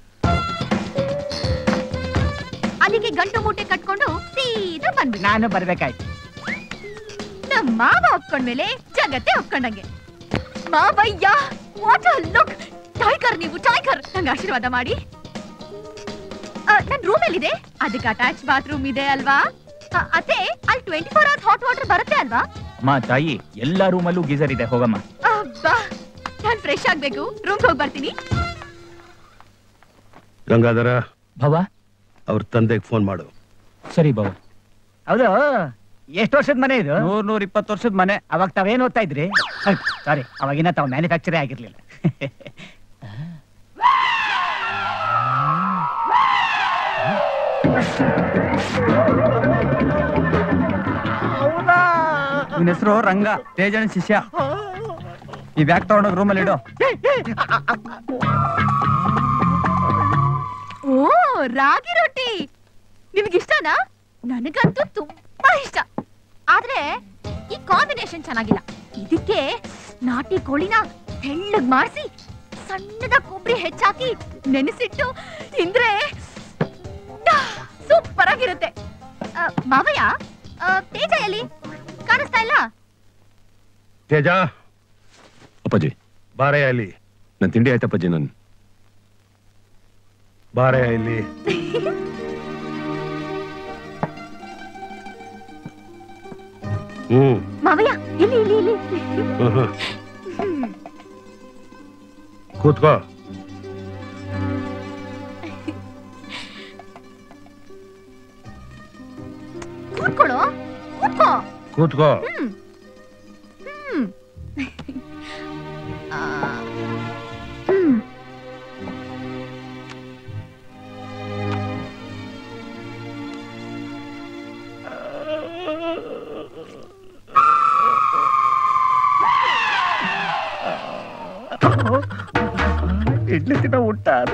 Speaker 15: ಅಲ್ಲಿಗೆ ಗಂಟು ಮೂಟೆ ಕಟ್ಕೊಂಡು ಸೀದಾ ಬಂದ್ಬಿಟ್ಟೆ
Speaker 12: ನಾನು ಬರ್ಬೇಕಾಯ್ತು
Speaker 15: ನಮ್ಮ ಮಾವ ಒಪ್ಕೊಂಡ್ಮೇಲೆ ಜಗತ್ತೇ ಒಪ್ಕೊಂಡಂಗೆ ಮಾವಯ್ಯ ವಾಟ್ ಅ ಲುಕ್ ಟೈಗರ್ ನೀವು ಟೈಗರ್ ನಂಗೆ ಆಶೀರ್ವಾದ ಮಾಡಿ ಆ, ನನ್ ರೂಮ್ ಎಲ್ಲಿದೆ ಅದಕ್ಕೆ ಅಟ್ಯಾಚ್ ಬಾತ್ರೂಮ್ ಇದೆ ಅಲ್ವಾ ಆ, ಅತ್ತೆ ಅಲ್ಲಿ twenty four hours hot water ಬರುತ್ತೆ ಅಲ್ವಾ
Speaker 8: ಅಮ್ಮ ತಾಯಿ ಎಲ್ಲಾ ರೂಮಲ್ಲೂ ಗೀಸರ್ ಇದೆ ಹೋಗಮ್ಮ
Speaker 15: ಅಬ್ಬಾ ನಾನ್ ಫ್ರೆಶ್ ಆಗ್ಬೇಕು ರೂಮ್ ಹೋಗಿ ಬರ್ತೀನಿ
Speaker 2: ಗಂಗಾಧರ
Speaker 8: ಭವ
Speaker 2: ಅವ್ರ ತಂದೆಗೆ ಫೋನ್ ಮಾಡು
Speaker 8: ಸರಿ ಭವ
Speaker 12: ಹೌದು ಎಷ್ಟು ವರ್ಷದ ಮನೆ ಇದು ನೂರ್ ನೂರ್ ಇಪ್ಪತ್ತು ವರ್ಷದ ಮನೆ ಅವಾಗ ತಾವೇನ್ ಓದ್ತಾ ಇದ್ರಿ ಸಾರಿ ಅವಾಗಿನ ತಾವ್ ಮ್ಯಾನುಫ್ಯಾಕ್ಚರೇ ಆಗಿರ್ಲಿಲ್ಲ
Speaker 3: ನಿನ್ನ ಹೆಸರು ರಂಗ ತೇಜನ ಶಿಷ್ಯ ಈ ಬ್ಯಾಗ್ ತಗೊಂಡೋಗಿ ರೂಮಲ್ಲಿ ಇಡು
Speaker 15: ಓ ರಾಗಿ ರೊಟ್ಟಿ ನಿಮ್ಗಿಷ್ಟನಾ ನನಗಂತೂ ತುಂಬಾ ಇಷ್ಟ ಆದ್ರೆ ಈ ಕಾಂಬಿನೇಷನ್ ಚೆನ್ನಾಗಿಲ್ಲ ಇದಕ್ಕೆ ನಾಟಿ ಕೋಳಿನ ತೆಳ್ಳಗ್ ಮಾಡಿಸಿ ಸಣ್ಣದ ಕೊಬ್ಬರಿ ಹೆಚ್ಚಾಕಿ ನೆನೆಸಿಟ್ಟು ತಿಂದ್ರೆ ಸೂಪರ್ ಆಗಿರುತ್ತೆ ಆ, ಮಾವಯ್ಯ ಆ, ತೇಜ ಎಲ್ಲಿ ಕಾಣಿಸ್ತಾ ಇಲ್ಲ
Speaker 2: ತೇಜ
Speaker 16: ಅಪ್ಪಾಜಿ
Speaker 2: ಬಾರಯ್ಯ ಇಲ್ಲಿ
Speaker 16: ನನ್ ತಿಂಡಿ ಆಯ್ತಪ್ಪಾಜಿ ನಾನು
Speaker 2: ಬಾರಯ್ಯ ಇಲ್ಲಿ ಹ್ಮ್
Speaker 15: ಮಾವಯ್ಯ ಇಲ್ಲಿ ಇಲ್ಲಿ ಇಲ್ಲಿ
Speaker 2: ಹ್ಮ್, ಹ್ಮ್. ಕೂತ್ಕೋ
Speaker 15: ಕೂತ್ಕೊಳ್ಳೋ ಕೂತ್ಕೋ
Speaker 2: ಕೂತ್ಕೋ
Speaker 15: ಹ್ಮ್ ಹ್ಮ್ ಆ, ಹ್ಮ್
Speaker 10: ಇಡ್ಲಿ ತಿನ್ನ ಉಂಟಾರು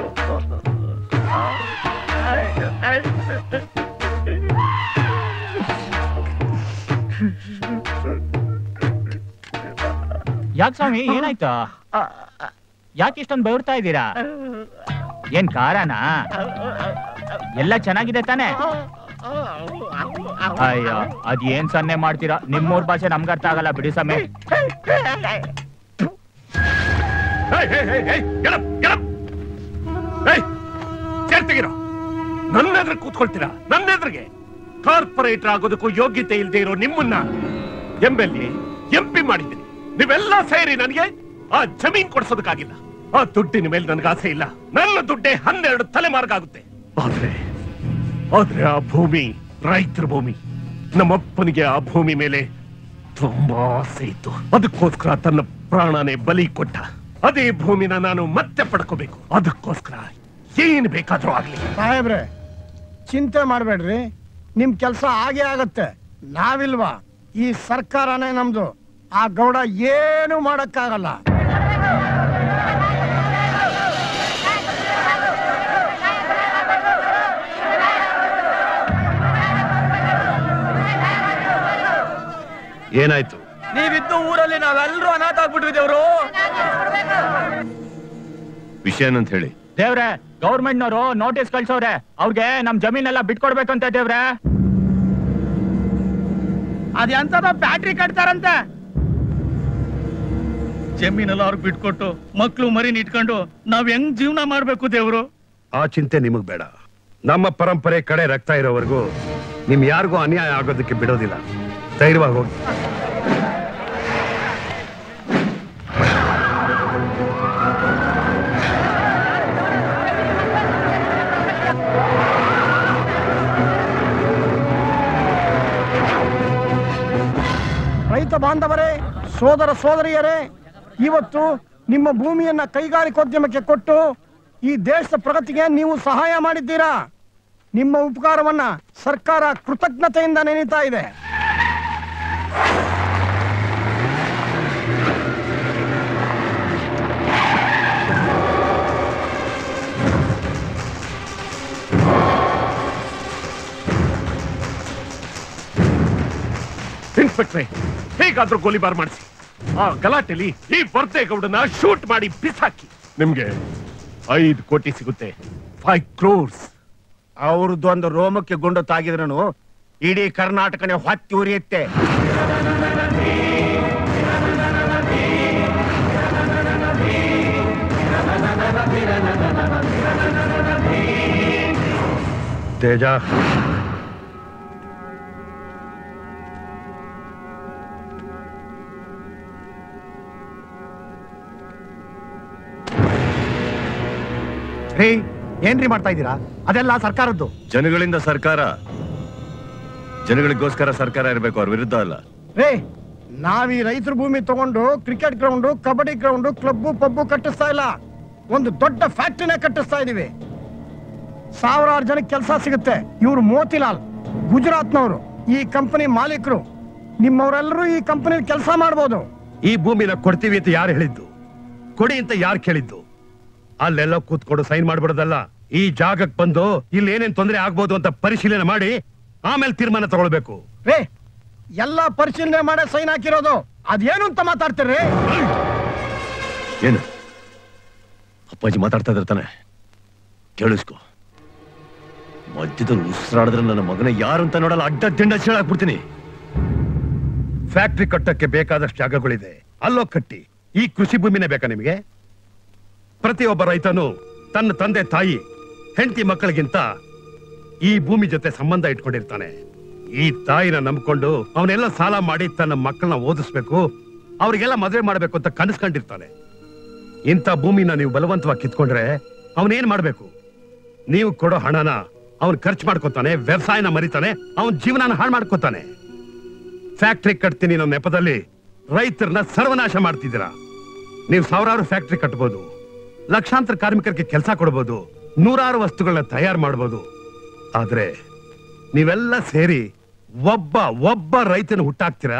Speaker 8: ಯಾಕೆ ಸ್ವಾಮಿ ಏನಾಯ್ತಾ ಯಾಕೆ ಇಷ್ಟೊಂದು ಬೆವರ್ತಾ ಇದ್ದೀರಾ ಏನ್ ಕಾರನಾ ಎಲ್ಲ ಚೆನ್ನಾಗಿದೆ ತಾನೇ ಅಯ್ಯೋ ಅದ್ ಏನ್ ಸನ್ನೆ ಮಾಡ್ತೀರಾ ನಿಮ್ಮೂರ್ ಭಾಷೆ ನಮ್ಗೆ ಅರ್ಥ ಆಗಲ್ಲ ಬಿಡಿ ಸ್ವಾಮಿ
Speaker 10: ತೆಗಿರೋ ನನ್ನ ಎದುರು ಕೂತ್ಕೊಳ್ತೀರಾ ನನ್ನ ಎದುರಿಗೆ ಕಾರ್ಪೊರೇಟರ್ ಆಗೋದಕ್ಕೂ ಯೋಗ್ಯತೆ ಇಲ್ಲದೆ ಇರೋ ನಿಮ್ಮನ್ನ ಎಂಬೆಲ್ಲಿ ಎಂಪಿ ಮಾಡಿದ್ದೀನಿ ನೀವೆಲ್ಲ ಸೇರಿ ನನಗೆ ಆ ಜಮೀನ್ ಕೊಡ್ಸೋದಕ್ಕಾಗಿಲ್ಲ ಆ ದುಡ್ಡಿನ ಮೇಲೆ ನನಗೆ ಆಸೆ ಇಲ್ಲ ನನ್ನ ದುಡ್ಡೇ ಹನ್ನೆರಡು ತಲೆಮಾರ್ಗಾಗುತ್ತೆ ಆದ್ರೆ ಆದ್ರೆ ಆ ಭೂಮಿ ರೈತರ ಭೂಮಿ ನಮ್ಮಪ್ಪನಿಗೆ ಆ ಭೂಮಿ ಮೇಲೆ ತುಂಬಾ ಆಸೆ ಇತ್ತು ಅದಕ್ಕೋಸ್ಕರ ತನ್ನ ಪ್ರಾಣನೇ ಬಲಿ ಕೊಟ್ಟ ಅದೇ ಭೂಮಿನ ನಾನು ಮತ್ತೆ ಪಡ್ಕೋಬೇಕು ಅದಕ್ಕೋಸ್ಕರ ಏನ್ ಬೇಕಾದ್ರೂ ಆಗ್ಲಿ
Speaker 13: ಸಾಹೇಬ್ರೆ ಚಿಂತೆ ಮಾಡ್ಬೇಡ್ರಿ ನಿಮ್ ಕೆಲ್ಸ ಆಗೇ ಆಗತ್ತೆ ನಾವಿಲ್ವಾ ಈ ಸರ್ಕಾರನೇ ನಮ್ದು ಆ ಗೌಡ ಏನು ಮಾಡಕ್ಕಾಗಲ್ಲ
Speaker 2: ಏನಾಯ್ತು
Speaker 3: ನೀವಿದ್ದು ಊರಲ್ಲಿ ನಾವೆಲ್ಲರೂ ಅನಾಥ ಆಗ್ಬಿಟ್ವಿ ದೇವ್ರು
Speaker 16: ವಿಷಯ ಏನಂತ ಹೇಳಿ
Speaker 8: ದೇವ್ರೆ ಗೌರ್ಮೆಂಟ್ನವರು ನೋಟಿಸ್ ಕಳ್ಸವ್ರೆ ಅವ್ರಿಗೆ ನಮ್ ಜಮೀನೆಲ್ಲ ಬಿಟ್ಕೊಡ್ಬೇಕಂತ ದೇವ್ರೆ
Speaker 12: ಅದೆಂತದ ಬ್ಯಾಟ್ರಿ ಕಟ್ತಾರಂತೆ
Speaker 1: ಜಮೀನೆಲ್ಲ ಅವ್ರಿಗೆ ಬಿಟ್ಕೊಟ್ಟು ಮಕ್ಳು ಮರಿನ್ ಇಟ್ಕೊಂಡು ನಾವ್ ಹೆಂಗ್ ಜೀವನ ಮಾಡ್ಬೇಕು ದೇವ್ರು
Speaker 2: ಆ ಚಿಂತೆ ನಿಮಗ್ ಬೇಡ ನಮ್ಮ ಪರಂಪರೆ ಕಡೆ ರಕ್ತ ಇರೋವರೆಗೂ ನಿಮ್ ಯಾರಿಗೂ ಅನ್ಯಾಯ ಆಗೋದಕ್ಕೆ ಬಿಡೋದಿಲ್ಲ ಧೈರ್ಯವಾಗಿ ಹೋಗಿ
Speaker 13: ರೈತ ಬಾಂಧವರೇ ಸೋದರ ಸೋದರಿಯರೇ ಇವತ್ತು ನಿಮ್ಮ ಭೂಮಿಯನ್ನ ಕೈಗಾರಿಕೋದ್ಯಮಕ್ಕೆ ಕೊಟ್ಟು ಈ ದೇಶದ ಪ್ರಗತಿಗೆ ನೀವು ಸಹಾಯ ಮಾಡಿದ್ದೀರಾ ನಿಮ್ಮ ಉಪಕಾರವನ್ನ ಸರ್ಕಾರ ಕೃತಜ್ಞತೆಯಿಂದ ನೆನೀತಾ ಇದೆ
Speaker 10: ಇನ್ಸ್ಪೆಕ್ಟ್ರೆ ಹೇಗಾದ್ರೂ ಗೋಲಿಬಾರ್ ಮಾಡಿಸಿ ಆ ಗಲಾಟೆಲಿ ಈ ವರ್ದೇಗೌಡನ ಶೂಟ್ ಮಾಡಿ ಬಿಸಾಕಿ ನಿಮ್ಗೆ ಐದು ಕೋಟಿ ಸಿಗುತ್ತೆ ಫೈವ್ ಕ್ರೋರ್ಸ್
Speaker 20: ಅವ್ರದ್ದು ಒಂದು ರೋಮಕ್ಕೆ ಗುಂಡು ತಾಗಿದ್ರೂ ಇಡೀ ಕರ್ನಾಟಕನೇ ಹೊತ್ತಿ ಉರಿಯುತ್ತೆ
Speaker 2: ತೇಜ
Speaker 20: ರೀ ಏನ್ರಿ ಮಾಡ್ತಾ ಇದ್ದೀರಾ ಅದೆಲ್ಲ ಸರ್ಕಾರದ್ದು
Speaker 16: ಜನಗಳಿಂದ ಸರ್ಕಾರ ಜನಗಳಿಗೋಸ್ಕರ ಸರ್ಕಾರ ಇರಬೇಕು ಅವ್ರ ವಿರುದ್ಧ ಅಲ್ಲ
Speaker 13: ರೇ ನಾವ್ ಈ ರೈತರ ಭೂಮಿ ತಗೊಂಡು cricket ground kabaddi ground club pub ಕಟ್ಟಿಸ್ತಾ ಇಲ್ಲ ಒಂದು ದೊಡ್ಡ ಫ್ಯಾಕ್ಟ್ರಿನೇ ಕಟ್ಟಿಸ್ತಾ ಇದೀವಿ ಸಾವಿರಾರು ಜನಕ್ಕೆ ಕೆಲಸ ಸಿಗುತ್ತೆ ಇವ್ರು ಮೋತಿಲಾಲ್ ಗುಜರಾತ್ನವರು ಈ ಕಂಪನಿ ಮಾಲೀಕರು ನಿಮ್ಮವರೆಲ್ಲರೂ ಈ ಕಂಪನಿ ಕೆಲಸ ಮಾಡ್ಬೋದು
Speaker 2: ಈ ಭೂಮಿನ ಕೊಡ್ತೀವಿ ಅಂತ ಯಾರು ಹೇಳಿದ್ದು ಕೊಡಿ ಅಂತ ಯಾರು ಕೇಳಿದ್ದು ಅಲ್ಲೆಲ್ಲ ಕೂತ್ಕೊಂಡು ಸೈನ್ ಮಾಡ್ಬಿಡೋದಲ್ಲ ಈ ಜಾಗಕ್ಕೆ ಬಂದು ಇಲ್ಲಿ ಏನೇನ್ ತೊಂದರೆ ಆಗ್ಬೋದು ಅಂತ ಪರಿಶೀಲನೆ ಮಾಡಿ ಆಮೇಲೆ ತೀರ್ಮಾನ ತಗೊಳ್ಬೇಕು
Speaker 13: ರೇ ಎಲ್ಲ ಪರಿಶೀಲನೆ ಮಾಡೇ ಸೈನ್ ಹಾಕಿರೋದು ಅದೇನು ಅಂತ ಮಾತಾಡ್ತೀರಿ
Speaker 16: ಏನು ಅಪ್ಪಾಜಿ ಮಾತಾಡ್ತಾ ಇದ್ದಾರೆ ತಾನೆ ಕೇಳಿಸ್ಕೊ ಮಧ್ಯದಲ್ಲಿ ಉಸಿರಾಡಿದ್ರೆ ನನ್ನ ಮಗನ ಯಾರು ಅಂತ ನೋಡಲ್ಲ ಅಡ್ಡ ದಿಂಡ ಚೇಳಾಕ್ಬಿಡ್ತೀನಿ
Speaker 2: ಫ್ಯಾಕ್ಟ್ರಿ ಕಟ್ಟಕ್ಕೆ ಬೇಕಾದಷ್ಟು ಜಾಗಗಳಿದೆ ಅಲ್ಲೋ ಕಟ್ಟಿ ಈ ಕೃಷಿ ಭೂಮಿನೇ ಬೇಕಾ ನಿಮಗೆ ಪ್ರತಿಯೊಬ್ಬ ರೈತನು ತನ್ನ ತಂದೆ ತಾಯಿ ಹೆಂಡತಿ ಮಕ್ಕಳಿಗಿಂತ ಈ ಭೂಮಿ ಜೊತೆ ಸಂಬಂಧ ಇಟ್ಕೊಂಡಿರ್ತಾನೆ ಈ ತಾಯಿನ ನಂಬ್ಕೊಂಡು ಅವನೆಲ್ಲ ಸಾಲ ಮಾಡಿ ತನ್ನ ಮಕ್ಕಳನ್ನ ಓದಿಸ್ಬೇಕು ಅವ್ರಿಗೆಲ್ಲ ಮದುವೆ ಮಾಡ್ಬೇಕು ಅಂತ ಕನಸ್ಕೊಂಡಿರ್ತಾನೆ ಇಂಥ ಭೂಮಿನ ನೀವು ಬಲವಂತವಾಗಿ ಕಿತ್ಕೊಂಡ್ರೆ ಅವನೇನ್ ಮಾಡ್ಬೇಕು ನೀವು ಕೊಡೋ ಹಣನ ಅವನ್ ಖರ್ಚು ಮಾಡ್ಕೋತಾನೆ ವ್ಯವಸಾಯನ ಮರಿತಾನೆ ಅವನ್ ಜೀವನನ ಹಾಳು ಮಾಡ್ಕೋತಾನೆ ಫ್ಯಾಕ್ಟ್ರಿ ಕಟ್ತೀನಿ ಅನ್ನೋ ನೆಪದಲ್ಲಿ ರೈತರನ್ನ ಸರ್ವನಾಶ ಮಾಡ್ತಿದ್ದೀರಾ ನೀವು ಸಾವಿರಾರು ಫ್ಯಾಕ್ಟ್ರಿ ಕಟ್ಬೋದು ಲಕ್ಷಾಂತರ ಕಾರ್ಮಿಕರಿಗೆ ಕೆಲಸ ಕೊಡ್ಬೋದು ನೂರಾರು ವಸ್ತುಗಳನ್ನ ತಯಾರು ಮಾಡ್ಬೋದು ಆದ್ರೆ ನೀವೆಲ್ಲ ಸೇರಿ ಒಬ್ಬ ಒಬ್ಬ ರೈತನ ಹುಟ್ಟಾಕ್ತೀರಾ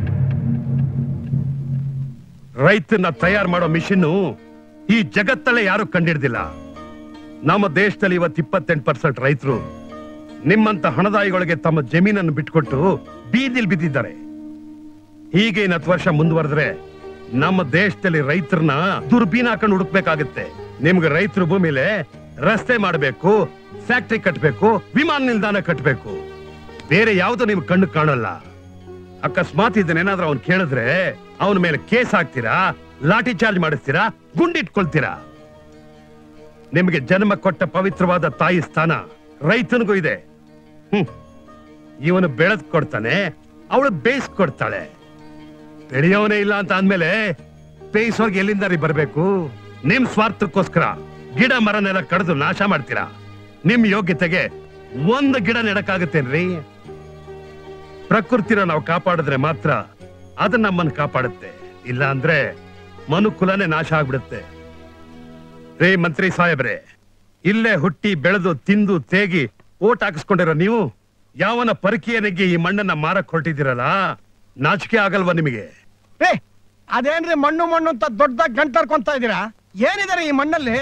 Speaker 2: ರೈತನ ತಯಾರು ಮಾಡೋ ಮಿಷಿನ್ನು ಈ ಜಗತ್ತಲ್ಲೇ ಯಾರು ಕಂಡಿಡ್ದಿಲ್ಲ ನಮ್ಮ ದೇಶದಲ್ಲಿ ಇವತ್ತು ಇಪ್ಪತ್ತೆಂಟು ಪರ್ಸೆಂಟ್ ರೈತರು ನಿಮ್ಮಂತ ಹಣದಾಯಿಗಳಿಗೆ ತಮ್ಮ ಜಮೀನನ್ನು ಬಿಟ್ಕೊಟ್ಟು ಬೀದಿಲ್ ಬಿದ್ದಿದ್ದಾರೆ ಹೀಗೆ ಇನ್ನು ಹತ್ತು ವರ್ಷ ಮುಂದುವರೆದ್ರೆ ನಮ್ಮ ದೇಶದಲ್ಲಿ ರೈತರನ್ನ ದುರ್ಬೀನ್ ಹಾಕೊಂಡು ಹುಡುಕ್ಬೇಕಾಗುತ್ತೆ ನಿಮ್ಗೆ ರೈತರ ಭೂಮಿಲೆ ರಸ್ತೆ ಮಾಡಬೇಕು ಫ್ಯಾಕ್ಟ್ರಿ ಕಟ್ಟಬೇಕು ವಿಮಾನ ನಿಲ್ದಾಣ ಕಟ್ಟಬೇಕು ಬೇರೆ ಯಾವ್ದು ನಿಮ್ ಕಣ್ಣು ಕಾಣಲ್ಲ ಅಕಸ್ಮಾತ್ ಇದನ್ನೇನಾದ್ರೂ ಅವ್ನು ಕೇಳಿದ್ರೆ ಅವನ ಮೇಲೆ ಕೇಸ್ ಹಾಕ್ತೀರಾ ಲಾಠಿ ಚಾರ್ಜ್ ಮಾಡಿಸ್ತೀರಾ ಗುಂಡಿಟ್ಕೊಳ್ತೀರಾ ನಿಮಗೆ ಜನ್ಮ ಕೊಟ್ಟ ಪವಿತ್ರವಾದ ತಾಯಿ ಸ್ಥಾನ ರೈತನಿಗೂ ಇದೆ ಹ್ಮ್ ಇವನು ಬೆಳೆದ್ ಕೊಡ್ತಾನೆ ಅವಳು ಬೇಯಿಸ್ ಕೊಡ್ತಾಳೆ ಬೆಳೆಯೋನೇ ಇಲ್ಲ ಅಂತ ಅಂದ್ಮೇಲೆ ಬೇಯಿಸೋರ್ಗೆ ಎಲ್ಲಿಂದ ರೀ ಬರ್ಬೇಕು ನಿಮ್ ಸ್ವಾರ್ಥಕ್ಕೋಸ್ಕರ ಗಿಡ ಮರನೆಲ್ಲ ಕಡಿದು ನಾಶ ಮಾಡ್ತೀರಾ ನಿಮ್ ಯೋಗ್ಯತೆಗೆ ಒಂದು ಗಿಡ ನೆಡಕ್ಕಾಗತ್ತೇನ್ರಿ ಪ್ರಕೃತಿನ ನಾವು ಕಾಪಾಡಿದ್ರೆ ಮಾತ್ರ ಅದು ನಮ್ಮನ್ನು ಕಾಪಾಡುತ್ತೆ ಇಲ್ಲ ಅಂದ್ರೆ ಮನುಕುಲನೇ ನಾಶ ಆಗ್ಬಿಡುತ್ತೆ ರೇ ಮಂತ್ರಿ ಸಾಹೇಬ್ರೆ ಇಲ್ಲೇ ಹುಟ್ಟಿ ಬೆಳೆದು ತಿಂದು ತೇಗಿ ಓಟ್ ಹಾಕಿಸ್ಕೊಂಡಿರೋ ನೀವು ಯಾವನ ಪರಕೀಯನಿಗೆ ಈ ಮಣ್ಣನ್ನ ಮಾರಕ್ ಹೊರಟಿದ್ದೀರಲ್ಲ ನಾಚಿಕೆ ಆಗಲ್ವಾ ನಿಮಗೆ
Speaker 13: ಏ ಅದೇನ್ರಿ ಮಣ್ಣು ಮಣ್ಣು ಅಂತ ದೊಡ್ಡದಾಗಿ ಗಂಟರ್ಕೊಂತ ಇದೀರಾ ಏನಿದಾರೆ ಈ ಮಣ್ಣಲ್ಲಿ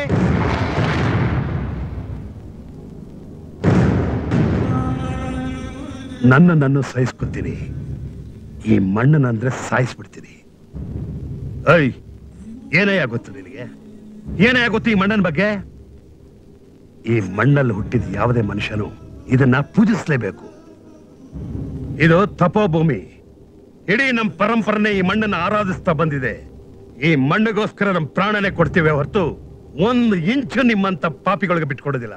Speaker 2: ನನ್ನ ನನ್ನ ಸಹಿಸ್ಕೊತೀನಿ ಈ ಮಣ್ಣನಂದ್ರೆ ಸಾಯಿಸ್ಬಿಡ್ತೀನಿ ಐ ಏನಯ್ಯ ಗೊತ್ತು ನಿನಗೆ ಏನಯ್ಯ ಗೊತ್ತು ಈ ಮಣ್ಣನ ಬಗ್ಗೆ ಈ ಮಣ್ಣಲ್ಲಿ ಹುಟ್ಟಿದ ಯಾವುದೇ ಮನುಷ್ಯನು ಇದನ್ನ ಪೂಜಿಸ್ಲೇಬೇಕು ಇದು ತಪೋಭೂಮಿ ಇಡೀ ನಮ್ಮ ಪರಂಪರೆನೇ ಈ ಮಣ್ಣನ್ನು ಆರಾಧಿಸ್ತಾ ಬಂದಿದೆ ಈ ಮಣ್ಣಿಗೋಸ್ಕರ ನಮ್ಮ ಪ್ರಾಣನೇ ಕೊಡ್ತೀವಿ ಹೊರತು ಒಂದು ಇಂಚು ನಿಮ್ಮಂತ ಪಾಪಿಗಳಿಗೆ ಬಿಟ್ಕೊಡೋದಿಲ್ಲ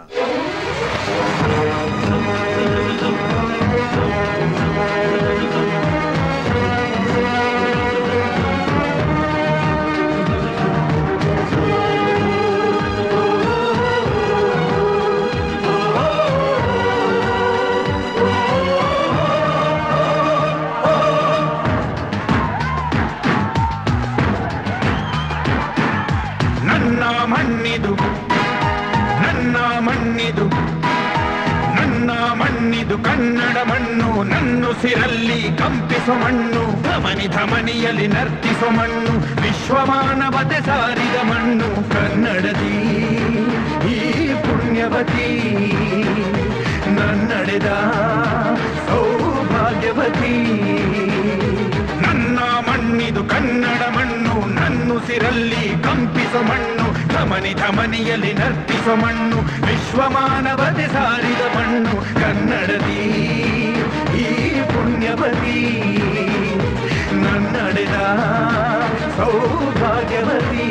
Speaker 21: ನನ್ನ ಮಣ್ಣಿದು ನನ್ನ ಮಣ್ಣಿದು ನನ್ನ ಮಣ್ಣಿದು ಕನ್ನಡ ಮಣ್ಣು ನನ್ನುಸಿರಲ್ಲಿ ಕಂಪಿಸೋ ಮಣ್ಣು ಧಮನಿ ಧಮನಿಯಲ್ಲಿ ನರ್ತಿಸೋ ಮಣ್ಣು ವಿಶ್ವಮಾನವತೆ ಸಾರಿದ ಮಣ್ಣು ಕನ್ನಡದಿ ಈ ಪುಣ್ಯವತಿ ನನ್ನಡೆದ ಸೌಭಾಗ್ಯವತಿ ನನ್ನ ಮಣ್ಣಿದು ಕನ್ನಡ ಮಣ್ಣು ನನ್ನುಸಿರಲ್ಲಿ ಕಂಪಿಸೋ ಮಣ್ಣು ಧಮನಿ ಧಮನಿಯಲ್ಲಿ ನರ್ತಿಸೋ ಮಣ್ಣು ವಿಶ್ವಮಾನವತೆ ಸಾರಿದ ಮಣ್ಣು ಕನ್ನಡದಿ ಈ ಪುಣ್ಯವತಿ ನನ್ನಡೆದ ಸೌಭಾಗ್ಯವತಿ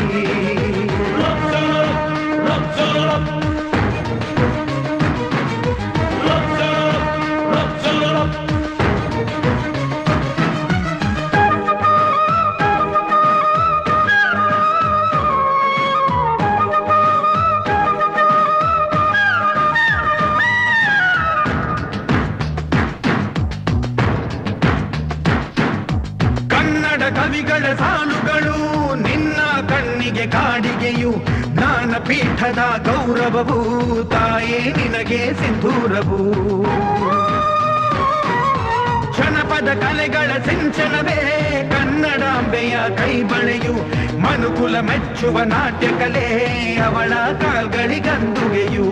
Speaker 21: ಕನ್ನಡ ಕವಿಗಳ ಸಾಲುಗಳು ನಿನ್ನ ಕಣ್ಣಿಗೆ ಕಾಡಿಗೆಯು ಜ್ಞಾನಪೀಠದ ಗೌರವವು ತಾಯೇ ನಿನಗೆ ಸಿಂಧೂರವು ಜನಪದ ಕಲೆಗಳ ಸಿಂಚನವೇ ಕನ್ನಡಾಂಬೆಯ ಕೈಬಳೆಯು ಮನುಕುಲ ಮೆಚ್ಚುವ ನಾಟ್ಯ ಕಲೆ ಅವಳ ಕಾಲ್ಗಳಿಗಂದುಗೆಯು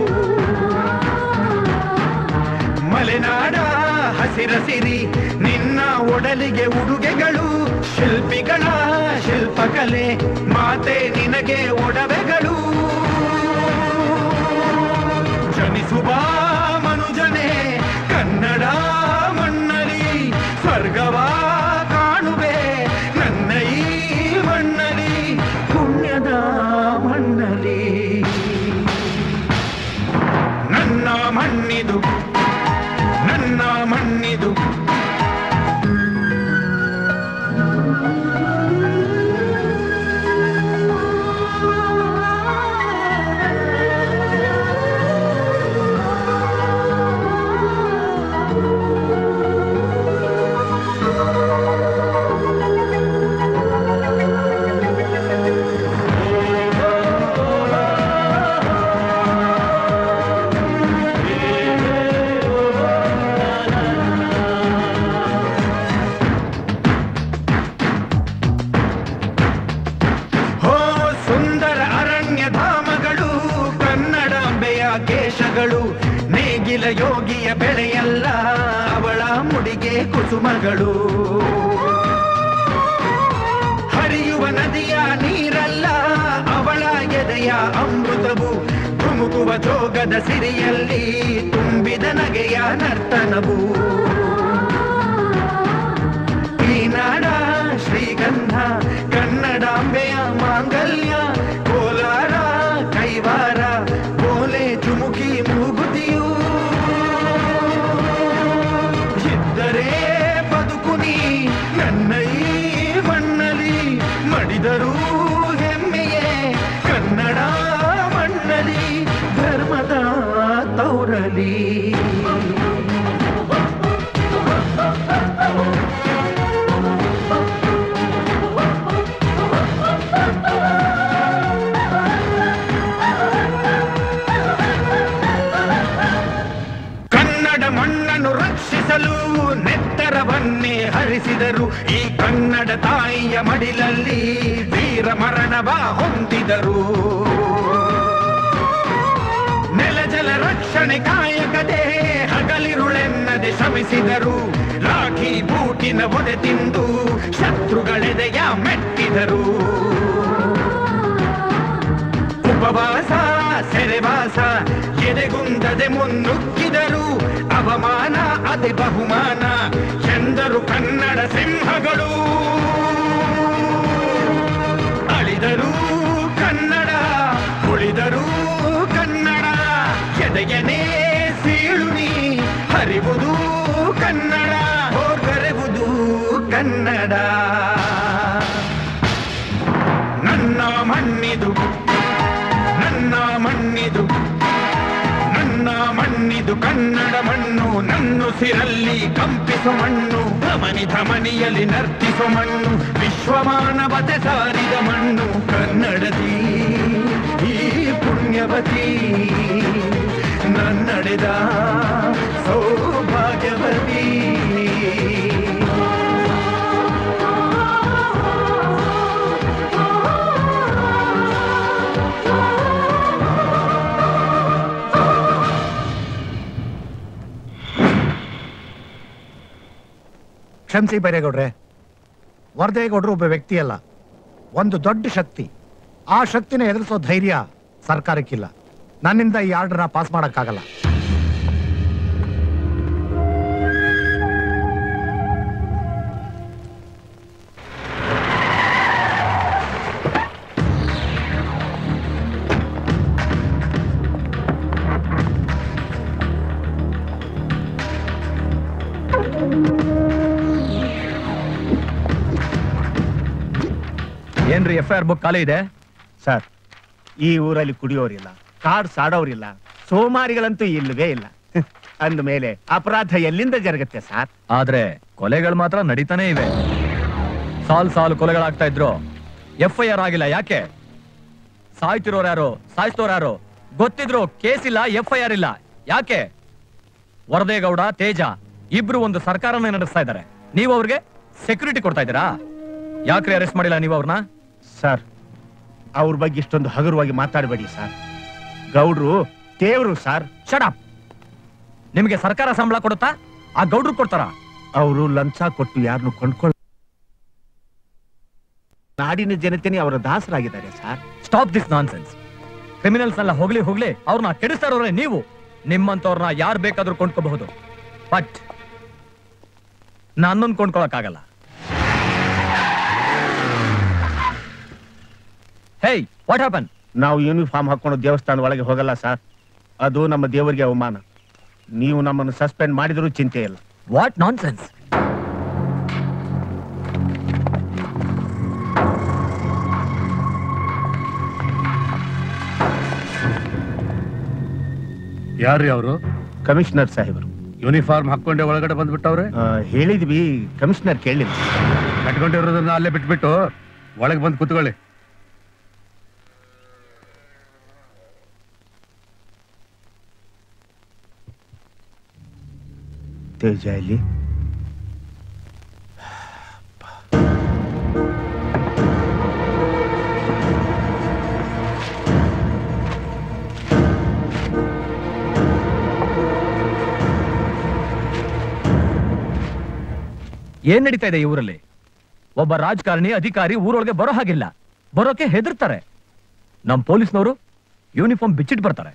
Speaker 21: ಮಲೆನಾಡ ಹಸಿರ ಸಿರಿ ನಿನ್ನ ಒಡಲಿಗೆ ಉಡುಗೆಗಳು ಶಿಲ್ಪಿಗಳ ಶಿಲ್ಪಕಲೆ ಮಾತೆ ನಿನಗೆ ಒಡವೆಗಳು ಜನಿಸುವ ಮನುಜನೇ ಕನ್ನಡ ಮಣ್ಣಲಿ ಸ್ವರ್ಗವ ಕಾಣುವೆ ನನ್ನ ಈ ಮಣ್ಣಲಿ ಪುಣ್ಯದ ಮಣ್ಣಲಿ ನನ್ನ ಮಣ್ಣಿದು ನನ್ನ ಮಣ್ಣಿದು ಹೋ ಸುಂದರ ಅರಣ್ಯ ಧಾಮಗಳು ಕನ್ನಡಾಂಬೆಯ ಕೇಶಗಳು ನೇಗಿಲ ಯೋಗಿಯ ಬೆಳೆಯಲ್ಲ ಅವಳ ಮುಡಿಗೆ ಕುಸುಮಗಳು ಹರಿಯುವ ನದಿಯ ನೀರಲ್ಲ ಅವಳ ಎದೆಯ ಅಮೃತವು ಧುಮುಕುವ ಜೋಗದ ಸಿರಿಯಲ್ಲಿ ತುಂಬಿದ ನಗೆಯ ನರ್ತನವು ಈ ನಾಡ ಶ್ರೀಗಂಧ ಕನ್ನಡಾಂಬೆಯ ಮಾಂಗಲ್ಯ ಕೋಲಾರ ಕೈವಾರ ಕೋಲೆ ಚುಮುಕಿ ಮೂಗುತಿಯು ಇದ್ದರೆ ಬದುಕುನಿ ನನ್ನ ಈ ಮಣ್ಣಲಿ ಮಡಿದರೂ ಹೆಮ್ಮೆಯೇ ಕನ್ನಡ ಮಣ್ಣಲಿ ಧರ್ಮದ ತೌರಲಿ ಕನ್ನಡ ಮಣ್ಣನ್ನು ರಕ್ಷಿಸಲು ನೆತ್ತರವನ್ನೇ ಹರಿಸಿದರು ಈ ಕನ್ನಡ ತಾಯಿಯ ಮಡಿಲಲ್ಲಿ ವೀರ ಮರಣವ ಹೊಂದಿದರು ನೆಲ ಜಲ ರಕ್ಷಣೆ ಕಾಯಕದೆ ಹಗಲಿರುಳೆನ್ನದೆ ಶ್ರಮಿಸಿದರು ಲಾಠಿ ಬೂಟಿ ಸಿಟ್ಟಿನ ಒದೆ ತಿಂದು ಶತ್ರುಗಳೆದೆಯ ಮೆಟ್ಟಿದರು ಉಪವಾಸ ಸೆರೆವಾಸ ಎದೆಗುಂದದೆ ಮುನ್ನುಗ್ಗಿದರು ಅವಮಾನ ಅತಿ ಬಹುಮಾನ ಎಂದರು ಕನ್ನಡ ಸಿಂಹಗಳು ಅಳಿದರು ಕನ್ನಡ ಉಳಿದರು ಕನ್ನಡ ಎದೆಯನೇ ಸೀಳುನಿ ಹರಿವುದು ಕನ್ನಡ ಹೋಗರೆವುದು ಕನ್ನಡ ನನ್ನ ಮಣ್ಣಿದು ನನ್ನ ಮಣ್ಣಿದು ನನ್ನ ಮಣ್ಣಿದು ಕನ್ನಡ ಮಣ್ಣು ನನ್ನುಸಿರಲ್ಲಿ ಕಂಪಿಸು ಮಣ್ಣು ಧಮನಿ ಧಮನಿಯಲ್ಲಿ ನರ್ತಿಸು ಮಣ್ಣು ವಿಶ್ವಮಾನವತೆ ಸಾರಿದ ಮಣ್ಣು ಕನ್ನಡದಿ ಈ ಪುಣ್ಯವತಿ ನನ್ನಡೆದ ಸೌಭಾಗ್ಯವತಿ
Speaker 13: ಕ್ಷಮಿಸಿ ಬೈರೇಗೌಡ್ರೆ ವರದೇಗೌಡರು ಒಬ್ಬ ವ್ಯಕ್ತಿ ಅಲ್ಲ ಒಂದು ದೊಡ್ಡ ಶಕ್ತಿ ಆ ಶಕ್ತಿನ ಎದುರಿಸೋ ಧೈರ್ಯ ಸರ್ಕಾರಕ್ಕಿಲ್ಲ ನನ್ನಿಂದ ಈ ಆರ್ಡರ್ನ ಪಾಸ್ ಮಾಡೋಕ್ಕಾಗಲ್ಲ
Speaker 3: ಏನ್ರಿ ಎಫ್ ಐ ಆರ್ ಬುಕ್ ಖಾಲಿ ಇದೆ
Speaker 20: ಸರ್ ಈ ಊರಲ್ಲಿ ಕುಡಿಯೋರಿಲ್ಲ ಕಾಡ್ ಸಾಡೋರಿಲ್ಲ ಸೋಮಾರಿಗಳಂತೂ ಇಲ್ಲವೇ ಇಲ್ಲ ಅಂದ ಮೇಲೆ ಅಪರಾಧ ಎಲ್ಲಿಂದ ಜರುಗುತ್ತೆ ಸರ್
Speaker 3: ಆದ್ರೆ ಕೊಲೆಗಳು ಮಾತ್ರ ನಡೀತಾನೆ ಇವೆ ಸಾಲ್ ಸಾಲು ಕೊಲೆಗಳಾಗ್ತಾ ಇದ್ರು ಎಫ್ ಐ ಆರ್ ಆಗಿಲ್ಲ ಯಾಕೆ ಸಾಯ್ತಿರೋರು ಯಾರು ಸಾಯಿಸ್ತೋರು ಯಾರು ಗೊತ್ತಿದ್ರು ಕೇಸ್ ಇಲ್ಲ ಎಫ್ ಐ ಆರ್ ಇಲ್ಲ ಯಾಕೆ ವರದೇಗೌಡ ತೇಜ ಇಬ್ರು ಒಂದು ಸರ್ಕಾರನೇ ನಡೆಸ್ತಾ ಇದ್ದಾರೆ ನೀವು ಅವ್ರಿಗೆ ಸೆಕ್ಯೂರಿಟಿ ಕೊಡ್ತಾ ಇದ್ದೀರಾ ಯಾಕ್ರಿ ಅರೆಸ್ಟ್ ಮಾಡಿಲ್ಲ ನೀವು ಅವ್ರನ್ನ
Speaker 20: ಸರ್ ಅವ್ರ ಬಗ್ಗೆ ಇಷ್ಟೊಂದು ಹಗುರವಾಗಿ ಮಾತಾಡಬೇಡಿ ಸರ್ ಗೌಡ್ರು ದೇವ್ರು ಸರ್
Speaker 3: ಶಡಪ್ ನಿಮಗೆ ಸರ್ಕಾರ ಸಂಬಳ ಕೊಡುತ್ತಾ ಆ ಗೌಡ್ರು ಕೊಡ್ತಾರ
Speaker 20: ಅವರು ಲಂಚ ಕೊಟ್ಟು ಯಾರನ್ನು ಕೊಂಡ್ಕೊಳ್ಳ ನಾಡಿನ ಜನತೆನೇ ಅವರ ದಾಸರಾಗಿದ್ದಾರೆ sir
Speaker 3: stop this nonsense criminals ಎಲ್ಲ ಹೋಗ್ಲಿ ಹೋಗ್ಲಿ ಅವ್ರನ್ನ ಕೆಡಿಸ್ತಾ ಇರೋರೆ ನೀವು ನಿಮ್ಮಂತವ್ರನ್ನ ಯಾರು ಬೇಕಾದ್ರೂ ಕೊಂಡ್ಕೋಬಹುದು ಬಟ್ ನನ್ನನ್ನು ಕೊಂಡ್ಕೊಳಕ್ಕಾಗಲ್ಲ ಹೇಯ್ ವಾಟ್ ಹ್ಯಾಪನ್
Speaker 20: ನಾವು ಯೂನಿಫಾರ್ಮ್ ಹಾಕೊಂಡು ದೇವಸ್ಥಾನದ ಒಳಗೆ ಹೋಗಲ್ಲ ಸರ್ ಅದು ನಮ್ಮ ದೇವರಿಗೆ ಅವಮಾನ ನೀವು ನಮ್ಮನ್ನು ಸಸ್ಪೆಂಡ್ ಮಾಡಿದರೂ ಚಿಂತೆ ಇಲ್ಲ
Speaker 3: ವಾಟ್ ನಾನ್ ಸೆನ್ಸ್
Speaker 2: ಯಾರು ಅವರು
Speaker 20: ಕಮಿಷನರ್ ಸಾಹೇಬರು
Speaker 2: ಯೂನಿಫಾರ್ಮ್ ಹಾಕೊಂಡೆ ಒಳಗಡೆ ಬಂದ್ಬಿಟ್ಟವ್ರೆ
Speaker 20: ಹೇಳಿದ್ವಿ ಕಮಿಷನರ್ ಕೇಳಿಲ್ಲ
Speaker 2: ಕಟ್ಕೊಂಡಿರೋದನ್ನ ಅಲ್ಲೇ ಬಿಟ್ಬಿಟ್ಟು ಒಳಗೆ ಬಂದು ಕೂತ್ಕೊಳ್ಳಿ
Speaker 20: ತೇಜ ಇಲ್ಲಿ
Speaker 3: ಏನ್ ನಡೀತಾ ಇದೆ ಈ ಊರಲ್ಲಿ ಒಬ್ಬ ರಾಜಕಾರಣಿ ಅಧಿಕಾರಿ ಊರೊಳಗೆ ಬರೋ ಹಾಗಿಲ್ಲ ಬರೋಕೆ ಹೆದರ್ತಾರೆ ನಮ್ ಪೊಲೀಸ್ನವರು ಯೂನಿಫಾರ್ಮ್ ಬಿಚ್ಚಿಟ್ ಬರ್ತಾರೆ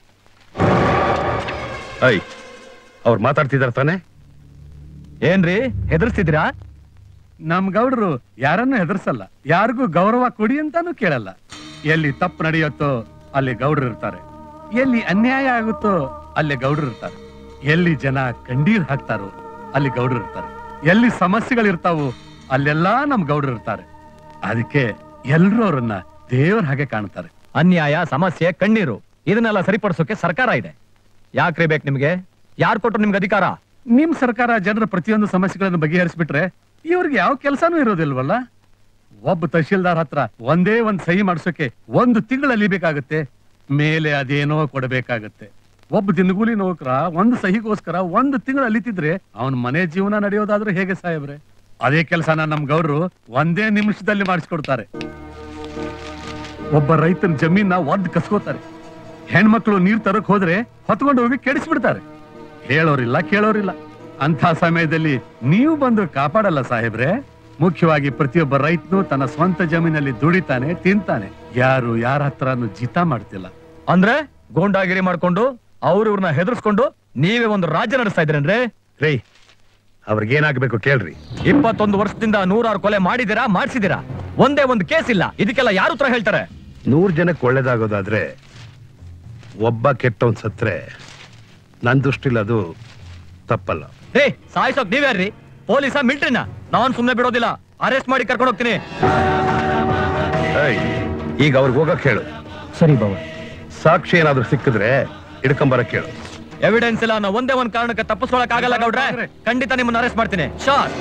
Speaker 2: ಐ ಅವ್ರು ಮಾತಾಡ್ತಿದಾರ ತಾನೆ
Speaker 3: ಏನ್ರಿ ಹೆದರ್ಸ್ತಿದ್ದೀರಾ
Speaker 2: ನಮ್ ಗೌಡ್ರು ಯಾರನ್ನು ಹೆದರ್ಸಲ್ಲ ಯಾರಿಗೂ ಗೌರವ ಕೊಡಿ ಅಂತಾನು ಕೇಳಲ್ಲ ಎಲ್ಲಿ ತಪ್ಪು ನಡೆಯುತ್ತೋ ಅಲ್ಲಿ ಗೌಡ್ರು ಇರ್ತಾರೆ ಎಲ್ಲಿ ಅನ್ಯಾಯ ಆಗುತ್ತೋ ಅಲ್ಲಿ ಗೌಡ್ರು ಇರ್ತಾರೆ ಎಲ್ಲಿ ಜನ ಕಂಡೀರ್ ಹಾಕ್ತಾರೋ ಅಲ್ಲಿ ಗೌಡ್ರು ಇರ್ತಾರೆ ಎಲ್ಲಿ ಸಮಸ್ಯೆಗಳಿರ್ತಾವೋ ಅಲ್ಲೆಲ್ಲಾ ನಮ್ ಗೌಡ್ರು ಇರ್ತಾರೆ ಅದಕ್ಕೆ ಎಲ್ರೂ ಅವ್ರನ್ನ ದೇವ್ರ ಹಾಗೆ ಕಾಣ್ತಾರೆ
Speaker 3: ಅನ್ಯಾಯ ಸಮಸ್ಯೆ ಕಣ್ಣೀರು ಇದನ್ನೆಲ್ಲ ಸರಿಪಡಿಸೋಕೆ ಸರ್ಕಾರ ಇದೆ ಯಾಕ್ರಿ ಬೇಕು ನಿಮ್ಗೆ ಯಾರು ಕೊಟ್ರು ನಿಮ್ಗೆ ಅಧಿಕಾರ
Speaker 2: ನಿಮ್ ಸರ್ಕಾರ ಜನರ ಪ್ರತಿಯೊಂದು ಸಮಸ್ಯೆಗಳನ್ನು ಬಗೆಹರಿಸ್ಬಿಟ್ರೆ ಇವ್ರಿಗೆ ಯಾವ ಕೆಲಸನೂ ಇರೋದಿಲ್ವಲ್ಲ ಒಬ್ಬ ತಹಶೀಲ್ದಾರ್ ಹತ್ರ ಒಂದೇ ಒಂದ್ ಸಹಿ ಮಾಡ್ಸೋಕೆ ಒಂದು ತಿಂಗಳಲ್ಲಿ ಬೇಕಾಗುತ್ತೆ ಮೇಲೆ ಅದೇನೋ ಕೊಡಬೇಕಾಗತ್ತೆ ಒಬ್ಬ ದಿನಗೂಲಿ ನೌಕರ ಒಂದು ಸಹಿಗೋಸ್ಕರ ಒಂದು ತಿಂಗಳು ಅಲಿತಿದ್ರೆ ಅವನ ಮನೆ ಜೀವನ ನಡೆಯೋದಾದ್ರೂ ಹೇಗೆ ಸಾಹೇಬ್ರೆ ಅದೇ ಕೆಲಸನ ನಮ್ ಗೌಡ್ರು ಒಂದೇ ನಿಮಿಷದಲ್ಲಿ ಮಾಡಿಸ್ಕೊಡ್ತಾರೆ ಒಬ್ಬ ರೈತನ ಜಮೀನ ಒದ್ದು ಕಸ್ಕೋತಾರೆ ಹೆಣ್ಮಕ್ಳು ನೀರ್ ತರಕ್ ಹೋದ್ರೆ ಹೊತ್ಕೊಂಡು ಹೋಗಿ ಕೆಡಿಸ್ಬಿಡ್ತಾರೆ ಹೇಳೋರಿಲ್ಲ ಕೇಳೋರಿಲ್ಲ ಅಂಥ ಸಮಯದಲ್ಲಿ ನೀವು ಬಂದು ಕಾಪಾಡಲ್ಲ ಸಾಹೇಬ್ರೆ ಮುಖ್ಯವಾಗಿ ಪ್ರತಿಯೊಬ್ಬ ರೈತನು ತನ್ನ ಸ್ವಂತ ಜಮೀನಲ್ಲಿ ದುಡಿತಾನೆ ತಿಂತಾನೆ ಯಾರು ಯಾರ ಹತ್ರನು ಜಿತ ಮಾಡ್ತಿಲ್ಲ
Speaker 3: ಅಂದ್ರೆ ಗೋಂಡಾಗಿರಿ ಮಾಡ್ಕೊಂಡು ಅವ್ರು ಇವ್ರನ್ನ ಹೆದರ್ಸ್ಕೊಂಡು ನೀವೇ ಒಂದು ರಾಜ್ಯ ನಡೆಸ್ತಾ ಇದ್ರೇನ್ರಿ
Speaker 2: ರೇ ಅವ್ರಿಗೇನಾಗ್ಬೇಕು ಕೇಳ್ರಿ
Speaker 3: ಇಪ್ಪತ್ತೊಂದು ವರ್ಷದಿಂದ ನೂರಾರು ಕೊಲೆ ಮಾಡಿದಿರಾ ಮಾಡಿಸಿದಿರಾ ಒಂದೇ ಒಂದು ಕೇಸ್ ಇಲ್ಲ ಇದಕ್ಕೆಲ್ಲ ಯಾರು ಉತ್ತರ ಹೇಳ್ತಾರೆ
Speaker 2: ನೂರ್ ಜನಕ್ಕೆ ಒಳ್ಳೇದಾಗೋದಾದ್ರೆ ಒಬ್ಬ ಕೆಟ್ಟವನ್ ಸತ್ರೆ ನನ್ ದೃಷ್ಟಿಲಿ ಅದು ತಪ್ಪಲ್ಲ
Speaker 3: ರೇ ಸಾಯಿಸೋಕ್ ನೀವ್ಯಾರ್ರಿ ಪೊಲೀಸ ಮಿಲ್ಟ್ರಿನ ನಾನ್ ಸುಮ್ನೆ ಬಿಡೋದಿಲ್ಲ ಅರೆಸ್ಟ್ ಮಾಡಿ ಕರ್ಕೊಂಡು ಹೋಗ್ತೀನಿ
Speaker 2: ಏಯ್, ಈಗ ಅವ್ರಿಗೆ ಹೋಗಕ್ ಹೇಳು
Speaker 8: ಸರಿ ಬಾವ
Speaker 2: ಸಾಕ್ಷಿ ಏನಾದ್ರೂ ಸಿಕ್ಕಿದ್ರೆ ಹಿಡ್ಕೊಂಬರಕ್ ಹೇಳು
Speaker 3: ಎವಿಡೆನ್ಸ್ ಇಲ್ಲ ನಾವು ಒಂದೇ ಒಂದ್ ಕಾರಣಕ್ಕೆ ತಪ್ಪಿಸ್ಕೊಳಕ್ ಆಗಲ್ಲ ಗೌಡ್ರೆ ಖಂಡಿತ ನಿಮ್ಮನ್ನ ಅರೆಸ್ಟ್ ಮಾಡ್ತೀನಿ ಶಾರ್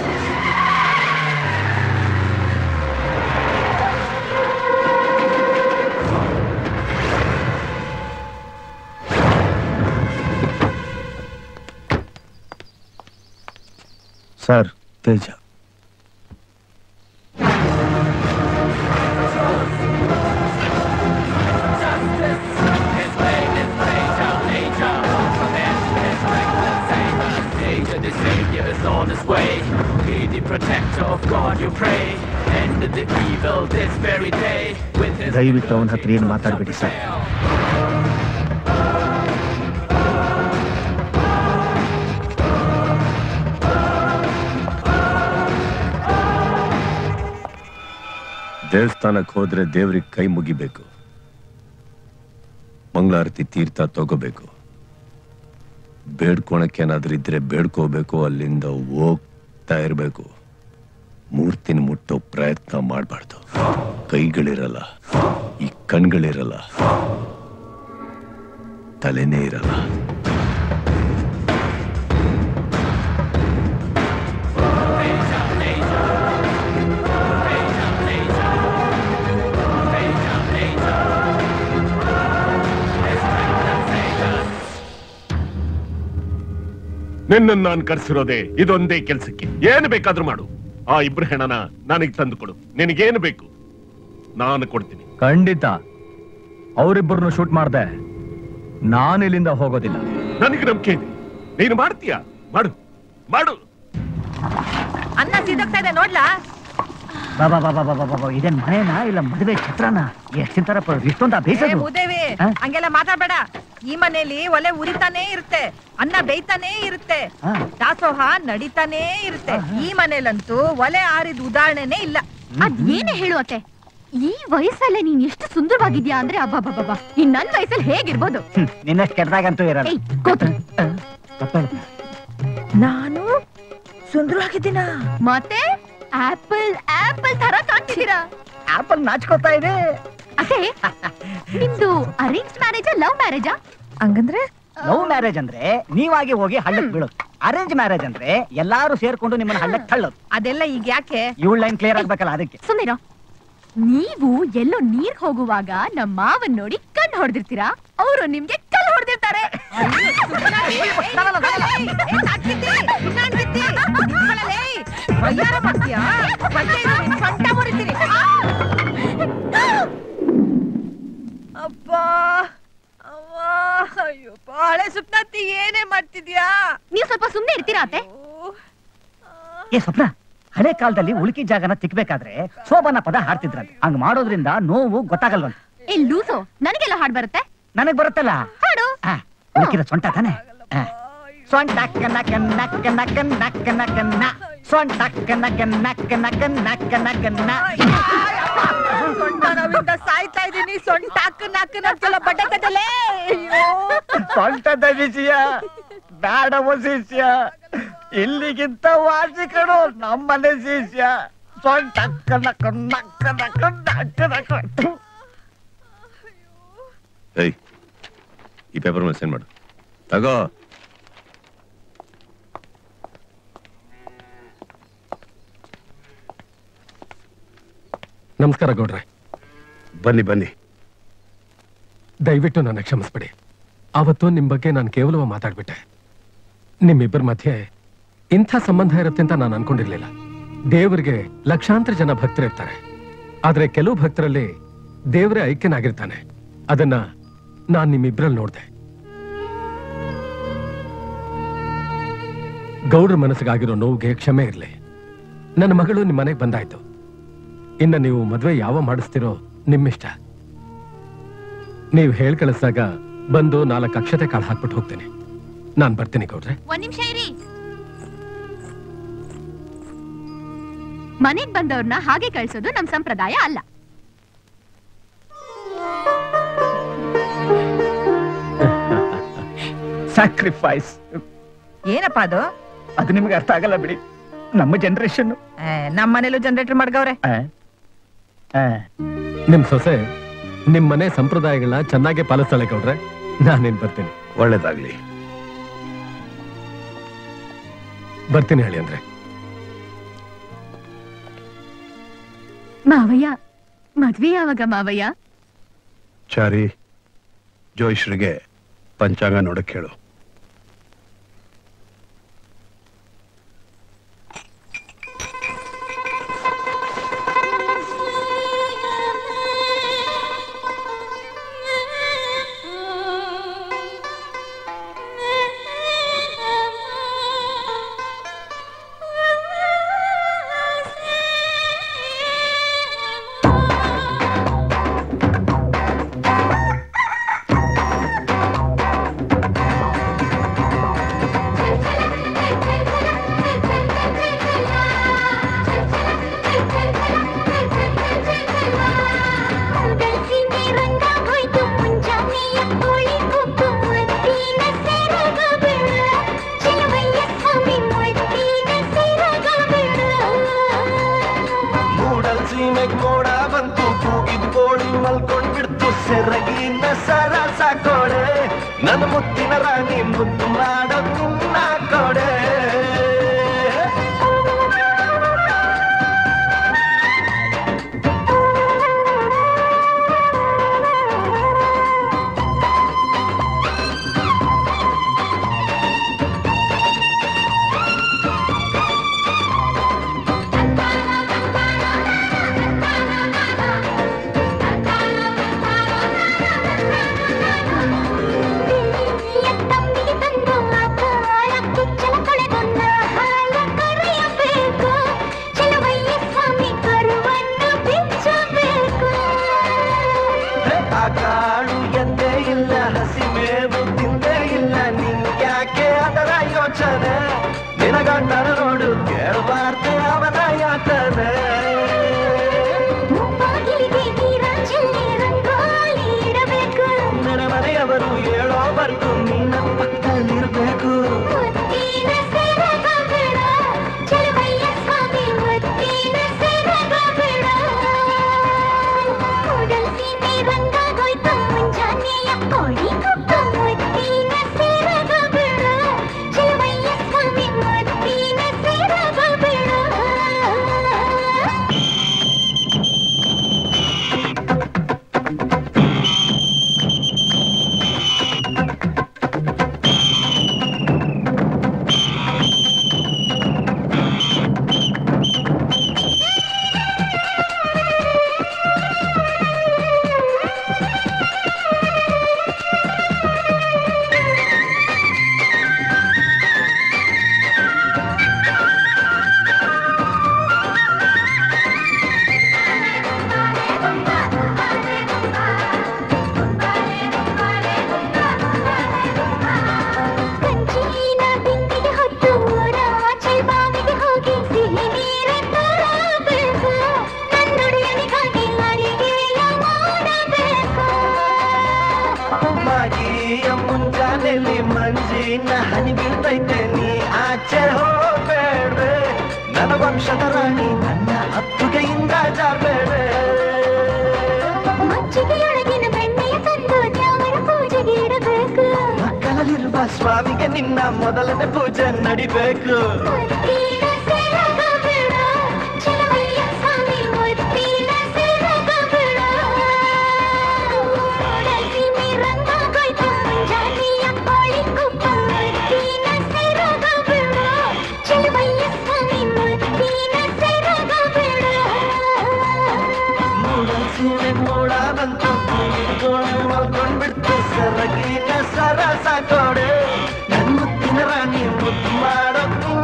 Speaker 20: sir Teja
Speaker 18: Danger, the savior is on his way. Be the protector of God, you pray. End the evil this very day. With his
Speaker 20: ದಯವಿಟ್ಟು ಅವನ ಹತ್ರ ಏನು ಮಾತಾಡ್ಬೇಡಿ ಸರ್
Speaker 16: ದೇವಸ್ಥಾನಕ್ಕೆ ಹೋದ್ರೆ ದೇವ್ರಿಗೆ ಕೈ ಮುಗಿಬೇಕು ಮಂಗಳಾರತಿ ತೀರ್ಥ ತಗೋಬೇಕು ಬೇಡ್ಕೊಳಕ್ಕೇನಾದ್ರೂ ಇದ್ರೆ ಬೇಡ್ಕೋಬೇಕು ಅಲ್ಲಿಂದ ಹೋಗ್ತಾ ಇರ್ಬೇಕು ಮೂರ್ತಿನ ಮುಟ್ಟೋ ಪ್ರಯತ್ನ ಮಾಡಬಾರ್ದು ಕೈಗಳಿರಲ್ಲ ಈ ಕಣ್ಗಳಿರಲ್ಲ ತಲೆನೇ ಇರಲ್ಲ
Speaker 10: ನಿನ್ನನ್ನು ನಾನು ಕರ್ಸಿರೋದೆ ಇದೊಂದೇ ಕೆಲ್ಸಕ್ಕೆ ಏನು ಬೇಕಾದ್ರೂ ಮಾಡು ಆ ಇಬ್ರು ಹೆಣನ ನನಗೆ ತಂದು ಕೊಡು ನಿನಗೇನು ಬೇಕು ನಾನು ಕೊಡ್ತೀನಿ
Speaker 3: ಖಂಡಿತ ಅವರಿಬ್ಬರನ್ನು ಶೂಟ್ ಮಾಡ್ದೆ ನಾನು ಇಲ್ಲಿಂದ ಹೋಗೋದಿಲ್ಲ
Speaker 10: ನನಗೆ ನಂಬಿಕೆ ಇದೆ ನೀನು ಮಾಡ್ತೀಯಾ ಮಾಡು ಮಾಡು
Speaker 11: ಅನ್ನ ಸಿದಕ್ತಾ ಇದೆ ನೋಡ್ಲಾ
Speaker 12: ಬಾಬಾ ಬಾಬಾ ಬಾಬಾ ಬಾಬಾ ಇದೇನ್ ಮನೆನಾ ಇಲ್ಲ ಮದುವೆ ಛತ್ರನ ಎಷ್ಟು ತಿಂತಾರಪ್ಪ ಇಷ್ಟೊಂದ
Speaker 11: ಏ
Speaker 12: ಬೇಸದು
Speaker 11: ಭೂದೇವಿ ಹಂಗೆಲ್ಲ ಮಾತಾಡ್ಬೇಡ ಈ ಮನೇಲಿ ಒಲೆ ಉರಿತಾನೇ ಇರುತ್ತೆ ಅನ್ನ ಬೇಯ್ತಾನೇ ಇರುತ್ತೆ ದಾಸೋಹ ನಡೀತಾನೇ ಇರುತ್ತೆ ಈ ಮನೇಲಂತೂ ಒಲೆ ಆರಿದ ಉದಾಹರಣೆನೇ ಇಲ್ಲ
Speaker 15: ಅದೇನೇ ಹೇಳು ಅತ್ತೆ ಈ ವಯಸ್ಸಲ್ಲೇ ನೀನ್ ಎಷ್ಟು ಸುಂದರವಾಗಿದ್ಯಾ ಅಂದ್ರೆ ಅಬ್ಬಬ್ಬಬ್ಬ ಇನ್ ನನ್ ವಯಸ್ಸಲ್ಲಿ ಹೇಗಿರ್ಬೋದು
Speaker 12: ನಿನ್ನಷ್ಟು ಕೆಟ್ಟದಾಗಂತೂ ಇರಲ್ಲ
Speaker 15: ಏಯ್ ಕೂತ್ರು.
Speaker 11: ನಾನು ಸುಂದರವಾಗಿದ್ದೀನ
Speaker 15: ಮತ್ತೆ ಆಪಲ್ ಆಪಲ್ ತರ ಕಾಣ್ತಿದ್ದೀರಾ
Speaker 12: ಆಪಲ್ ನಾಚ್ಕೋತಾ ಇದೆ
Speaker 15: ಅದೇ ನಿಮ್ದು ಅರೇಂಜ್ ಮ್ಯಾರೇಜಾ ಲವ್ ಮ್ಯಾರೇಜಾ
Speaker 11: ಹಂಗಂದ್ರೆ
Speaker 12: ಲವ್ ಮ್ಯಾರೇಜ್ ಅಂದ್ರೆ ನೀವಾಗಿ ಹೋಗಿ ಹಳ್ಳಕ್ ಬೀಳೋದು ಅರೇಂಜ್ ಮ್ಯಾರೇಜ್ ಅಂದ್ರೆ ಎಲ್ಲಾರು ಸೇರ್ಕೊಂಡು ನಿಮ್ಮನ್ನ ಹಳ್ಳಕ್ ತಳ್ಳೋದು
Speaker 11: ಅದೆಲ್ಲ ಈಗ ಯಾಕೆ
Speaker 12: ಇವಳ ಲೈನ್ ಕ್ಲಿಯರ್ ಆಗ್ಬೇಕಲ್ಲ ಅದಕ್ಕೆ
Speaker 15: ಸುಮ್ಮನಿರೋ ನೀವು ಎಲ್ಲೋ ನೀರ್ ಹೋಗುವಾಗ ನಮ್ಮ ಮಾವನ್ ನೋಡಿ ಕಣ್ ಹೊಡೆದಿರ್ತೀರಾ ಅವರು ನಿಮ್ಗೆ ಕಲ್ ಹೊಡೆದಿರ್ತಾರೆ
Speaker 11: ಬಯ್ಯಾರ ಮಾಡ್ತೀಯಾ ಬಂದೆ ಇರು, ನಿನ್ ಸೊಂಟ ಮುರಿತೀನಿ ಅಪ್ಪಾ ಅವ್ವ, ಅಯ್ಯೋ ಬಾಳೆ ಸುಪ್ನತ್ತಿ ಏನೇ ಮಾಡ್ತಿದ್ಯಾ
Speaker 15: ನೀವ್ ಸ್ವಲ್ಪ ಸುಮ್ನೆ ಇರ್ತೀರಾ ಅತ್ತೆ
Speaker 12: ಏ ಸ್ವಪ್ನ ಹಳೆ ಕಾಲದಲ್ಲಿ ಉಳುಕಿ ಜಾಗನ ತಿಕ್ಬೇಕಾದ್ರೆ ಶೋಭನ ಪದ ಹಾಡ್ತಿದ್ರಂತೆ ಹಂಗ್ ಮಾಡೋದ್ರಿಂದ ನೋವು ಗೊತ್ತಾಗಲ್ವಂತ
Speaker 15: ಏ ಲೂಸು ನನಗೆಲ್ಲ ಹಾಡ್ ಬರುತ್ತೆ
Speaker 12: ನನಗ್ ಬರುತ್ತಲ್ಲ
Speaker 15: ಹಾಡು
Speaker 12: ಉಳುಕಿದ ಸೊಂಟ ತಾನೆ ಆ. ಸೊಂಟ ಕನ್ನ ಕನ್ನ ಕನ್ನ ಕನ್ನ ಕನ್ನ ಕನ್ನ ಸೊಂಟ ಕನ್ನ ಕನ್ನ ಕನ್ನ ಕನ್ನ ಕನ್ನ ಕನ್ನ
Speaker 11: ಸೊಂಟ ನೋವಿಂದ ಸಾಯ್ತಾ ಇದೀನಿ ಸೊಂಟ ಹಾಕು ನಾಲ್ಕು ನಾಲ್ಕೆಲ್ಲ ಬಡ್ಡೆ ಕದಲೇ ಅಯ್ಯೋ
Speaker 12: ಸೊಂಟದ ವಿಷಯ ಬೇಡವ ಶಿಷ್ಯ ಇಲ್ಲಿಗಿಂತ ವಾಸಿ ಕಣೋ ನಮ್ಮನೆ ಶಿಷ್ಯ ಸೊಂಟ ಕನ್ನ ಕನ್ನ ಕನ್ನ ಕನ್ನ ಕನ್ನ ಕನ್ನ
Speaker 16: ಏಯ್ ಈ ಪೇಪರ್ ಮೇಲೆ ಸೆಂಡ್ ಮಾಡು ತಗೋ
Speaker 7: ನಮಸ್ಕಾರ ಗೌಡ್ರೆ
Speaker 2: ಬನ್ನಿ ಬನ್ನಿ
Speaker 7: ದಯವಿಟ್ಟು ನನ್ನ ಕ್ಷಮಿಸ್ಬಿಡಿ ಆವತ್ತು ನಿಮ್ ಬಗ್ಗೆ ನಾನು ಕೇವಲ ಮಾತಾಡ್ಬಿಟ್ಟೆ ನಿಮ್ಮಿಬ್ಬರ ಮಧ್ಯೆ ಇಂಥ ಸಂಬಂಧ ಇರುತ್ತೆ ಅಂತ ನಾನು ಅನ್ಕೊಂಡಿರ್ಲಿಲ್ಲ ದೇವರಿಗೆ ಲಕ್ಷಾಂತರ ಜನ ಭಕ್ತರಿರ್ತಾರೆ ಆದ್ರೆ ಕೆಲವು ಭಕ್ತರಲ್ಲಿ ದೇವರೇ ಐಕ್ಯನಾಗಿರ್ತಾನೆ ಅದನ್ನ ನಾನ್ ನಿಮ್ಮಿಬ್ರಲ್ಲಿ ನೋಡ್ದೆ ಗೌಡ್ರ ಮನಸ್ಸಿಗಾಗಿರೋ ನೋವಿಗೆ ಕ್ಷಮೆ ಇರಲಿ ನನ್ನ ಮಗಳು ನಿಮ್ಮ ಮನೆಗೆ ಬಂದಾಯ್ತು ಇನ್ನ ನೀವು ಮದ್ವೆ ಯಾವ ಮಾಡಿಸ್ತಿರೋ ನಿಮ್ಮಿಷ್ಟ ನೀವು ಹೇಳ್ ಕಳಿಸ್ದಾಗ ಬಂದು ನಾಲ್ಕು ಅಕ್ಷತೆ ಕಾಳು ಹಾಕ್ಬಿಟ್ಟು ಹೋಗ್ತೇನೆ ನಾನ್ ಬರ್ತೀನಿ ಗೌಡ್ರೆ
Speaker 15: ಒಂದ್ ನಿಮಿಷ ಇರಿ ಮನೆಗ್ ಬಂದವ್ರನ್ನ ಹಾಗೆ ಕಳ್ಸೋದು ನಮ್ ಸಂಪ್ರದಾಯ ಅಲ್ಲ
Speaker 8: ಸ್ಯಾಕ್ರಿಫೈಸ್
Speaker 11: ಏನಪ್ಪ ಅದು
Speaker 8: ಅದು ನಿಮ್ಗೆ ಅರ್ಥ ಆಗಲ್ಲ ಬಿಡಿ ನಮ್ಮ ಜನರೇಷನ್
Speaker 11: ಏ, ನಮ್ ಮನೇಲೂ ಜನರೇಟರ್ ಮಾಡ್ಗವ್ರೆ
Speaker 7: ನಿಮ್ ಸೊಸೆ ನಿಮ್ ಮನೆ ಸಂಪ್ರದಾಯಗಳನ್ನ ಚೆನ್ನಾಗಿ ಪಾಲಿಸ್ತಾಳೆ ಗೌಡ್ರೆ ನಾನೇನ್ ಬರ್ತೀನಿ
Speaker 2: ಒಳ್ಳೇದಾಗ್ಲಿ
Speaker 7: ಬರ್ತೀನಿ ಹೇಳಿ ಅಂದ್ರೆ
Speaker 15: ಮಾವಯ್ಯ ಮದ್ವೆ ಯಾವಾಗ ಮಾವಯ್ಯ
Speaker 2: ಚಾರಿ ಜೋಯಿಶ್ರಿಗೆ ಪಂಚಾಂಗ ನೋಡಕ್ ಹೇಳು
Speaker 5: ಮೂಡಲ್ ಸೀಮೆಗ್ ಮೋಡ ಬಂತು ಕೂಗಿದ್ ಕೋಳಿ ಮಲ್ಕೊಂಡ್ ಬಿಡ್ತು ಸೆರಗಿನ ಸರ ಸಾಕೋಡೆ ನನ್ನ ಮುತ್ತಿನ ರಾಣಿ ಮುದ್ದು ಮಾಡೋ ನಿನ್ನ ಕೊಡೆ ಆ ಕಾಳು ಎಂದೇ ಇಲ್ಲ ಹಸಿ ಮೇವು ತಿಂದೇ ಇಲ್ಲ ನಿನ್ಗ್ಯಾಕೆ ಅದರ ಯೋಚನೆ ನಿನಗಂಡನ ನೋಡು ಕೇಳಬಾರ್ದು ಅವನ ಯಾತನೆ ನನ್ನ ಮನೆಯವರು ಹೇಳೋವರೆಗೂ ನಿನ್ನ ಪಕ್ಕದಲ್ಲಿರ್ಬೇಕು ಮಾಗಿಯ ಮುಂಜಾನೆಲಿ ಮಂಜಿನ ಹನಿ ಬೀಳ್ತೈತೆ ನೀ ಆಚೆ ಹೋಗ್ಬೇಡ್ವೆ ನನ್ನ ವಂಶದ ರಾಣಿ ನನ್ನ ಅಪ್ಪುಗೆಯಿಂದ ಜಾಬೇಡ್ವೆ ಮಕ್ಕಳಲ್ಲಿರುವ ಸ್ವಾಮಿಗೆ ನಿನ್ನ ಮೊದಲನೇ ಪೂಜೆ ನಡಿಬೇಕು ಸೀಮೆ ಮೋಡ ಬಂತು ಕೂಗಿದ್ಕೊಂಡು ಮಲ್ಕೊಂಡ್ಬಿಡ್ತು ಸರಗಿನ ಸರ ಸಾಕೋಡೆ ನನ್ ಮುತ್ತಿನ ರಾಣಿ ಮುದ್ದು ಮಾಡೋ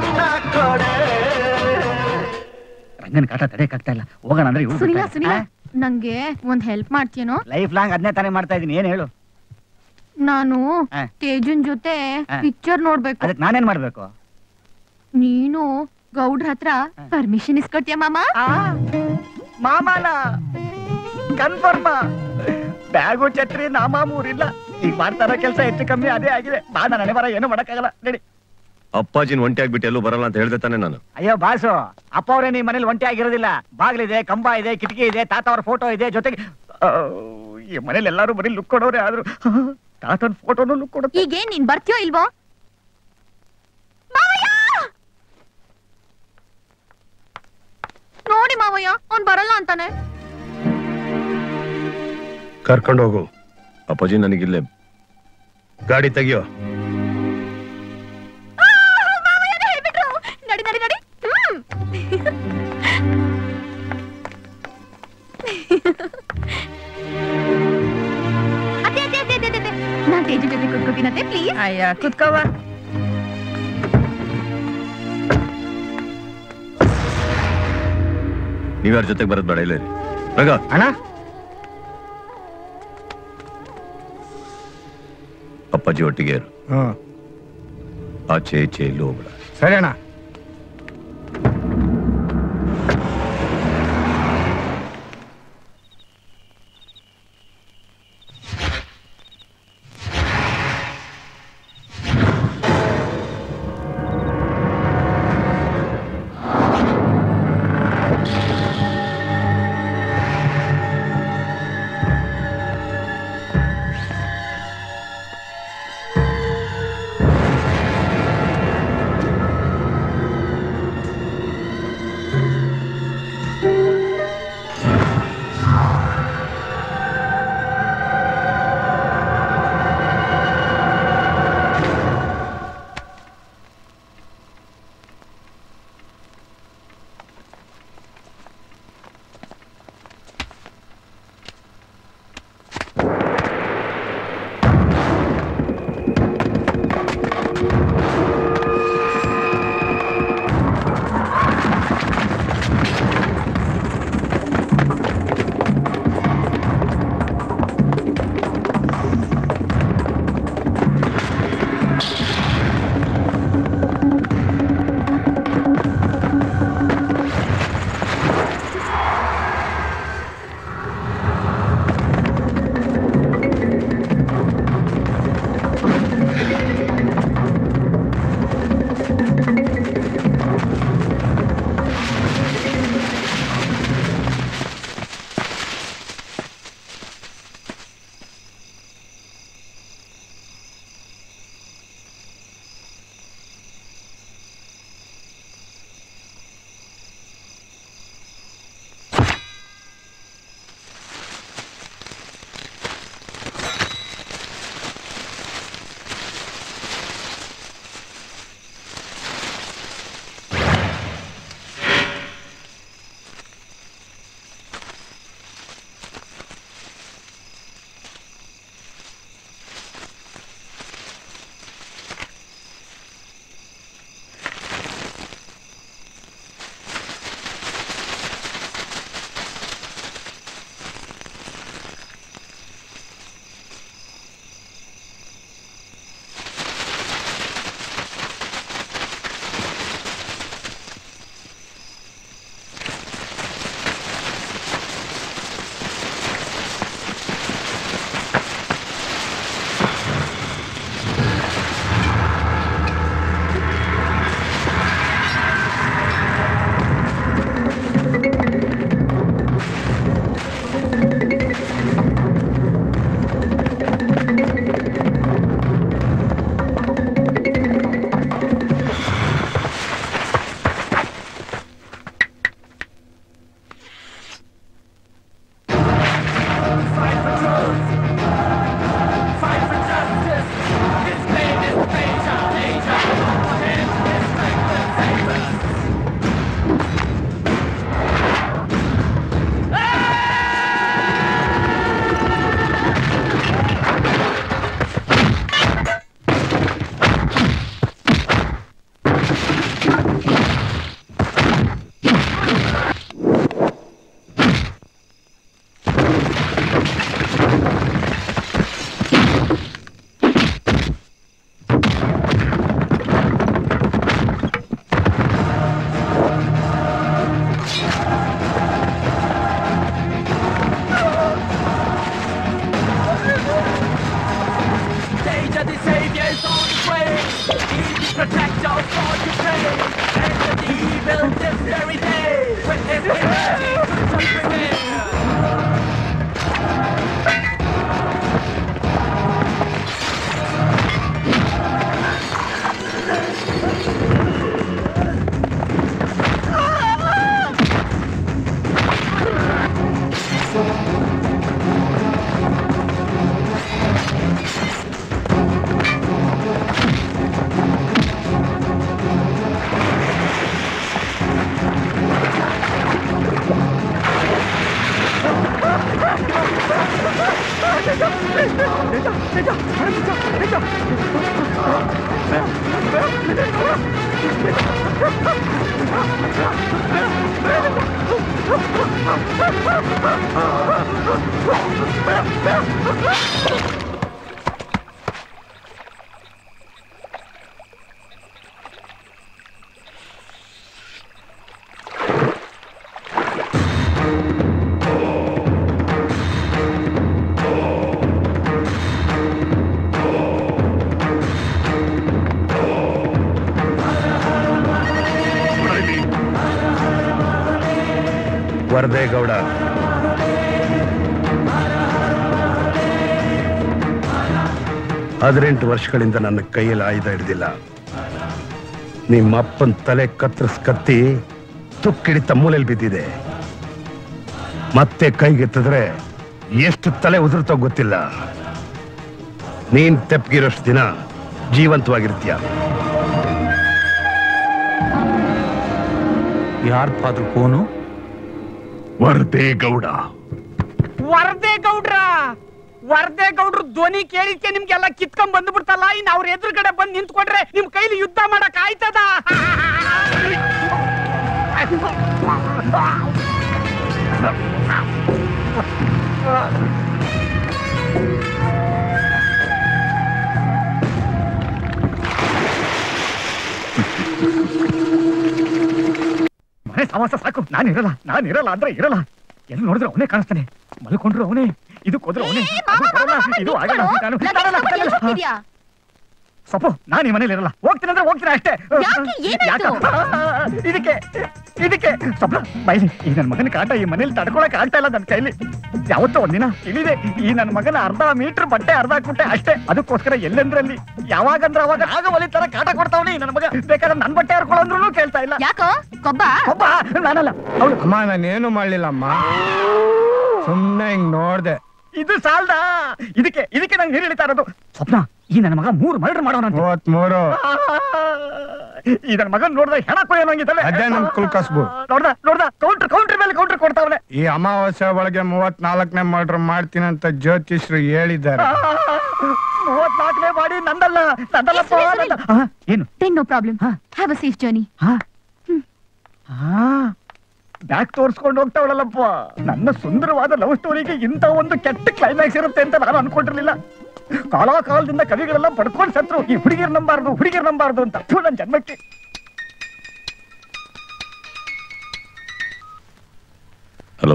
Speaker 12: ರಂಗನ ಕಾಟ ತಡೆಯಕ್ಕಾಗ್ತಾ ಇಲ್ಲ ಹೋಗೋಣ ಅಂದ್ರೆ ಇವ್ಳು
Speaker 15: ಸುನಿಲ
Speaker 12: ಬಿಟ್ಟಾಳೆ.
Speaker 15: ಸುನಿಲ
Speaker 12: ಆ?
Speaker 15: ನಂಗೆ ಒಂದ್ ಹೆಲ್ಪ್ ಮಾಡ್ತೀಯನೋ
Speaker 12: ಲೈಫ್ ಲಾಂಗ್ ಅದನ್ನೇ ತಾನೇ ಮಾಡ್ತಾ ಇದೀನಿ ಏನ್ ಹೇಳು
Speaker 15: ನಾನು
Speaker 12: ಆ.
Speaker 15: ತೇಜನ್ ಜೊತೆ
Speaker 12: ಆ.
Speaker 15: ಪಿಕ್ಚರ್ ನೋಡ್ಬೇಕು
Speaker 12: ಅದಕ್ಕೆ ನಾನೇನ್ ಮಾಡ್ಬೇಕು
Speaker 15: ನೀನು ಗೌಡ್ರ ಹತ್ರ ಪರ್ಮಿಷನ್ ಇಸ್ಕೊಟ್ಯಾ ಮಾಮ
Speaker 12: ಮಾಮಾನ ಕನ್ಫರ್ಮ ಬ್ಯಾಗು ಛತ್ರಿ ನಾಮ ಮೂರಿಲ್ಲ ಈಗ ಮಾಡ್ತಾರೋ ಕೆಲಸ ಹೆಚ್ಚು ಕಮ್ಮಿ ಅದೇ ಆಗಿದೆ ಬಾ ನಾನು ಬರ ಏನು ಮಾಡಕ್ಕಾಗಲ್ಲ ನಡಿ
Speaker 16: ಅಪ್ಪಾಜಿನ ಒಂಟಿ ಆಗ್ಬಿಟ್ಟು ಎಲ್ಲೂ ಬರಲ್ಲ ಅಂತ ಹೇಳ್ದೆ ತಾನೆ ನಾನು
Speaker 12: ಅಯ್ಯೋ ಬಾಸು ಅಪ್ಪ ಅವರೇ ನಿಮ್ ಮನೇಲಿ ಒಂಟಿ ಆಗಿರೋದಿಲ್ಲ ಬಾಗ್ಲಿದೆ ಕಂಬ ಇದೆ ಕಿಟಕಿ ಇದೆ ತಾತ ಅವ್ರ ಫೋಟೋ ಇದೆ ಜೊತೆಗೆ ಆ, ಈ ಮನೇಲಿ ಎಲ್ಲಾರು ಬರೀ ಲುಕ್ ಕೊಡೋರೆ ಆದ್ರು ತಾತನ ಫೋಟೋನು ಲುಕ್ ಕೊಡೋ
Speaker 15: ಈಗೇನ್ ನೀನ್ ಬರ್ತೀಯೋ ಇಲ್ವೋ ಮಾವಯ್ಯ ನೋಡಿ ಮಾವಯ್ಯ ಅವ್ನ್ ಬರಲ್ಲ ಅಂತಾನೆ
Speaker 2: ಕರ್ಕೊಂಡು ಹೋಗು
Speaker 16: ಅಪ್ಪಾಜಿ ನನಗಿಲ್ಲೇ
Speaker 2: ಗಾಡಿ ತೆಗಿಯೋ
Speaker 15: ಮಾವಯ್ಯನೇ ಹೇಳ್ಬಿಟ್ರು ನಡಿ ನಡಿ ನಡಿ ಹ್ಮ್. ಅತ್ತೆ ಅತ್ತೆ ಅತ್ತೆ ಅತ್ತೆ ಅತ್ತೆ ನಾನ್ ತೇಜು ಜೊತೆ ಕುತ್ಕೋತೀನತ್ತೆ ಪ್ಲೀಸ್
Speaker 11: ಅಯ್ಯ ಕುತ್ಕೋವ
Speaker 16: ನೀವ್ಯಾರ ಜೊತೆಗೆ ಬರೋದ್ ಬೇಡ ಇಲ್ಲೇ ಇರಿ. ರಂಗ
Speaker 12: ಅಣ್ಣ
Speaker 16: ಅಪ್ಪಾಜಿ ಒಟ್ಟಿಗೆ ಇರು
Speaker 13: ಹ್ಮ್
Speaker 16: ಆಚೆ ಈಚೆ ಎಲ್ಲೂ ಹೋಗ್ಬೇಡ
Speaker 13: ಸರಿ ಅಣ್ಣ
Speaker 2: ವರದೇಗೌಡ ಹದಿನೆಂಟು ವರ್ಷಗಳಿಂದ ನನ್ನ ಕೈಯಲ್ಲಿ ಆಯುಧ ಹಿಡಿದಿಲ್ಲ ನಿಮ್ಮ ಅಪ್ಪನ ತಲೆ ಕತ್ತರಿಸ್ ಕತ್ತಿ ತುಕ್ಕಿಡಿತ ಮೂಲೆಯಲ್ಲಿ ಬಿದ್ದಿದೆ ಮತ್ತೆ ಕೈಗೆತ್ತಿದ್ರೆ ಎಷ್ಟು ತಲೆ ಉದುರ್ತೋ ಗೊತ್ತಿಲ್ಲ ನೀನ್ ತೆಪ್ಪಗಿರೋಷ್ಟು ದಿನ ಜೀವಂತವಾಗಿರ್ತೀಯ
Speaker 3: ಯಾರ್ ಫಾದ್ರು ಫೋನು
Speaker 2: ವರದೇಗೌಡ
Speaker 12: ವರದೇ ಗೌಡ್ರ ವರದೇ ಗೌಡ್ರು ಧ್ವನಿ ಕೇಳಿದ್ಕೆ ನಿಮ್ಗೆಲ್ಲ ಕಿತ್ಕೊಂಡ್ ಬಂದ್ಬಿಡ್ತಲ್ಲ ಇನ್ ಅವ್ರ ಎದುರುಗಡೆ ಬಂದ್ ನಿಂತ್ಕೊಂಡ್ರೆ ನಿಮ್ ಕೈಲಿ ಯುದ್ಧ ಮಾಡಕ್ ಆಯ್ತದ ಮನೆ ಸಮಾಸ ಸಾಕು ನಾನು ಇರಲ್ಲ ನಾನು ಇರಲ್ಲ ಅಂದ್ರೆ ಇರಲ್ಲ ಎಲ್ಲಿ ನೋಡಿದ್ರೆ ಅವನೇ ಕಾಣಿಸ್ತಾನೆ ಮಲ್ಕೊಂಡ್ರು ಅವನೇ ಇದಕ್ಕೆ ಹೋದ್ರೆ ಅವನೇ ಅದು ಬರಲ್ಲ, ಇದು ಆಗಲ್ಲ ನಾನು ಬಿಡಲ್ಲ, ಬಿಡಲ್ಲ. ಸೊಪ್ಪು ನಾನು ಈ ಮನೇಲಿ ಇರಲ್ಲ ಹೋಗ್ತೀನಿ ಅಂದ್ರೆ ಹೋಗ್ತೀನಿ ಅಷ್ಟೇ
Speaker 15: ಯಾಕೆ? ಏನಾಯ್ತು?
Speaker 12: ಯಾಕೆ? ಇದಕ್ಕೆ ಇದಕ್ಕೆ ಸ್ವಲ್ಪ ಬೈಲಿ ಈ ನನ್ನ ಮಗನ ಕಾಟ ಈ ಮನೇಲಿ ತಡ್ಕೊಳಕ್ ಆಗ್ತಾ ಇಲ್ಲ ನನ್ನ ಕೈಲಿ ಯಾವತ್ತೋ ಒಂದಿನ ಇಳಿದೆ ಈ ನನ್ನ ಮಗನ ಅರ್ಧ ಮೀಟರ್ ಬಟ್ಟೆ ಅರ್ಧ ಹಾಕ್ಬಿಟ್ಟೆ ಅಷ್ಟೇ ಅದಕ್ಕೋಸ್ಕರ ಎಲ್ಲೆಂದ್ರಲ್ಲಿ ಯಾವಾಗಂದ್ರೆ ಅವಾಗ ಆಗ ಒಲಿ ತರ ಕಾಟ ಕೊಡ್ತಾವನಿ ನನ್ನ ಮಗ ಬೇಕಾದ್ರೆ ನನ್ ಬಟ್ಟೆ ಹರ್ಕೊಳ್ಳಂದ್ರು ಕೇಳ್ತಾ ಇಲ್ಲ
Speaker 15: ಯಾಕೋ ಕೊಬ್ಬ
Speaker 12: ಒಬ್ಬ ನಾನಲ್ಲ ಅವಳು
Speaker 13: ಅಮ್ಮ ನಾನೇನು ಮಾಡ್ಲಿಲ್ಲಮ್ಮ ಸುಮ್ನೆ ಹಿಂಗ್ ನೋಡ್ದೆ
Speaker 12: ಇದು ಸಾಲ್ದ ಇದಕ್ಕೆ ಇದಕ್ಕೆ ನಂಗೆ ನೀರು ಹಿಡಿತಾ ಇರೋದು ಸ್ವಪ್ನ ಈ ನನ್ನ ಮಗ ಮೂರು ಮರ್ಡರ್ ಮಾಡೋಣ
Speaker 13: ಮೂವತ್ಮೂರು
Speaker 12: ಈ ನನ್ನ ಮಗನ್ ನೋಡ್ದ ಹೆಣ ಕೊಯ್ಯೋನಂಗಿದ್ದಾನೆ
Speaker 13: ಅದೇ ನಮ್ ಕುಲ್ಕಸ್ಬು
Speaker 12: ನೋಡ್ದ ನೋಡ್ದ ಕೌಂಟರ್ ಕೌಂಟರ್ ಮೇಲೆ ಕೌಂಟರ್ ಕೊಡ್ತಾವನೆ
Speaker 13: ಈ ಅಮಾವಾಸ್ಯೆ ಒಳಗೆ ಮೂವತ್ನಾಲ್ಕನೇ ಮರ್ಡರ್ ಮಾಡ್ತೀನಿ ಅಂತ ಜ್ಯೋತಿಷ್ರು ಹೇಳಿದ್ದಾರೆ
Speaker 12: ಮೂವತ್ನಾಲ್ಕನೇ ಮಾಡಿ ನಂದಲ್ಲ ನಂದಲ್ಲಪ್ಪ ನಂದ. ಆ, ಏನು
Speaker 15: ten no problem have a safe journey
Speaker 12: back ತೋರ್ಸ್ಕೊಂಡು ಹೋಗ್ತಾವಳಲ್ಲಪ್ಪ ನನ್ನ ಸುಂದರವಾದ ಲವ್ ಸ್ಟೋರಿಗೆ ಇಂಥ ಒಂದು ಕೆಟ್ಟ ಕ್ಲೈಮ್ಯಾಕ್ಸ್ ಇರುತ್ತೆ ಅಂತ ನಾನು ಅನ್ಕೊಂಡಿರ್ಲಿಲ್ಲ ಕಾಲ ಕಾಲದಿಂದ ಕವಿಗಳೆಲ್ಲ ಪಡ್ಕೊಂಡು ಸತ್ರು ಈ ಹುಡುಗಿರ್ ನಂಬಾರ್ದು ಹುಡುಗಿರ್ ನಂಬಾರ್ದು ಅಂತ ಥು, ನನ್ ಜನ್ಮಕ್ಕೆ
Speaker 16: hello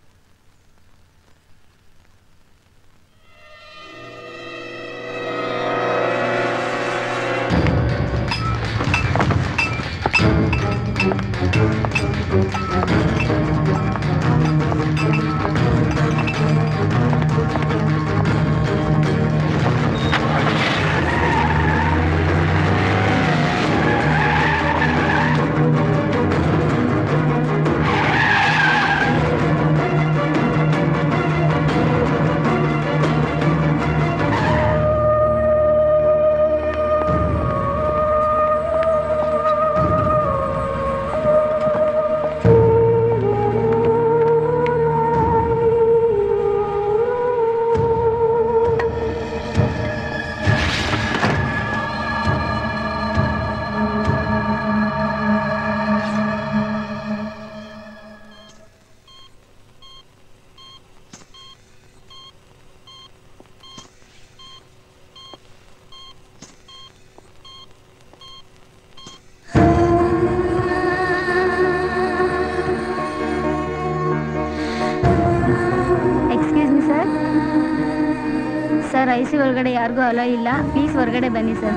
Speaker 14: excuse me sir sir I see ಒಳಗಡೆ ಯಾರಿಗೂ ಅಲೋ ಇಲ್ಲ ಪ್ಲೀಸ್ ಹೊರಗಡೆ ಬನ್ನಿ ಸರ್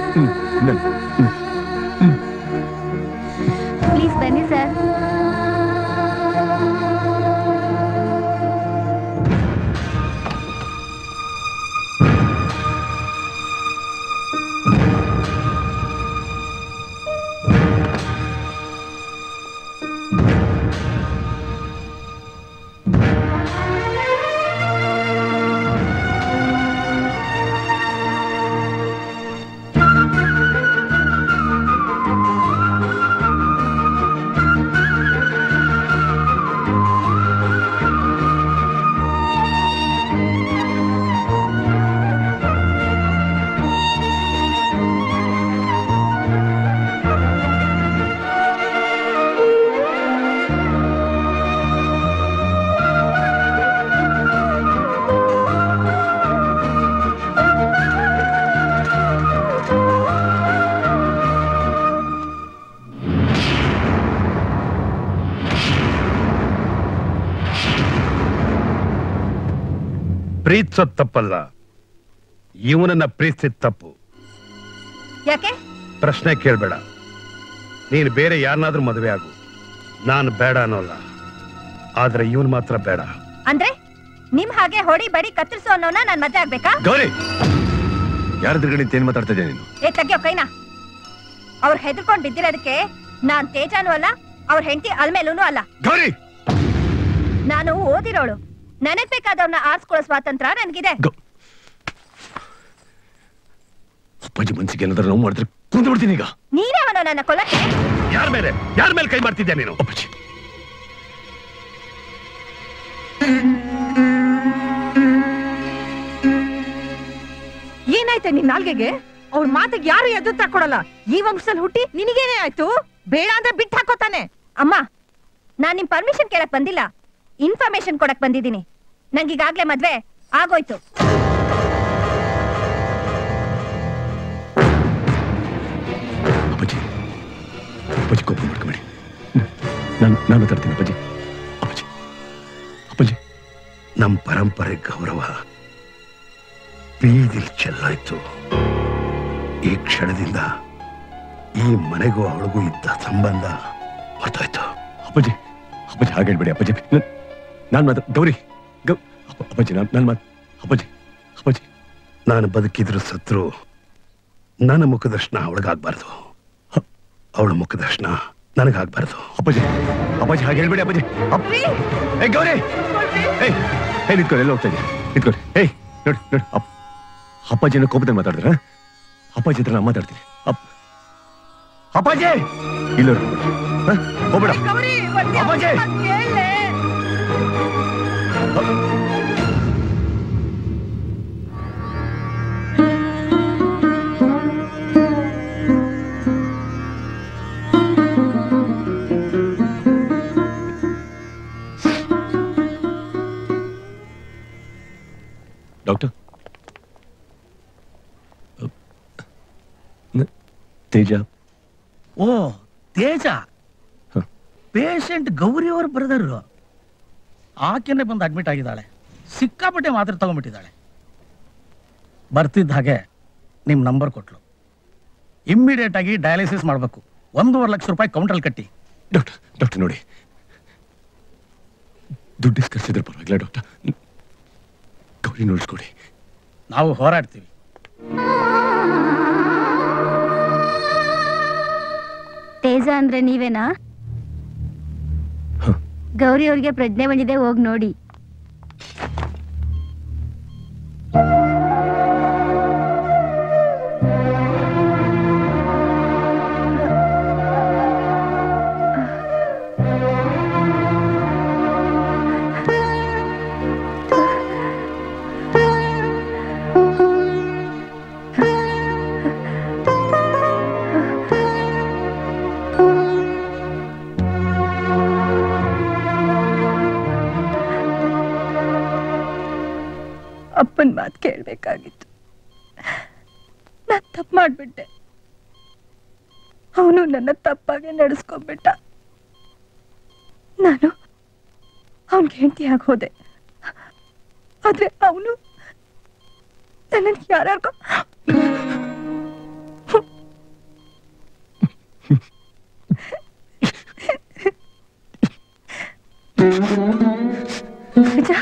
Speaker 14: ಪ್ಲೀಸ್ ಬನ್ನಿ ಸರ್
Speaker 2: ಪ್ರೀತಿಸೋದ್ ತಪ್ಪಲ್ಲ ಇವನನ್ನ ಪ್ರೀತಿಸಿದ ತಪ್ಪು
Speaker 11: ಯಾಕೆ
Speaker 2: ಪ್ರಶ್ನೆ ಕೇಳ್ಬೇಡ ನೀನು ಬೇರೆ ಯಾರನ್ನಾದ್ರೂ ಮದುವೆ ಆಗು ನಾನು ಬೇಡ ಅನ್ನೋಲ್ಲ ಆದ್ರೆ ಇವನ್ ಮಾತ್ರ ಬೇಡ
Speaker 11: ಅಂದ್ರೆ ನಿಮ್ ಹಾಗೆ ಹೊಡಿ ಬಡಿ ಕತ್ತರಿಸು ಅನ್ನೋನ ನಾನ್ ಮದ್ವೆ ಆಗ್ಬೇಕಾ
Speaker 16: ಗೌರಿ ಯಾರ ಎದುರುಗಡೆ ಏನ್ ಮಾತಾಡ್ತಾ ಇದ್ದೆ ನೀನು
Speaker 11: ಏ ತೆಗಿಯೋ ಕೈನಾ ಅವ್ರು ಹೆದರ್ಕೊಂಡ್ ಬಿದ್ದಿರೋದಕ್ಕೆ ನಾನ್ ತೇಜಾನು ಅಲ್ಲ ಅವ್ರ ಹೆಂಡತಿ ಅಲ್ಮೇಲೂನು ಅಲ್ಲ
Speaker 16: ಗೌರಿ
Speaker 11: ನಾನು ಓದಿರೋಳು ನನಗ್ ಬೇಕಾದವ್ರನ್ನ ಆರ್ಸ್ಕೊಳ್ಳೋ ಸ್ವಾತಂತ್ರ್ಯ ನನ್ಗಿದೆ
Speaker 16: ಅಪ್ಪಾಜಿ ಮನ್ಸಿಗೆ ಏನಾದ್ರೂ ನೋವು ಮಾಡಿದ್ರೆ ಕುಂದು ಬಿಡ್ತೀನಿ ಈಗ
Speaker 11: ನೀನೇವನೋ ನನ್ನ ಕೊಲಕ್ಕೆ
Speaker 2: ಯಾರ ಮೇಲೆ ಯಾರ ಮೇಲೆ ಕೈ ಮಾಡ್ತಿದ್ಯಾ ನೀನು
Speaker 16: ಅಪ್ಪಾಜಿ
Speaker 11: ಏನಾಯ್ತೆ ನಿನ್ ನಾಲ್ಗೆಗೆ ಅವ್ರ ಮಾತಿಗೆ ಯಾರು ಎದ್ದು ತಕೊಡಲ್ಲ ಈ ವಂಶದಲ್ಲಿ ಹುಟ್ಟಿ ನಿನಗೇನೇ ಆಯ್ತು ಬೇಡ ಅಂದ್ರೆ ಬಿಟ್ಟು ಹಾಕೋತಾನೆ ಅಮ್ಮ ನಾನ್ ನಿಮ್ ಪರ್ಮಿಷನ್ ಕೇಳಕ್ ಬಂದಿಲ್ಲ ಇನ್ಫಾರ್ಮೇಶನ್ ಕೊಡಕ್ ಬಂದಿದ್ದೀನಿ ನಂಗೀಗಾಗ್ಲೇ ಮದ್ವೆ ಆಗೋಯ್ತು
Speaker 16: ಅಪ್ಪಾಜಿ ಅಪ್ಪಾಜಿ ಕೋಪ ಮಾಡ್ಕೊಬೇಡಿ ನಾನು ನಾನು ಮಾತಾಡ್ತೀನಿ ಅಪ್ಪಾಜಿ ಅಪ್ಪಾಜಿ ಅಪ್ಪಾಜಿ
Speaker 2: ನಮ್ಮ ಪರಂಪರೆ ಗೌರವ ಬೀದಿಲ್ ಚೆಲ್ಲಾಯ್ತು ಈ ಕ್ಷಣದಿಂದ ಈ ಮನೆಗೂ ಅವಳಿಗೂ ಇದ್ದ ಸಂಬಂಧ ಹೊರಟೋಯ್ತು
Speaker 16: ಅಪ್ಪಾಜಿ ಅಪ್ಪಾಜಿ ಹಾಗೆ ಹೇಳ್ಬೇಡಿ ಅಪ್ಪಾಜಿ ನಾನು ಮಾತು ಗೌರಿ ಗೌ ಅಪ್ಪ- ಅಪ್ಪಾಜಿ ನಾನು ನಾನು ಮಾತು ಅಪ್ಪಾಜಿ ಅಪ್ಪಾಜಿ
Speaker 2: ನಾನು ಬದುಕಿದ್ರು ಸತ್ರು ನನ್ನ ಮುಖದರ್ಶನ ಅವಳಿಗಾಗ್ಬಾರ್ದು ಅವಳ ಮುಖದರ್ಶನ ನನಗಾಗ್ಬಾರ್ದು
Speaker 16: ಅಪ್ಪಾಜಿ ಅಪ್ಪಾಜಿ ಹಾಗೆ ಹೇಳ್ಬೇಡಿ ಅಪ್ಪಾಜಿ ಅಪ್ಪ ಏ ಗೌರಿ ಏಯ್ ಏಯ್ ನಿಂತ್ಕೊಳ್ಳಿ ಎಲ್ಲ ಹೋಗ್ತಾ ಇದೆಯಾ ನಿಂತ್ಕೊಳ್ಳಿ ಏಯ್ ನೋಡಿ ನೋಡಿ ಅಪ್ಪ ಅಪ್ಪಾಜಿನ ಕೋಪದಲ್ಲಿ ಮಾತಾಡಿದ್ರ ಅಪ್ಪಾಜಿ ಹತ್ರ ನಾನು ಮಾತಾಡ್ತೀನಿ ಅಪ್ ಅಪ್ಪಾಜಿ ಇಲ್ಲ ಹೋಗ್ಬೇಡ ಅಪ್ಪಾಜಿ ಡಾಕ್ಟರ್ ತೇಜ
Speaker 1: ಓ ತೇಜ ಪೇಷಂಟ್ ಗೌರಿ ಅವ್ರ ಬ್ರದರು ಆಕೆನೆ ಬಂದು ಅಡ್ಮಿಟ್ ಆಗಿದ್ದಾಳೆ ಸಿಕ್ಕಾಪಟ್ಟೆ ಮಾತ್ರೆ ತಗೊಂಡ್ಬಿಟ್ಟಿದ್ದಾಳೆ ಬರ್ತಿದ್ದ ಹಾಗೆ ನಿಮ್ಮ ನಂಬರ್ ಕೊಟ್ಲು ಇಮ್ಮಿಡಿಯೇಟ್ ಆಗಿ ಡಯಾಲಿಸಿಸ್ ಮಾಡಬೇಕು ಒಂದೂವರೆ ಲಕ್ಷ ರೂಪಾಯಿ ಕೌಂಟ್ರಲ್ಲಿ ಕಟ್ಟಿ
Speaker 16: ಡಾಕ್ಟರ್ ಡಾಕ್ಟರ್ ನೋಡಿ ದುಡ್ಡು ಇಸ್ಕರಿಸಿದ್ರೆ ಪರವಾಗಿಲ್ಲ ಡಾಕ್ಟರ್ ಗೌರಿ ನೋಡಿಸ್ಕೊಡಿ
Speaker 1: ನಾವು ಹೋರಾಡ್ತೀವಿ
Speaker 14: ತೇಜ ಅಂದ್ರೆ ನೀವೇನಾ ಗೌರಿ ಅವ್ರಿಗೆ ಪ್ರಜ್ಞೆ ಬಂದಿದೆ ಹೋಗಿ ನೋಡಿ
Speaker 11: ಅಪ್ಪನ್ ಮಾತು ಕೇಳ್ಬೇಕಾಗಿತ್ತು ನಾನ್ ತಪ್ಪು ಮಾಡ್ಬಿಟ್ಟೆ ಅವನು ನನ್ನ ತಪ್ಪಾಗೆ ನಡೆಸ್ಕೊಂಡ್ಬಿಟ್ಟ ನಾನು ಅವನ್ಗೆ ಹೆಂಡತಿಯಾಗಿ ಹೋದೆ ಆದ್ರೆ ಅವನು ನನ್ನನ್ನು ಯಾರ್ಯಾರಿಗೋ ನಿಜ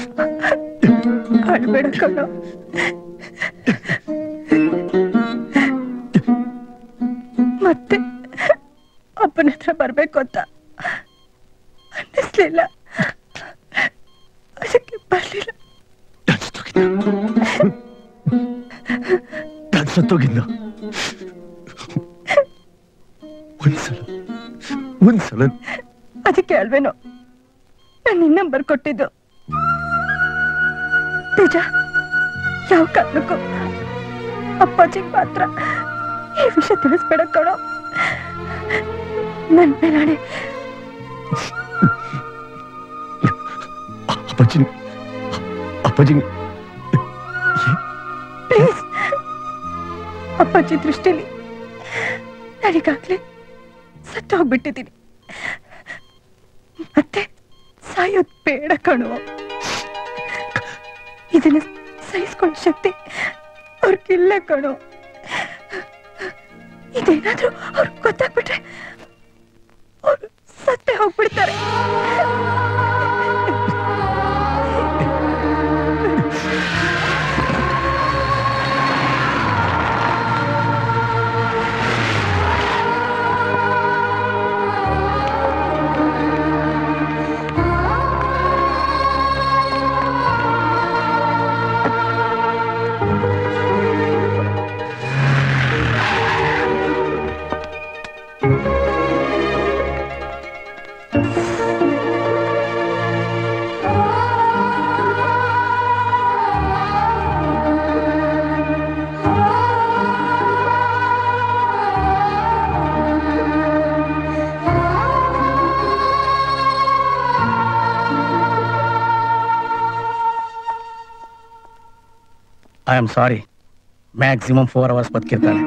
Speaker 11: ಅಳ್ಬೇಡ ಕಣೋ ಮತ್ತೆ ಅಪ್ಪನ ಹತ್ರ ಬರ್ಬೇಕು ಅಂತ ಅನ್ನಿಸ್ಲಿಲ್ಲ ಅದಕ್ಕೆ ಬರ್ಲಿಲ್ಲ
Speaker 16: ನಾನು ಸತ್ತೋಗಿದ್ದ ಒಂದ್ಸಲ ಒಂದ್ಸಲ
Speaker 11: ಅದಕ್ಕೆ ಅಲ್ವೇನೋ ನಾನು ನಿನ್ನ ನಂಬರ್ ಕೊಟ್ಟಿದ್ದು ನಿಜ ಯಾವ ಕಾರಣಕ್ಕೂ ಅಪ್ಪಾಜಿಗೆ ಮಾತ್ರ ಈ ವಿಷಯ ತಿಳಿಸ್ಬೇಡ ಕಣೋ ನನ್ ಮೇಲಾಣೆ
Speaker 16: ಅಪ್ಪಾಜಿ ಅಪ್ಪಾಜಿ
Speaker 11: ಪ್ಲೀಸ್ ಅಪ್ಪಾಜಿ ದೃಷ್ಟಿಲಿ ನನಗಾಗ್ಲೇ ಸತ್ತು ಹೋಗ್ಬಿಟ್ಟಿದ್ದೀನಿ ಮತ್ತೆ ಸಾಯೋದ್ ಬೇಡ ಕಣೋ ಇದನ್ನ ಸಹಿಸ್ಕೊಳ್ಳೋ ಶಕ್ತಿ ಅವ್ರಿಗಿಲ್ಲ ಕಣೋ ಇದೇನಾದ್ರೂ ಅವ್ರಿಗೆ ಗೊತ್ತಾಗ್ಬಿಟ್ರೆ ಅವ್ರು ಸತ್ತೇ ಹೋಗ್ಬಿಡ್ತಾರೆ
Speaker 1: I am sorry maximum four hours ಬದುಕಿರ್ತಾಳೆ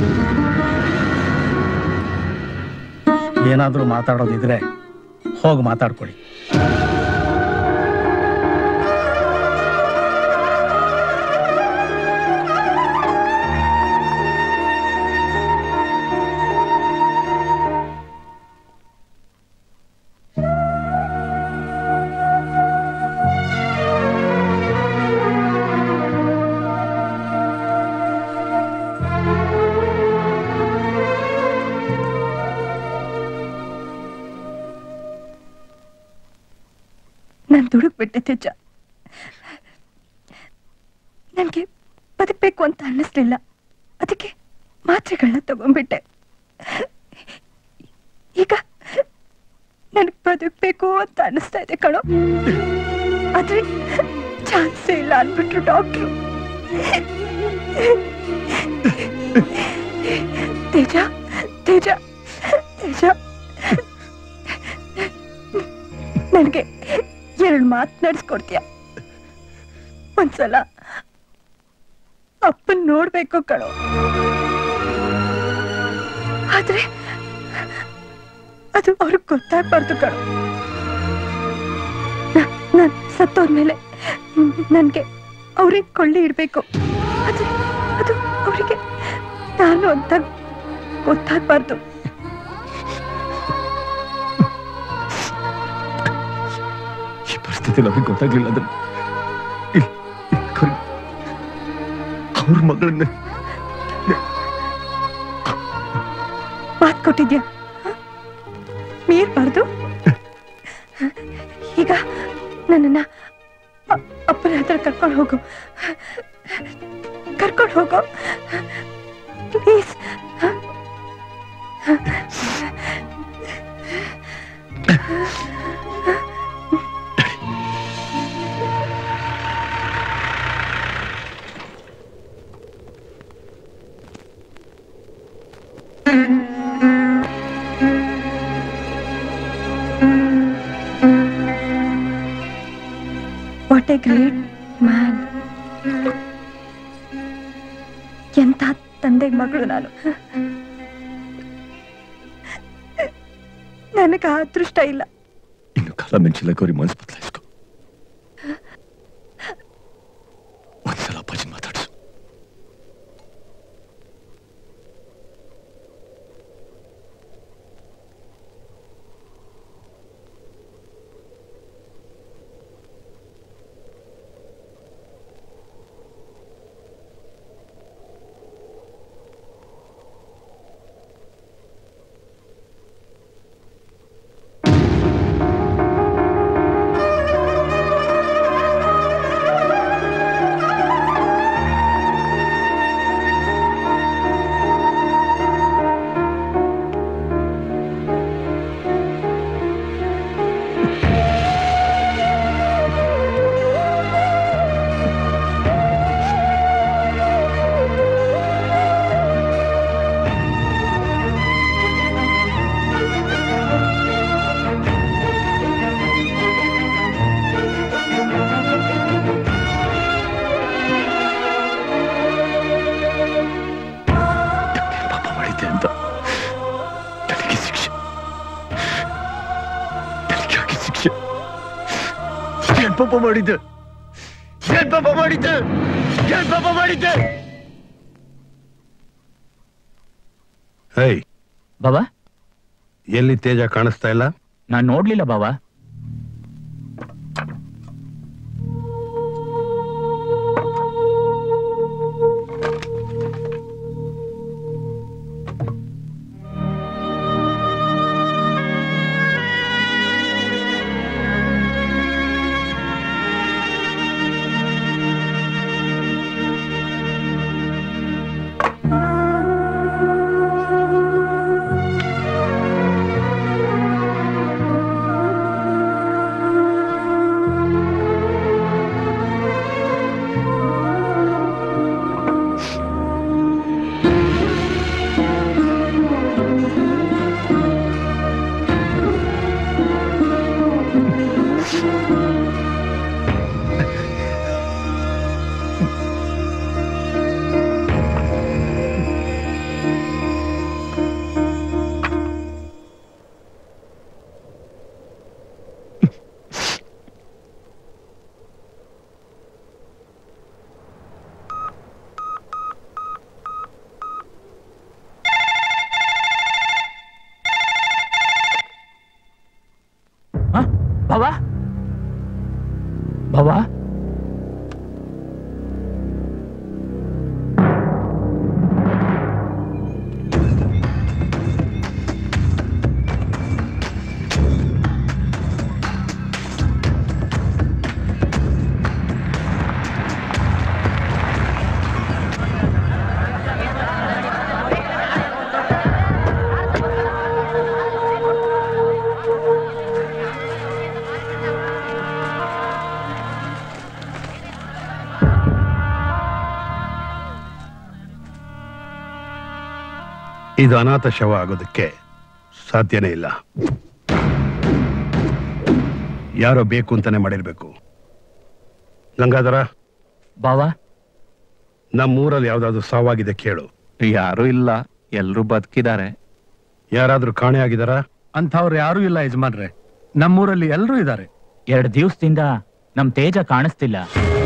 Speaker 1: ಏನಾದರೂ ಮಾತಾಡೋದಿದ್ರೆ ಹೋಗಿ ಮಾತಾಡ್ಕೊಳ್ಳಿ
Speaker 4: ನಾನು ದುಡುಕ್ಬಿಟ್ಟೆ ತೇಜ ನನಗೆ ಬದುಕಬೇಕು ಅಂತ ಅನ್ನಿಸ್ಲಿಲ್ಲ ಅದಕ್ಕೆ ಮಾತ್ರೆಗಳನ್ನ ತಗೊಂಡ್ಬಿಟ್ಟೆ ಈಗ ನನಗೆ ಬದುಕಬೇಕು ಅಂತ ಅನ್ನಿಸ್ತಾ ಇದೆ ಕಣೋ ಆದ್ರೆ ಚಾನ್ಸೇ ಇಲ್ಲ ಅನ್ಬಿಟ್ರು ಡಾಕ್ಟ್ರು ತೇಜ ತೇಜ ತೇಜ ನನಗೆ ಎರಡು ಮಾತು ನಡೆಸ್ಕೊಡ್ತೀಯ ಒಂದ್ಸಲ ಅಪ್ಪನ್ ನೋಡ್ಬೇಕು ಕಣೋ ಆದ್ರೆ ಅದು ಅವ್ರಿಗೆ ಗೊತ್ತಾಗ್ಬಾರ್ದು ಕಣೋ ನ- ನಾನ್ ಸತ್ತೋದ್ಮೇಲೆ ನನ್ಗೆ ಅವ್ರಿಗೆ ಕೊಳ್ಳಿ ಇಡ್ಬೇಕು ಆದ್ರೆ ಅದು ಅವರಿಗೆ ನಾನು ಅಂತ ಗೊತ್ತಾಗ್ಬಾರ್ದು
Speaker 16: ಈ ಪರಿಸ್ಥಿತಿ ನಮಗೆ ಗೊತ್ತಾಗ್ಲಿಲ್ಲ ಅಂದ್ರೆ ಇಲ್- ಇಲ್ಲಿವರೆಗೂ ಅವ್ರ ಮಗಳನ್ನ
Speaker 4: ಮಾತು ಕೊಟ್ಟಿದ್ಯಾ ಮೀರ್ಬಾರ್ದು ಈಗ ನನ್ನನ್ನ ಅ- ಅಪ್ಪನ ಹತ್ರ ಕರ್ಕೊಂಡು ಹೋಗು ಕರ್ಕೊಂಡು ಹೋಗು please what a great man ಎಂಥ ತಂದೆ ಮಗಳು ನಾನು ನನಗೆ ಆ ಅದೃಷ್ಟ ಇಲ್ಲ
Speaker 16: ಇನ್ನು ಕಾಲ ಮೆಂಚಿಲ್ಲ ಗೌರಿ ಮನಸ್ಸು ಬದಲಾಯಿಸ್ಕೊ ಒಂದ್ಸಲ ಅಪ್ಪಾಜಿ ಮಾತಾಡ್ಸು ಪಾಪ ಮಾಡಿದ್ದೆ ಅಂತ ನನಗೆ ಶಿಕ್ಷೆ ನನಗೆ ಯಾಕೆ ಶಿಕ್ಷೆ ಏನ್ ಪಾಪ ಮಾಡಿದ್ದೆ ಏನ್ ಪಾಪ ಮಾಡಿದ್ದೆ ಏನ್ ಪಾಪ ಮಾಡಿದ್ದೆ
Speaker 2: ಹೇ
Speaker 8: ಬಾಬಾ
Speaker 2: ಎಲ್ಲಿ ತೇಜ ಕಾಣಿಸ್ತಾ ಇಲ್ಲ
Speaker 8: ನಾನ್ ನೋಡ್ಲಿಲ್ಲ ಬಾಬಾ ಭವ ಭವ
Speaker 2: ಇದು ಅನಾಥ ಶವ ಆಗೋದಕ್ಕೆ ಸಾಧ್ಯನೇ ಇಲ್ಲ ಯಾರೋ ಬೇಕು ಅಂತಾನೆ ಮಾಡಿರ್ಬೇಕು ಗಂಗಾಧರ
Speaker 8: ಬಾವ
Speaker 2: ನಮ್ಮೂರಲ್ಲಿ ಯಾವ್ದಾದ್ರು ಸಾವಾಗಿದೆ ಕೇಳು
Speaker 19: ಯಾರು ಇಲ್ಲ ಎಲ್ರೂ ಬದುಕಿದ್ದಾರೆ
Speaker 2: ಯಾರಾದ್ರೂ ಕಾಣೆ ಆಗಿದಾರಾ
Speaker 1: ಅಂಥವ್ರು ಯಾರೂ ಇಲ್ಲ ಯಜಮಾನ್ರೆ ನಮ್ಮೂರಲ್ಲಿ ಎಲ್ಲರೂ ಇದ್ದಾರೆ
Speaker 8: ಎರಡು ದಿವಸದಿಂದ ನಮ್ ತೇಜ ಕಾಣಿಸ್ತಿಲ್ಲ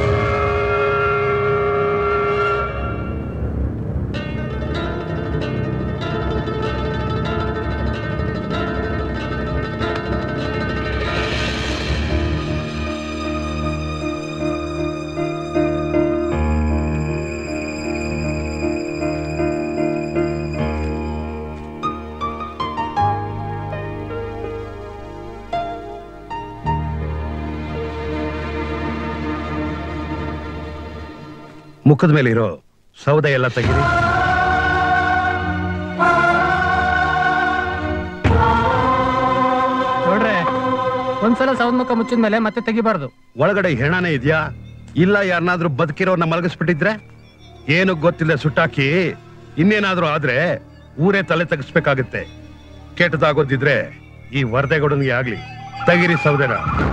Speaker 2: ಮುಖದ ಮೇಲೆ ಇರೋ ಸೌದೆ ಎಲ್ಲ ತೆಗೀರಿ
Speaker 17: ನೋಡ್ರೆ ಒಂದ್ಸಲ ಸೌದ್ ಮುಖ ಮುಚ್ಚಿದ ಮೇಲೆ ಮತ್ತೆ ತೆಗಿಬಾರ್ದು
Speaker 2: ಒಳಗಡೆ ಹೆಣನೇ ಇದೆಯಾ ಇಲ್ಲ ಯಾರನ್ನಾದ್ರೂ ಬದುಕಿರೋರ್ನ ಮಲಗಿಸ್ಬಿಟ್ಟಿದ್ರೆ ಏನು ಗೊತ್ತಿಲ್ಲ ಸುಟ್ಟಾಕಿ ಇನ್ನೇನಾದ್ರೂ ಆದ್ರೆ ಊರೇ ತಲೆ ತಗ್ಸ್ಬೇಕಾಗತ್ತೆ ಕೆಟ್ಟದಾಗೋದಿದ್ರೆ ಈ ವರದೆಗೌಡನಿಗೆ ಆಗ್ಲಿ ತೆಗಿರಿ ಸೌದೆನ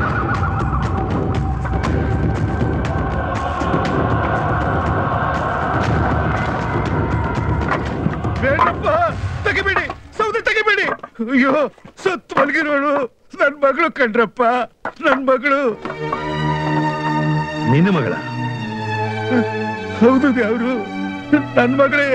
Speaker 2: ಬೇಡಪ್ಪ ತೆಗಿಬೇಡಿ ಸೌದೆ ತೆಗಿಬೇಡಿ ಅಯ್ಯೋ ಸತ್ತು ಮಲಗಿರೋಳು ನನ್ ಮಗಳು ಕಂಡ್ರಪ್ಪ ನನ್ ಮಗಳು ನಿನ್ನ ಮಗಳ ಹೌದು ದೇವ್ರು ನನ್ ಮಗಳೇ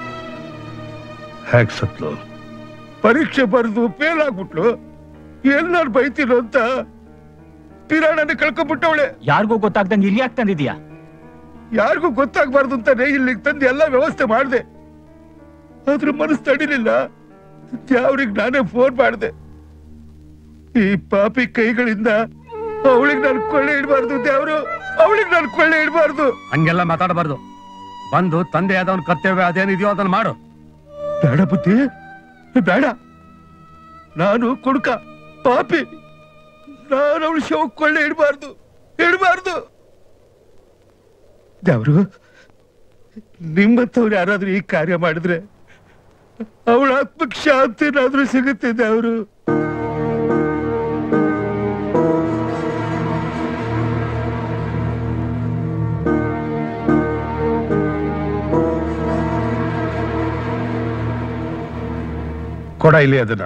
Speaker 2: ಹೇಗ್ ಸತ್ಲು ಪರೀಕ್ಷೆ ಬರೆದು ಫೇಲ್ ಆಗ್ಬಿಟ್ಲು ಎಲ್ಲಾರು ಬೈತಿರೋ ಅಂತ ಪಿರಾಣನ ಕಳ್ಕೊಂಡ್ಬಿಟ್ಟವಳೆ
Speaker 8: ಯಾರಿಗೂ ಗೊತ್ತಾಗ್ದಂಗೆ ಇಲ್ಲಿ ಯಾಕೆ ತಂದಿದ್ಯಾ
Speaker 2: ಯಾರಿಗೂ ಗೊತ್ತಾಗ್ಬಾರ್ದು ಅಂತಾನೆ ಇಲ್ಲಿಗೆ ತಂದು ಎಲ್ಲ ವ್ಯವಸ್ಥೆ ಮಾಡಿದೆ ಆದ್ರೂ ಮನಸ್ಸು ತಡಿಲಿಲ್ಲ ಯಾವ್ರಿಗೆ ನಾನೇ ಫೋನ್ ಮಾಡಿದೆ ಈ ಪಾಪಿ ಕೈಗಳಿಂದ ಅವಳಿಗೆ ನಾನು ಕೊಳ್ಳೆ ಇಡಬಾರ್ದು ದೇವ್ರು ಅವಳಿಗೆ ನಾನು ಕೊಳ್ಳೆ ಇಡಬಾರ್ದು
Speaker 1: ಹಂಗೆಲ್ಲ ಮಾತಾಡಬಾರ್ದು ಬಂದು ತಂದೆ ಆದವನ್ ಕರ್ತವ್ಯ ಅದೇನಿದೆಯೋ ಅದನ್ನ ಮಾಡು
Speaker 2: ಬೇಡ ಬುದ್ಧಿ ಬೇಡ ನಾನು ಕುಡುಕ ಪಾಪಿ ನಾನು ಅವಳು ಶವ ಕೊಳ್ಳೆ ಇಡಬಾರ್ದು ಇಡಬಾರ್ದು ದೇವ್ರು ನಿಮ್ಮಂಥವ್ರು ಯಾರಾದ್ರೂ ಈ ಕಾರ್ಯ ಮಾಡಿದ್ರೆ ಅವಳ ಆತ್ಮಕ್ಕೆ ಶಾಂತಿ ಏನಾದ್ರೂ ಸಿಗುತ್ತೆ ದೇವ್ರು ಕೊಡ ಇಲ್ಲಿ ಅದನ್ನ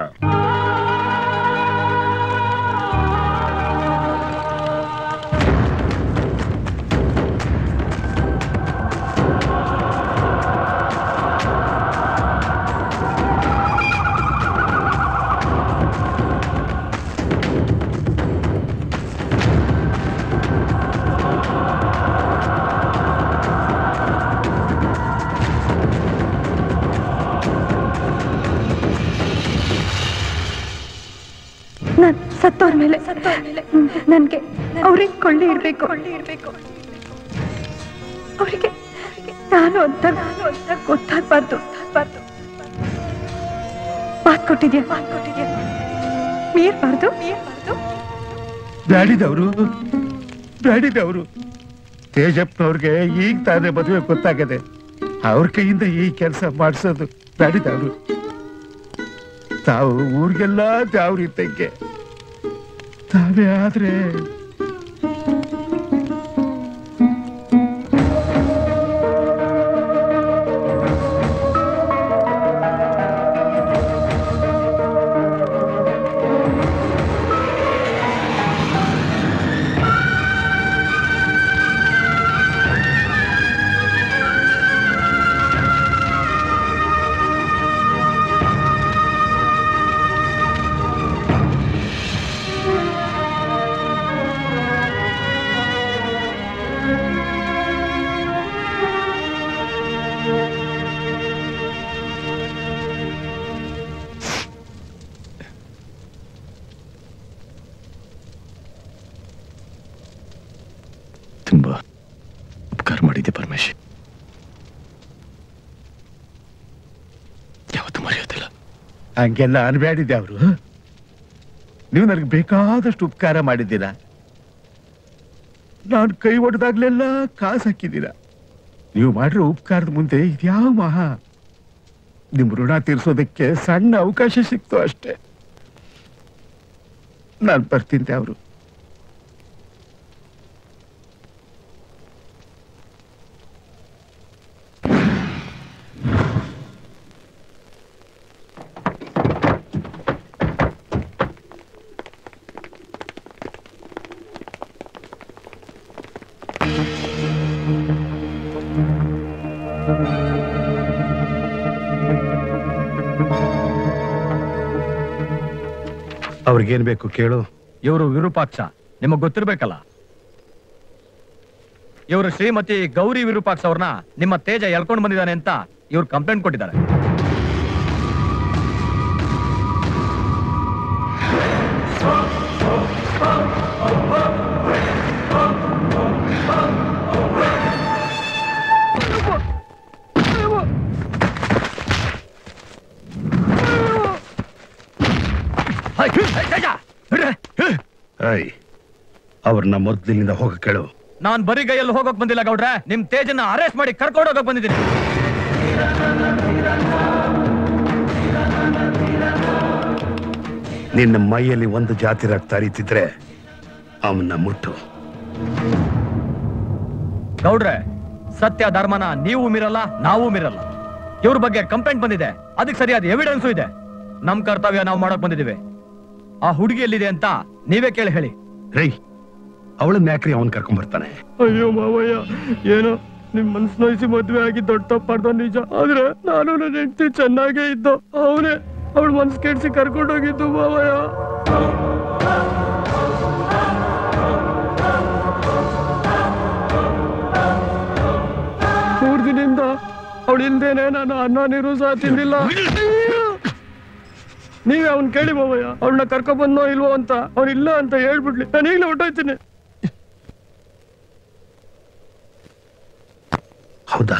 Speaker 4: ನಾನ್ ಸತ್ತೋರ್ ಮೇಲೆ ಸತ್ತೋರ್ ಮೇಲೆ ನನ್ಗೆ ಅವ್ರಿಗೆ ಕೊಳ್ಳಿ ಇಡ್ಬೇಕು ಕೊಳ್ಳಿ ಇಡ್ಬೇಕು ಅವರಿಗೆ ನಾನು ಅಂತ ನಾನು ಅಂತ ಗೊತ್ತಾಗ್ಬಾರ್ದು ಗೊತ್ತಾಗ್ಬಾರ್ದು ಮಾತ್ ಕೊಟ್ಟಿದ್ಯಾ ಮಾತ್ ಕೊಟ್ಟಿದ್ಯಾ ಮೀರ್ಬಾರ್ದು ಮೀರ್ಬಾರ್ದು
Speaker 2: ಬ್ಯಾಡಿದವರು ಬ್ಯಾಡಿದವರು ತೇಜಪ್ಪನವ್ರಿಗೆ ಈಗ ತಾನೇ ಮದುವೆ ಗೊತ್ತಾಗದೆ ಅವ್ರ ಕೈಯಿಂದ ಈ ಕೆಲಸ ಮಾಡಿಸೋದು ಬ್ಯಾಡಿದವರು ತಾವು ಊರಿಗೆಲ್ಲ ದ್ಯಾವ್ರ ಇದ್ದಂಗೆ ತಾವೇ ಆದ್ರೆ
Speaker 20: ಹಂಗೆಲ್ಲ ಅನ್ಬೇಡಿದ್ದೆ ಅವರು ನೀವು ನನಗೆ ಬೇಕಾದಷ್ಟು ಉಪಕಾರ ಮಾಡಿದ್ದೀರಾ ನಾನು ಕೈ ಒಡೆದಾಗ್ಲೆಲ್ಲ ಕಾಸು ಹಾಕಿದ್ದೀರಾ ನೀವು ಮಾಡಿರೋ ಉಪಕಾರದ ಮುಂದೆ ಇದ್ಯಾವ ಮಹಾ ನಿಮ್ ಋಣ ತೀರ್ಸೋದಕ್ಕೆ ಸಣ್ಣ ಅವಕಾಶ ಸಿಕ್ತು ಅಷ್ಟೇ ನಾನು ಬರ್ತೀನಿ ಅವರು
Speaker 2: ಅವ್ರಿಗೇನ್ ಬೇಕು ಕೇಳು
Speaker 3: ಇವರು ವಿರೂಪಾಕ್ಷ ನಿಮಗ್ ಗೊತ್ತಿರ್ಬೇಕಲ್ಲ ಇವರು ಶ್ರೀಮತಿ ಗೌರಿ ವಿರೂಪಾಕ್ಷ ಅವ್ರನ್ನ ನಿಮ್ಮ ತೇಜ ಎಳ್ಕೊಂಡು ಬಂದಿದ್ದಾನೆ ಅಂತ ಇವ್ರು ಕಂಪ್ಲೇಂಟ್ ಕೊಟ್ಟಿದ್ದಾರೆ
Speaker 2: ಐ ಅವ್ರನ್ನ ಮೊದ್ಲಿನಿಂದ ಹೋಗ ಕೇಳು
Speaker 3: ನಾನ್ ಬರೀ ಕೈಯಲ್ಲಿ ಹೋಗೋಕ್ ಬಂದಿಲ್ಲ ಗೌಡ್ರೆ ನಿಮ್ ತೇಜನ್ನ ಅರೆಸ್ಟ್ ಮಾಡಿ ಕರ್ಕೊಂಡು ಹೋಗಕ್ ಬಂದಿದ್ದೀನಿ
Speaker 2: ನಿನ್ನ ಮೈಯಲ್ಲಿ ಒಂದು ಜಾತಿ ರಕ್ತ ಹರಿತಿದ್ರೆ ಅವನ್ನ ಮುಟ್ಟು
Speaker 3: ಗೌಡ್ರೆ ಸತ್ಯ ಧರ್ಮನ ನೀವು ಮೀರಲ್ಲ ನಾವು ಮೀರಲ್ಲ ಇವ್ರ ಬಗ್ಗೆ ಕಂಪ್ಲೇಂಟ್ ಬಂದಿದೆ ಅದಕ್ಕೆ ಸರಿಯಾದ ಎವಿಡೆನ್ಸು ಇದೆ ನಮ್ ಕರ್ತವ್ಯ ನಾವು ಮಾಡಕ್ ಬಂದಿದ್ದೀವಿ ಆ ಹುಡುಗಿ ಎಲ್ಲಿದೆ ಅಂತ ನೀವೇ ಕೇಳಿ ಹೇಳಿ
Speaker 2: ರೈ ಅವಳನ್ನ ಯಾಕ್ರಿ ಅವನ್ ಕರ್ಕೊಂಡ್ ಬರ್ತಾನೆ
Speaker 17: ಅಯ್ಯೋ ಮಾವಯ್ಯ ಏನೋ ನಿಮ್ ಮನ್ಸ್ ನೋಯಿಸಿ ಮದ್ವೆ ಆಗಿ ದೊಡ್ಡ ತಪ್ಪಾಡ್ದ ನಿಜ ಆದ್ರೆ ನಾನು ನನ್ನ ಹೆಂಡತಿ ಚೆನ್ನಾಗೇ ಇದ್ದು ಅವನೇ ಅವಳ ಮನ್ಸ್ ಕೆಡ್ಸಿ ಕರ್ಕೊಂಡೋಗಿದ್ದು ಮಾವಯ್ಯ ಮೂರ್ ದಿನದಿಂದ ಅವಳ ಇಲ್ದೇನೆ ನಾನು ಅನ್ನ ನೀರು ಸಹ ತಿಂದಿಲ್ಲ ನೀವೇ ಅವ್ನ್ ಕೇಳಿ ಮಾವಯ್ಯ ಅವಳನ್ನ ಕರ್ಕೊಂಡ್ ಬಂದ್ನೋ ಇಲ್ವೋ ಅಂತ ಅವ್ನ್ ಇಲ್ಲ ಅಂತ ಹೇಳ್ಬಿಡ್ಲಿ ನಾನು ಈಗಲೇ ಹೊಟ್ಟೋಯ್ತೀನಿ
Speaker 2: ಹೌದಾ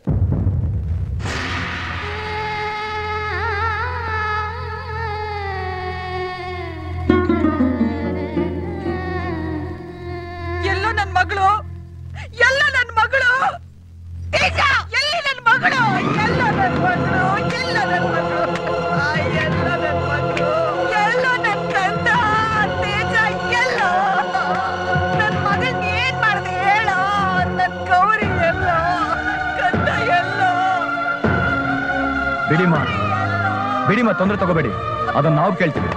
Speaker 11: ಎಲ್ಲೋ ನನ್ ಮಗಳು ಎಲ್ಲ ನನ್ ಮಗಳು ತೇಜ ಎಲ್ಲಿ ನನ್ ಮಗಳು ಎಲ್ಲ ನನ್ ಮಗಳು ಎಲ್ಲ ನನ್ ಮಗಳು ಆ, ಎಲ್ಲ ನನ್ ಮಗಳು ಎಲ್ಲೋ ನನ್ ಕಂದ ತೇಜ ಎಲ್ಲೋ ನನ್ ಮಗನ್ ಏನ್ ಮಾಡ್ದೆ ಹೇಳೋ ನನ್ ಗೌರಿ ಎಲ್ಲೋ ಕಂದ ಎಲ್ಲೋ
Speaker 3: ಬಿಡಿಮಾ ಬಿಡಿಮಾ ತೊಂದ್ರೆ ತಗೋಬೇಡಿ ಅದನ್ನ ನಾವು ಕೇಳ್ತೀವಿ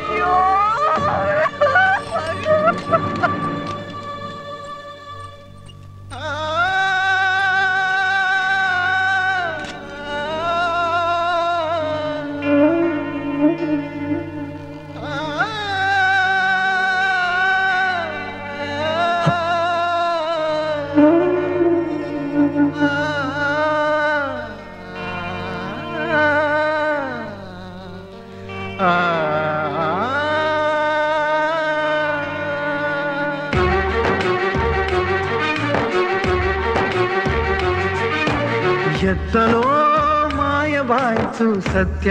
Speaker 5: ಎತ್ತಲೋ ಮಾಯವಾಯಿತು ಸತ್ಯ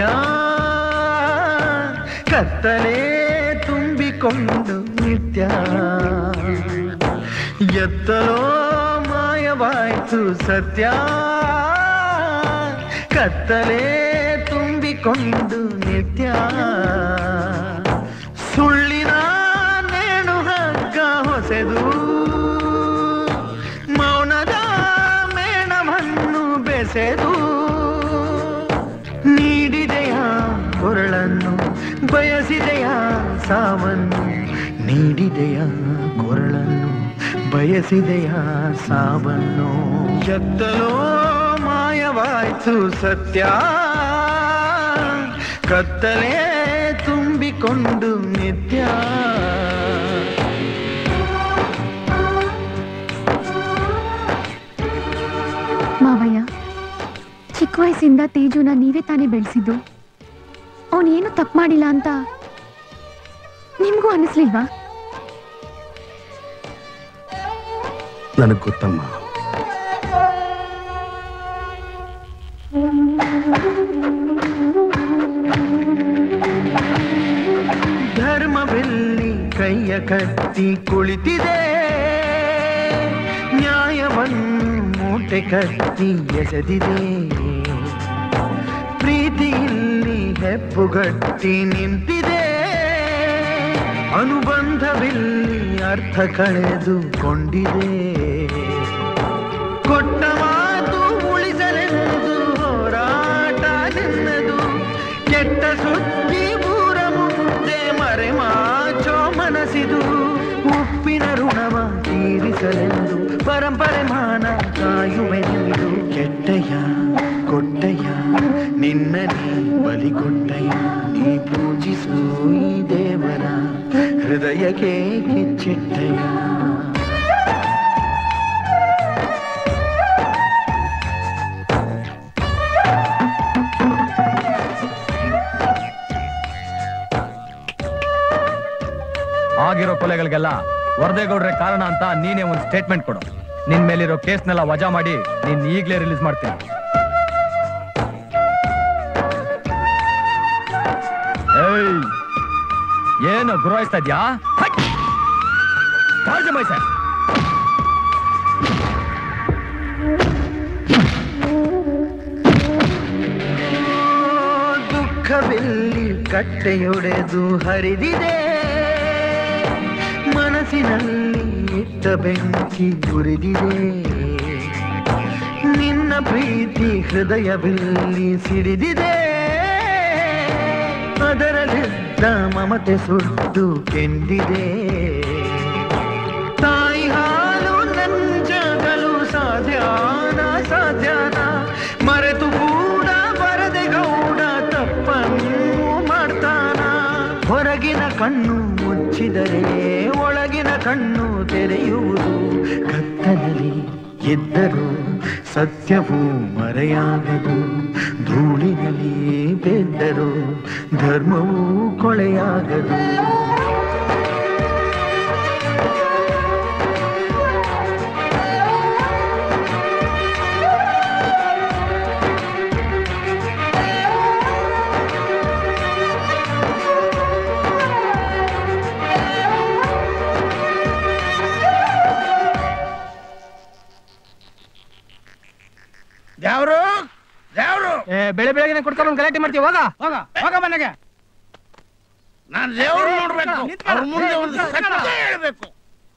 Speaker 5: ಕತ್ತಲೆ ತುಂಬಿಕೊಂಡು ನಿತ್ಯ ಎತ್ತಲೋ ಮಾಯವಾಯಿತು ಸತ್ಯ ಕತ್ತಲೆ ತುಂಬಿಕೊಂಡು ನಿತ್ಯ ಸುಳ್ಳಿನ ನೇಣು ಹಗ್ಗ ಹೊಸೆದು ಮೌನದ ಮೇಣವನ್ನು ಬೆಸೆದು ನೀಡಿದೆಯ ಕೊರಳನ್ನು ಬಯಸಿದೆಯ ಸಾವನ್ನು ನೀಡಿದೆಯ ಕೊರಳನ್ನು ಬಯಸಿದೆಯ ಸಾವನ್ನು ಎತ್ತಲೋ ಮಾಯವಾಯ್ತು ಸತ್ಯ ಕತ್ತಲೆ ತುಂಬಿಕೊಂಡು ನಿತ್ಯ
Speaker 15: ಮಾವಯ್ಯ ಚಿಕ್ಕ ವಯಸ್ಸಿಂದ ತೇಜುನ ನೀವೇ ತಾನೇ ಬೆಳೆಸಿದ್ದು ಅವನೇನು ತಪ್ಪು ಮಾಡಿಲ್ಲ ಅಂತ ನಿಮ್ಗೂ ಅನಿಸ್ಲಿಲ್ವಾ
Speaker 2: ನನಗ್ ಗೊತ್ತಮ್ಮ
Speaker 5: ಧರ್ಮವೆಲ್ಲಿ ಕೈಯ ಕಟ್ಟಿ ಕುಳಿತಿದೆ ನ್ಯಾಯವನ್ನು ಮೂಟೆ ಕಟ್ಟಿ ಎಸೆದಿದೆ ಪ್ರೀತಿಯಲ್ಲಿ ಹೆಪ್ಪುಗಟ್ಟಿ ನಿಂತಿದೆ ಅನುಬಂಧವಿಲ್ಲಿ ಅರ್ಥ ಕಳೆದುಕೊಂಡಿದೆ ಕೊಟ್ಟ ಮಾತು ಉಳಿಸಲೆಂದು ಹೋರಾಟ ನಿನ್ನದು ಕೆಟ್ಟ ಸುದ್ದಿ ಊರ ಮುಂದೆ ಮರೆಮಾಚೋ ಮನಸ್ಸಿದು ಉಪ್ಪಿನ ಋಣವ ತೀರಿಸಲೆಂದು ಪರಂಪರೆ ಮಾನ ಕಾಯುವೆ ನಿಮಿದು ಕೆಟ್ಟಯ್ಯ ಕೊಟ್ಟಯ್ಯ ನಿನ್ನ ನೀ ಬಲಿ ಕೊಟ್ಟಯ್ಯ ನೀ ಪೂಜಿಸು ಈ ದೇವರ ಹೃದಯಕ್ಕೆ ಕಿಚ್ಚಿಟ್ಟಯ್ಯ
Speaker 3: ಆಗಿರೋ ಕೊಲೆಗಳಿಗೆಲ್ಲ ವರದೇಗೌಡ್ರೆ ಕಾರಣ ಅಂತ ನೀನೇ ಒಂದು ಸ್ಟೇಟ್ಮೆಂಟ್ ಕೊಡು ನಿನ್ ಮೇಲಿರೋ ಕೇಸ್ನೆಲ್ಲ ವಜಾ ಮಾಡಿ ನೀನ್ ಈಗ್ಲೇ ರಿಲೀಸ್ ಮಾಡ್ತೀನಿ ಏಯ್ ಏನು ಗುರಾಯಿಸ್ತಾ ಇದ್ಯಾ ಮೈಸ
Speaker 5: ದುಃಖವೆಲ್ಲಿ ಕಟ್ಟೆಯೊಡೆದು ಹರಿದಿದೆ ಮನಸ್ಸಿನಲ್ಲಿ ಇಟ್ಟ ಬೆಂಕಿ ಉರಿದಿದೆ ನಿನ್ನ ಪ್ರೀತಿ ಹೃದಯದಲ್ಲಿ ಸಿಡಿದಿದೆ ಅದರಲ್ಲಿದ್ದ ಮಮತೆ ಸುಟ್ಟು ಕೆಂದಿದೆ ತಾಯಿ ಹಾಲು ನಂಜಗಲು ಸಾಧ್ಯಾನ ಸಾಧ್ಯಾನ ಮರೆತು ಕೂಡ ಬರದೆ ಗೌಡ ತಪ್ಪನ್ನು ಮಾಡ್ತಾನ ಹೊರಗಿನ ಕಣ್ಣು ಮುಚ್ಚಿದರೆ ಒಳಗಿನ ಕಣ್ಣು ತೆರೆಯುವುದು ಕತ್ತಲಲ್ಲಿ ಎದ್ದರು ಸತ್ಯವು ಮರೆಯಾಗದು ಧೂಳಿನಲ್ಲಿ ಬೆದ್ದರು ಧರ್ಮವು ಕೊಳೆಯಾಗದು
Speaker 13: ದೇವ್ರು ದೇವ್ರು
Speaker 12: ಬೆಳೆ ಬೆಳಗ್ಗೆ ಕುಡ್ಕೊಂಡು ಗಲಾಟೆ ಮಾಡ್ತೀವಿ ಹೋಗ ಹೋಗ ಹೋಗ ಮನೆಗೆ
Speaker 13: ನಾನ್ ದೇವ್ರು ನೋಡ್ಬೇಕು ಅವ್ರ ಮುಂದೆ ಒಂದು ಸತ್ಯ ಹೇಳ್ಬೇಕು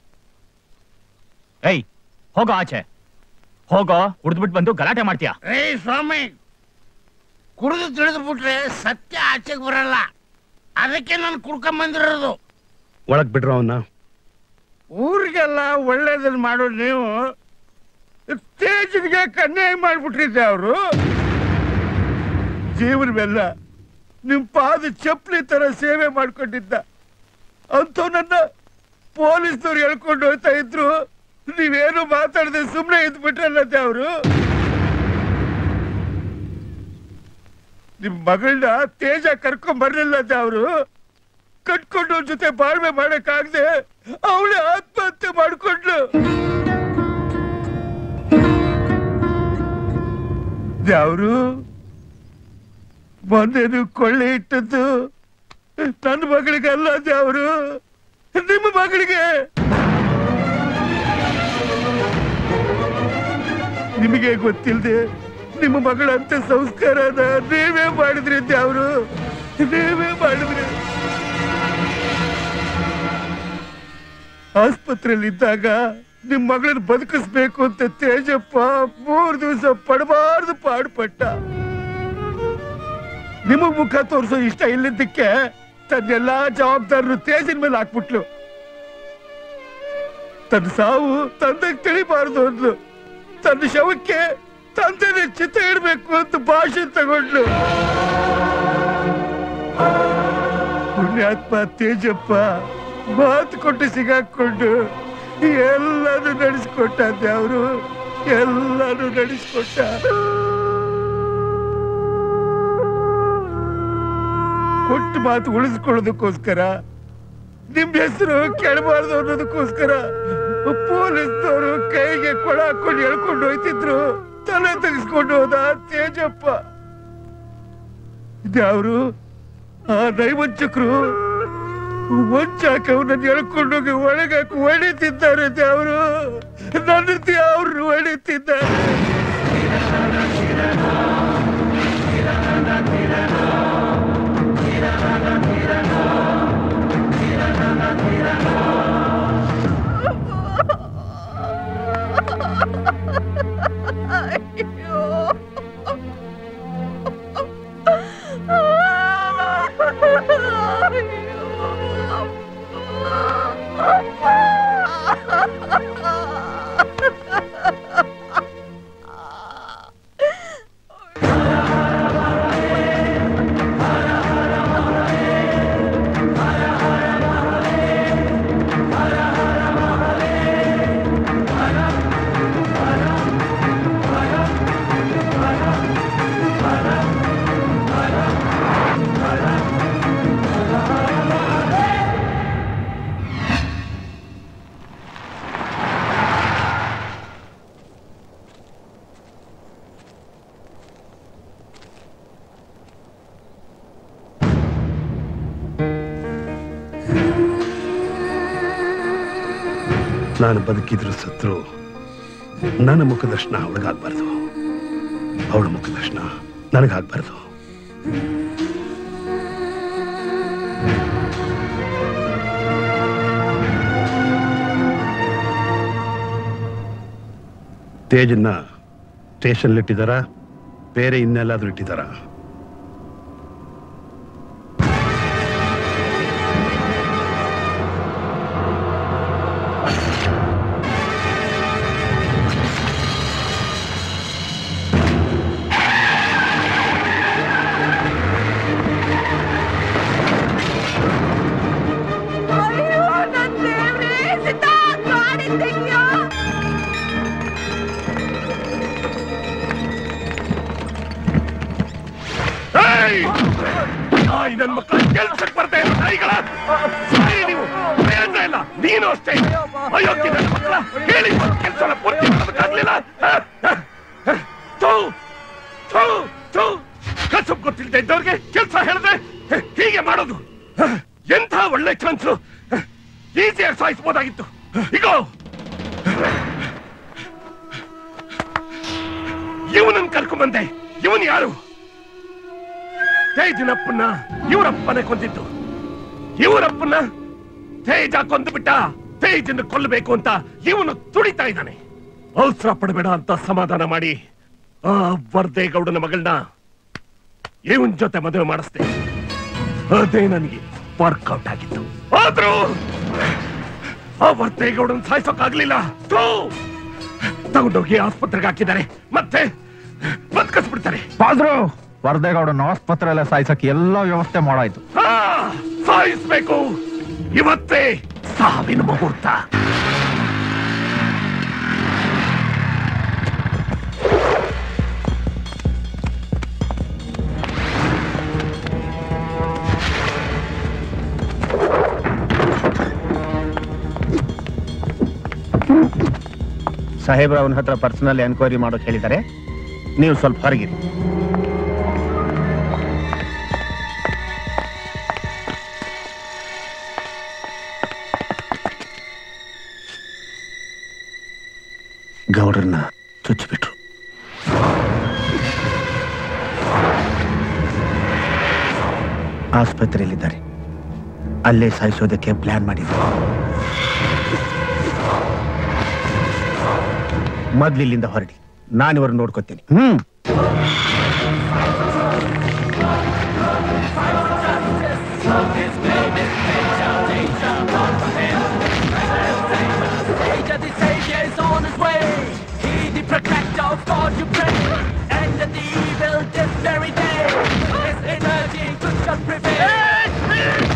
Speaker 8: ಏಯ್ ಹೋಗೋ ಆಚೆ ಹೋಗೋ ಕುಡ್ದ್ಬಿಟ್ಟು ಬಂದು ಗಲಾಟೆ ಮಾಡ್ತೀಯಾ
Speaker 13: ರೇ ಸ್ವಾಮಿ ಕುಡಿದು ತಿಳಿದು ಬಿಟ್ರೆ ಸತ್ಯ ಆಚೆಗೆ ಬರಲ್ಲ ಅದಕ್ಕೆ ನಾನು ಕುಡ್ಕೊಂಡ್ ಬಂದಿರೋದು
Speaker 2: ಒಳಗ್ ಬಿಡ್ರು ಅವನ್ನ
Speaker 20: ಊರಿಗೆಲ್ಲ ಒಳ್ಳೇದನ್ನ ಮಾಡೋದು ನೀವು ತೇಜನ್ಗೆ ಕನ್ಯಾಯ ಮಾಡ್ಬಿಟ್ಟಿದ್ದೆ ಅವರು ಜೀವನವೆಲ್ಲ ನಿಮ್ ಪಾದ ಚಪ್ಪಲಿ ತರ ಸೇವೆ ಮಾಡ್ಕೊಂಡಿದ್ದ ಅಂಥವ್ನನ್ನ ಪೊಲೀಸ್ನವ್ರು ಹೇಳ್ಕೊಂಡು ಹೋಗ್ತಾ ಇದ್ರು ನೀವೇನು ಮಾತಾಡದೆ ಸುಮ್ಮನೆ ಇದ್ಬಿಟ್ರಲ್ಲತ್ತೆ ಅವರು ನಿಮ್ ಮಗಳನ್ನ ತೇಜ ಕರ್ಕೊಂಡ್ ಬರ್ಲಿಲ್ಲತ್ತೆ ಅವರು ಕಟ್ಕೊಂಡು ಅವ್ರ ಜೊತೆ ಬಾಳ್ವೆ ಮಾಡಕ್ಕಾಗದೆ ಅವಳೇ ಆತ್ಮಹತ್ಯೆ ಮಾಡ್ಕೊಂಡ್ಲು ಯಾರು ಮೊನ್ನೆನು ಕೊಳ್ಳೆ ಇಟ್ಟದ್ದು ನನ್ನ ಮಗಳಿಗೆ ಅಲ್ಲ ಅವರು ನಿಮ್ಮ ಮಗಳಿಗೆ ನಿಮಗೆ ಗೊತ್ತಿಲ್ಲದೆ ನಿಮ್ಮ ಮಗಳಂತ ಸಂಸ್ಕಾರನ ನೀವೇ ಮಾಡಿದ್ರಿ ಅವರು ನೀವೇ ಮಾಡಿದ್ರಿ ಆಸ್ಪತ್ರೆಯಲ್ಲಿದ್ದಾಗ ನಿಮ್ ಮಗಳನ್ನ ಬದುಕಿಸ್ಬೇಕು ಅಂತ ತೇಜಪ್ಪ ಮೂರ್ ದಿವಸ ಪಡಬಾರ್ದು ಪಾಡ್ಪಟ್ಟ ನಿಮಗ್ ಮುಖ ತೋರಿಸೋ ಇಷ್ಟ ಇಲ್ಲಿದ್ದಕ್ಕೆ ತನ್ನೆಲ್ಲಾ ಜವಾಬ್ದಾರರು ತೇಜಿನ ಮೇಲೆ ಹಾಕ್ಬಿಟ್ಲು ತನ್ನ ಸಾವು ತಂದೆಗೆ ತಿಳಿಬಾರ್ದು ಅಂದ್ಲು ತನ್ನ ಶವಕ್ಕೆ ತಂದೆನೇ ಚಿತ್ತ ಇಡ್ಬೇಕು ಅಂತ ಭಾಷೆ ತಗೊಂಡ್ಲು ಪುಣ್ಯಾತ್ಮ ತೇಜಪ್ಪ ಮಾತು ಕೊಟ್ಟು ಸಿಗಾಕೊಂಡು ಎಲ್ಲಾನು ನಡೆಸ್ಕೊಟ್ಟ ಅವರು ಎಲ್ಲಾನು ನಡೆಸ್ಕೊಟ್ಟ ಕೊಟ್ಟು ಮಾತು ಉಳಿಸ್ಕೊಳ್ಳೋದಕ್ಕೋಸ್ಕರ ನಿಮ್ ಹೆಸರು ಕೆಡಬಾರ್ದು ಅನ್ನೋದಕ್ಕೋಸ್ಕರ ಪೊಲೀಸ್ನವರು ಕೈಗೆ ಕೊಳ ಹಾಕೊಂಡು ಎಳ್ಕೊಂಡು ಹೋಯ್ತಿದ್ರು ತಲೆ ತೆಗೆಸ್ಕೊಂಡು ಹೋದ ತೇಜಪ್ಪ ಇದ್ಯಾವ್ರು ಆ ನೈವಂಚಕರು ಒಂಚಾಕವನ್ನ ಎಳ್ಕೊಂಡೋಗಿ ಒಳಗಾಕಿ ಹೊಡಿತಿದ್ದಾರೆ ದೇವರು ನನ್ನ ದೇವ್ರು ಹೊಡಿತಿದ್ದಾರೆ
Speaker 2: ನಾನು ಬದುಕಿದ್ರು ಸತ್ರು ನನ್ನ ಮುಖದರ್ಶನ ಅವಳಿಗಾಗ್ಬಾರ್ದು ಅವಳ ಮುಖದರ್ಶನ ನನಗಾಗ್ಬಾರ್ದು ತೇಜನ್ನ ಸ್ಟೇಷನ್ ಇಟ್ಟಿದಾರ ಬೇರೆ ಇನ್ನೆಲ್ಲಾದ್ರೂ ಇಟ್ಟಿದಾರ
Speaker 11: ಅಯ್ಯೋ ನನ್ ದೇವ್ರೇ ಸೀತಾ ಗಾಡಿ ತೆಗಿಯೋ
Speaker 10: ಏಯ್! ನಾಯಿ ನನ್ ಮಕ್ಕಳ ಕೆಲ್ಸಕ್ಕೆ ಬರ್ತಾ ಇರೋ ನಾಯಿಗಳ ಸಾಯಿ ನೀವು ಪ್ರಯೋಜನ ಇಲ್ಲ ನೀನು ಅಷ್ಟೇ ಅಯೋಗ್ಯ ನನ್ನ ಮಕ್ಕಳ ಹೇಳಿ ಕೆಲಸ ಪೂರ್ತಿ ಮಾಡೋದಕ್ಕಾಗ್ಲಿಲ್ಲ ಥು, ಥು, ಥು. ಕಸುಬ್ ಗೊತ್ತಿಲ್ಲದೆ ಇದ್ದವ್ರಿಗೆ ಕೆಲಸ ಹೇಳಿದ್ರೆ ಹೀಗೆ ಮಾಡೋದು ಎಂಥ ಒಳ್ಳೆ ಚಾನ್ಸು ಈಸಿಯಾಗಿ ಸಾಯಿಸ್ಬೋದಾಗಿತ್ತು ಇಗೋ ಇವನನ್ನ ಕರ್ಕೊಂಬಂದೆ ಇವನ್ ಯಾರು ತೇಜನಪ್ಪನ್ನ ಇವರಪ್ಪನೇ ಕೊಂದಿದ್ದು ಇವರಪ್ಪನ್ನ ತೇಜ ಕೊಂದು ಬಿಟ್ಟ ತೇಜನ್ನು ಕೊಲ್ಲಬೇಕು ಅಂತ ಇವನು ತುಡಿತಾ ಇದ್ದಾನೆ ಅವಸರ ಪಡಬೇಡ ಅಂತ ಸಮಾಧಾನ ಮಾಡಿ ಆ ವರ್ದೇಗೌಡನ ಮಗಳನ್ನ ಇವನ್ ಜೊತೆ ಮದುವೆ ಮಾಡಿಸ್ದೆ ಅದೇ ನನಗೆ ವರ್ಕೌಟ್ ಆಗಿತ್ತು ಆದ್ರೂ ಆ ವರ್ದೇಗೌಡನ್ ಸಾಯಿಸೋಕ್ಕಾಗ್ಲಿಲ್ಲ ಥು! ತಗೊಂಡೋಗಿ ಆಸ್ಪತ್ರೆಗೆ ಹಾಕಿದ್ದಾರೆ ಮತ್ತೆ ಬದುಕಿಸ್ಬಿಡ್ತಾರೆ
Speaker 3: ಬಾದ್ರು ವರದೇಗೌಡನ ಆಸ್ಪತ್ರೆ ಸಾಯಿಸಕ್ಕೆ ಎಲ್ಲ ವ್ಯವಸ್ಥೆ ಮಾಡಾಯ್ತು
Speaker 10: ಆ, ಸಾಯಿಸ್ಬೇಕು ಇವತ್ತೇ ಸಾವಿನ ಮುಹೂರ್ತ
Speaker 6: ಸಾಹೇಬ್ರ ಅವನ ಹತ್ರ ಪರ್ಸನಲ್ ಎನ್ಕ್ವೈರಿ ಮಾಡೋಕೆ ಹೇಳಿದ್ದಾರೆ ನೀವು ಸ್ವಲ್ಪ ಹೊರಗಿರಿ ಗೌಡ್ರನ್ನ ಚುಚ್ಚಿಬಿಟ್ರು ಆಸ್ಪತ್ರೆಯಲ್ಲಿದ್ದಾರೆ ಅಲ್ಲೇ ಸಾಯಿಸೋದಕ್ಕೆ ಪ್ಲಾನ್ ಮಾಡಿದ್ರು ಮೊದ್ಲಿಲ್ಲಿಂದ ಹೊರಡಿ ನಾನಿವ್ರನ್ನ ನೋಡ್ಕೋತೀನಿ ಹ್ಮ್
Speaker 18: Savior, the Savior is on his way. He, the protector of God, you pray. And the evil this very day. His energy could just prevail.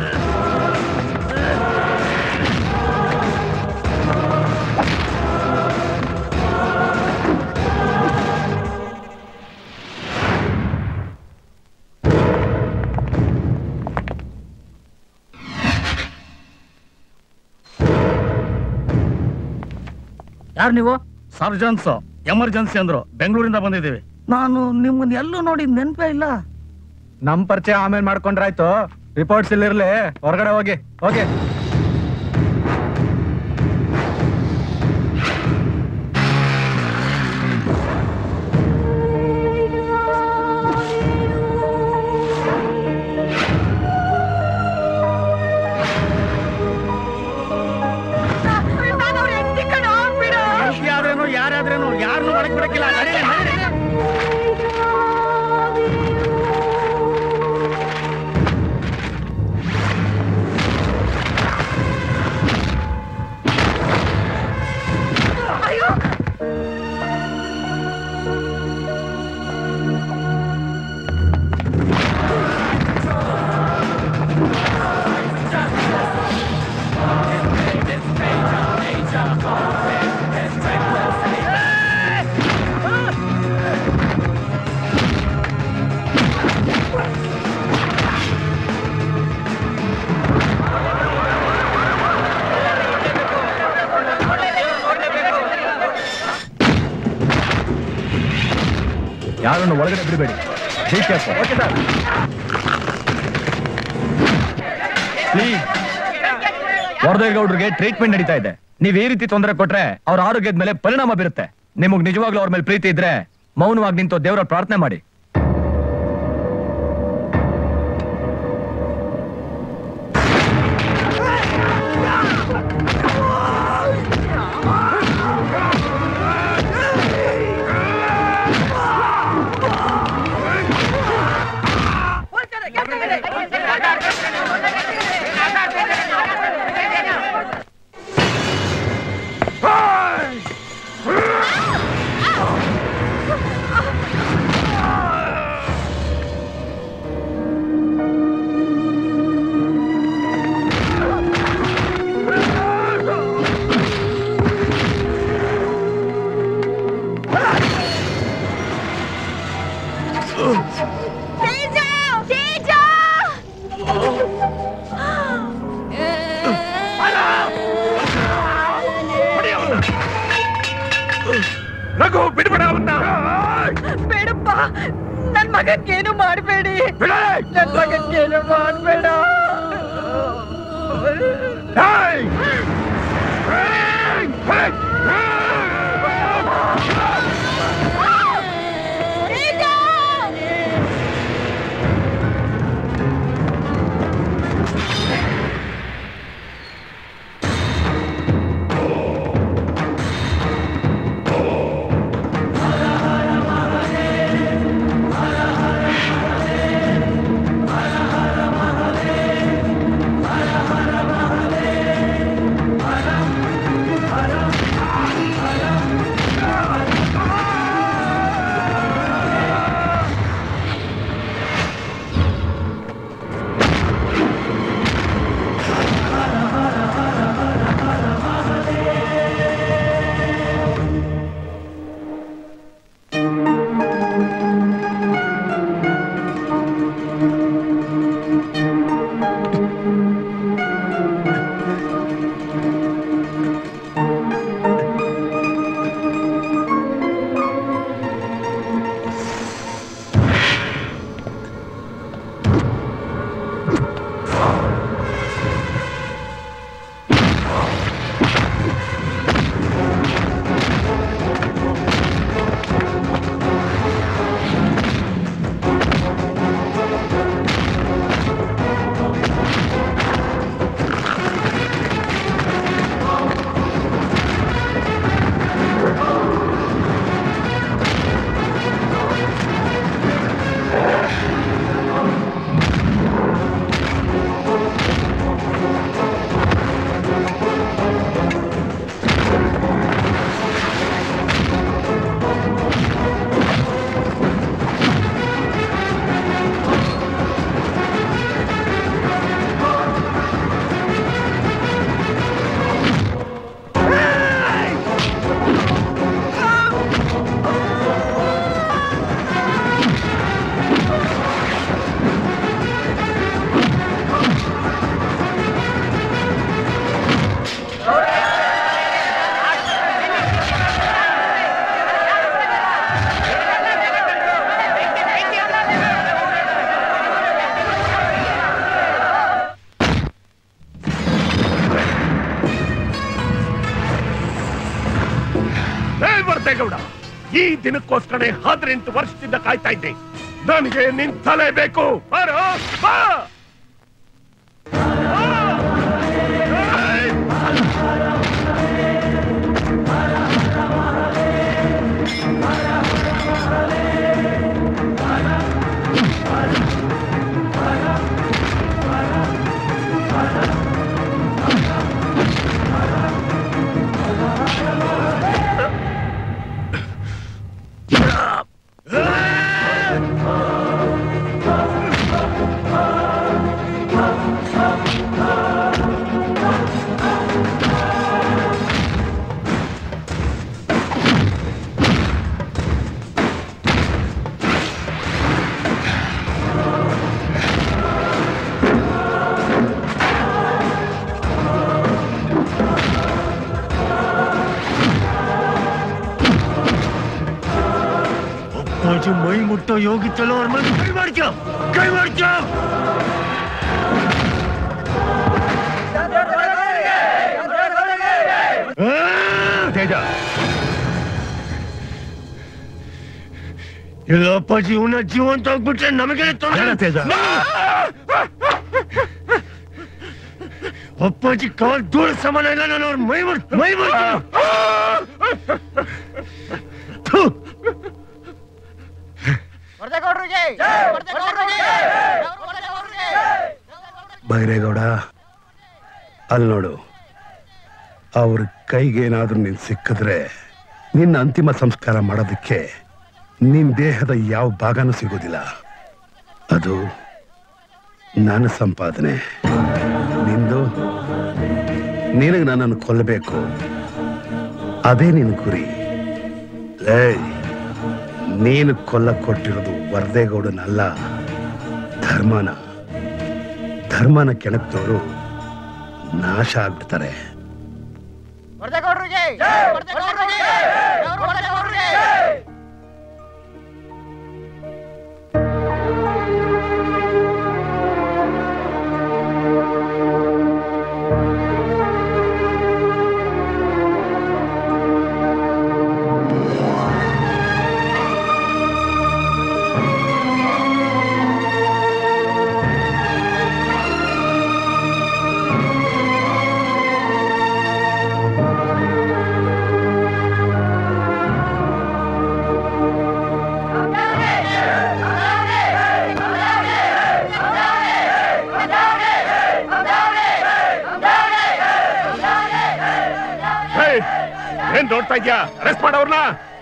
Speaker 1: ಯಾರು ನೀವು ಸರ್ಜನ್ಸ್ ಎಮರ್ಜೆನ್ಸಿ ಅಂದ್ರು ಬೆಂಗಳೂರಿಂದ ಬಂದಿದ್ದೀವಿ ನಾನು ನಿಮ್ಮನ್ನ ಎಲ್ಲೂ ನೋಡಿ ನೆನಪೇ ಇಲ್ಲ
Speaker 3: ನಮ್ ಪರಿಚಯ ಆಮೇಲೆ ಮಾಡ್ಕೊಂಡ್ರಾಯ್ತು ರಿಪೋರ್ಟ್ಸ್ ಇಲ್ಲಿರ್ಲಿ ಹೊರಗಡೆ ಹೋಗಿ ಓಕೆ
Speaker 1: ಯಾರೇನು ಯಾರಾದ್ರೇನು ಯಾರನ್ನು ಒಳಗೆ ಬಿಡಕ್ಕಿಲ್ಲ ನಡೀರಿ, ನಡೀರಿ.
Speaker 3: ಯಾರನ್ನು ಒಳಗಡೆ ಬಿಡಬೇಡಿ ಓಕೆ ಸರ್ ಪ್ಲೀಸ್ ವರದೇಗೌಡ್ರಿಗೆ ಟ್ರೀಟ್ಮೆಂಟ್ ನಡೀತಾ ಇದೆ ನೀವ್ ಈ ರೀತಿ ತೊಂದರೆ ಕೊಟ್ರೆ ಅವ್ರ ಆರೋಗ್ಯದ ಮೇಲೆ ಪರಿಣಾಮ ಬೀರುತ್ತೆ ನಿಮಗ್ ನಿಜವಾಗ್ಲೂ ಅವ್ರ ಮೇಲೆ ಪ್ರೀತಿ ಇದ್ರೆ ಮೌನವಾಗಿ ನಿಂತು ದೇವರ ಪ್ರಾರ್ಥನೆ ಮಾಡಿ
Speaker 11: ತೇಜ ತೇಜ
Speaker 10: ರಘು ಬಿಡ್ಬೇಡ ಅವನ್ನ
Speaker 11: ಬೇಡಪ್ಪ ನನ್ ಮಗಕ್ಕೇನು ಮಾಡಬೇಡಿ ನನ್ ಮಗಕ್ಕೇನು ಮಾಡಬೇಡ
Speaker 18: Hara
Speaker 10: ವರ್ದೇಗೌಡ ಈ ದಿನಕ್ಕೋಸ್ಕರ ಹದಿನೆಂಟು ವರ್ಷದಿಂದ ಕಾಯ್ತಾ ಇದ್ದೆ ನನಗೆ ನಿನ್ ತಲೆ ಬೇಕು ಬಾರೋ, ಬಾ
Speaker 20: ಅಪ್ಪಾಜಿ ಮೈ ಮುಟ್ಟೋ ಯೋಗಿತ್ತಲ್ಲ ಅವ್ರ ಮೇಲೆ ಕೈ ಮಾಡ್ಕೊ ಕೈ ಮಾಡ್ಕೊ
Speaker 10: ತೇಜ
Speaker 20: ಇಲ್ಲ ಅಪ್ಪಾಜಿ ಇವನ ಜೀವಂತ ಹೋಗ್ಬಿಟ್ರೆ ನಮಗೆ ತೊಂದರೆ
Speaker 10: ತೇಜ
Speaker 20: ಅಪ್ಪಾಜಿ ಕಾಲ್ ಧೂಳು ಸಮಾನ ಇಲ್ಲ ನಾನು ಅವ್ರ ಮೈ ಮುಟ್ ಮೈ ಮುಟ್ಟು ಥು.
Speaker 2: ಬೈರೇಗೌಡ ಅಲ್ಲಿ ನೋಡು ಅವ್ರ ಕೈಗೇನಾದ್ರೂ ನೀನ್ ಸಿಕ್ಕಿದ್ರೆ ನಿನ್ನ ಅಂತಿಮ ಸಂಸ್ಕಾರ ಮಾಡೋದಕ್ಕೆ ನಿನ್ ದೇಹದ ಯಾವ ಭಾಗನೂ ಸಿಗೋದಿಲ್ಲ ಅದು ನನ್ನ ಸಂಪಾದನೆ ನಿಂದು ನಿನಗೆ ನನ್ನನ್ನು ಕೊಲ್ಲಬೇಕು ಅದೇ ನಿನ್ ಗುರಿ ಏಯ್ ನೀನು ಕೊಲ್ಲ ಕೊಟ್ಟಿರೋದು ವರದೇಗೌಡನಲ್ಲ ಧರ್ಮನ ಧರ್ಮನ ಕೆಣಕ್ದವರು ನಾಶ ಆಗ್ಬಿಡ್ತಾರೆ
Speaker 10: ಏಯ್, ಏನ್ ನೋಡ್ತಾ ಇದ್ಯಾ ಅರೆಸ್ಟ್ ಮಾಡವ್ರನ್ನ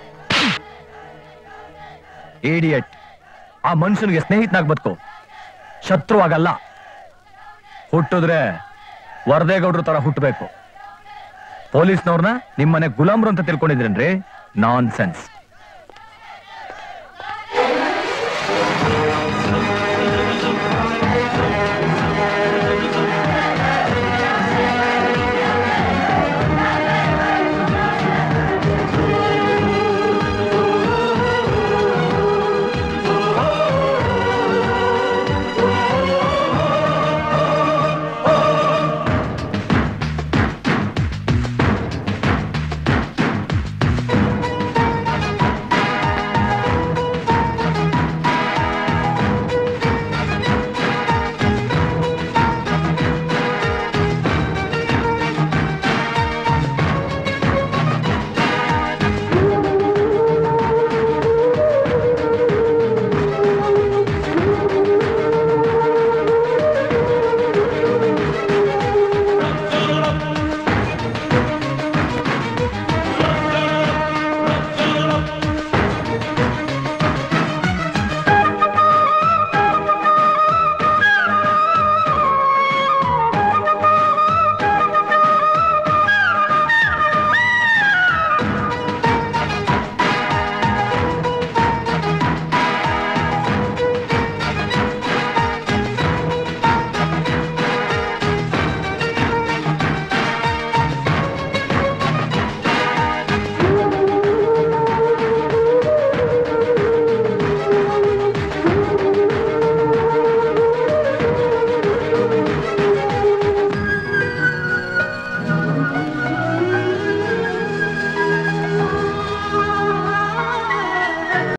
Speaker 3: ಏಡಿಯಟ್ ಆ ಮನುಷ್ಯನಿಗೆ ಸ್ನೇಹಿತನಾಗ್ ಬದುಕು ಶತ್ರುವಾಗಲ್ಲ ಹುಟ್ಟಿದ್ರೆ ವರದೇಗೌಡ್ರ ತರ ಹುಟ್ಟಬೇಕು ಪೊಲೀಸ್ನವ್ರನ್ನ ನಿಮ್ಮನೆ ಗುಲಾಮ್ರು ಅಂತ ತಿಳ್ಕೊಂಡಿದ್ರೇನ್ರಿ ನಾನ್ ಸೆನ್ಸ್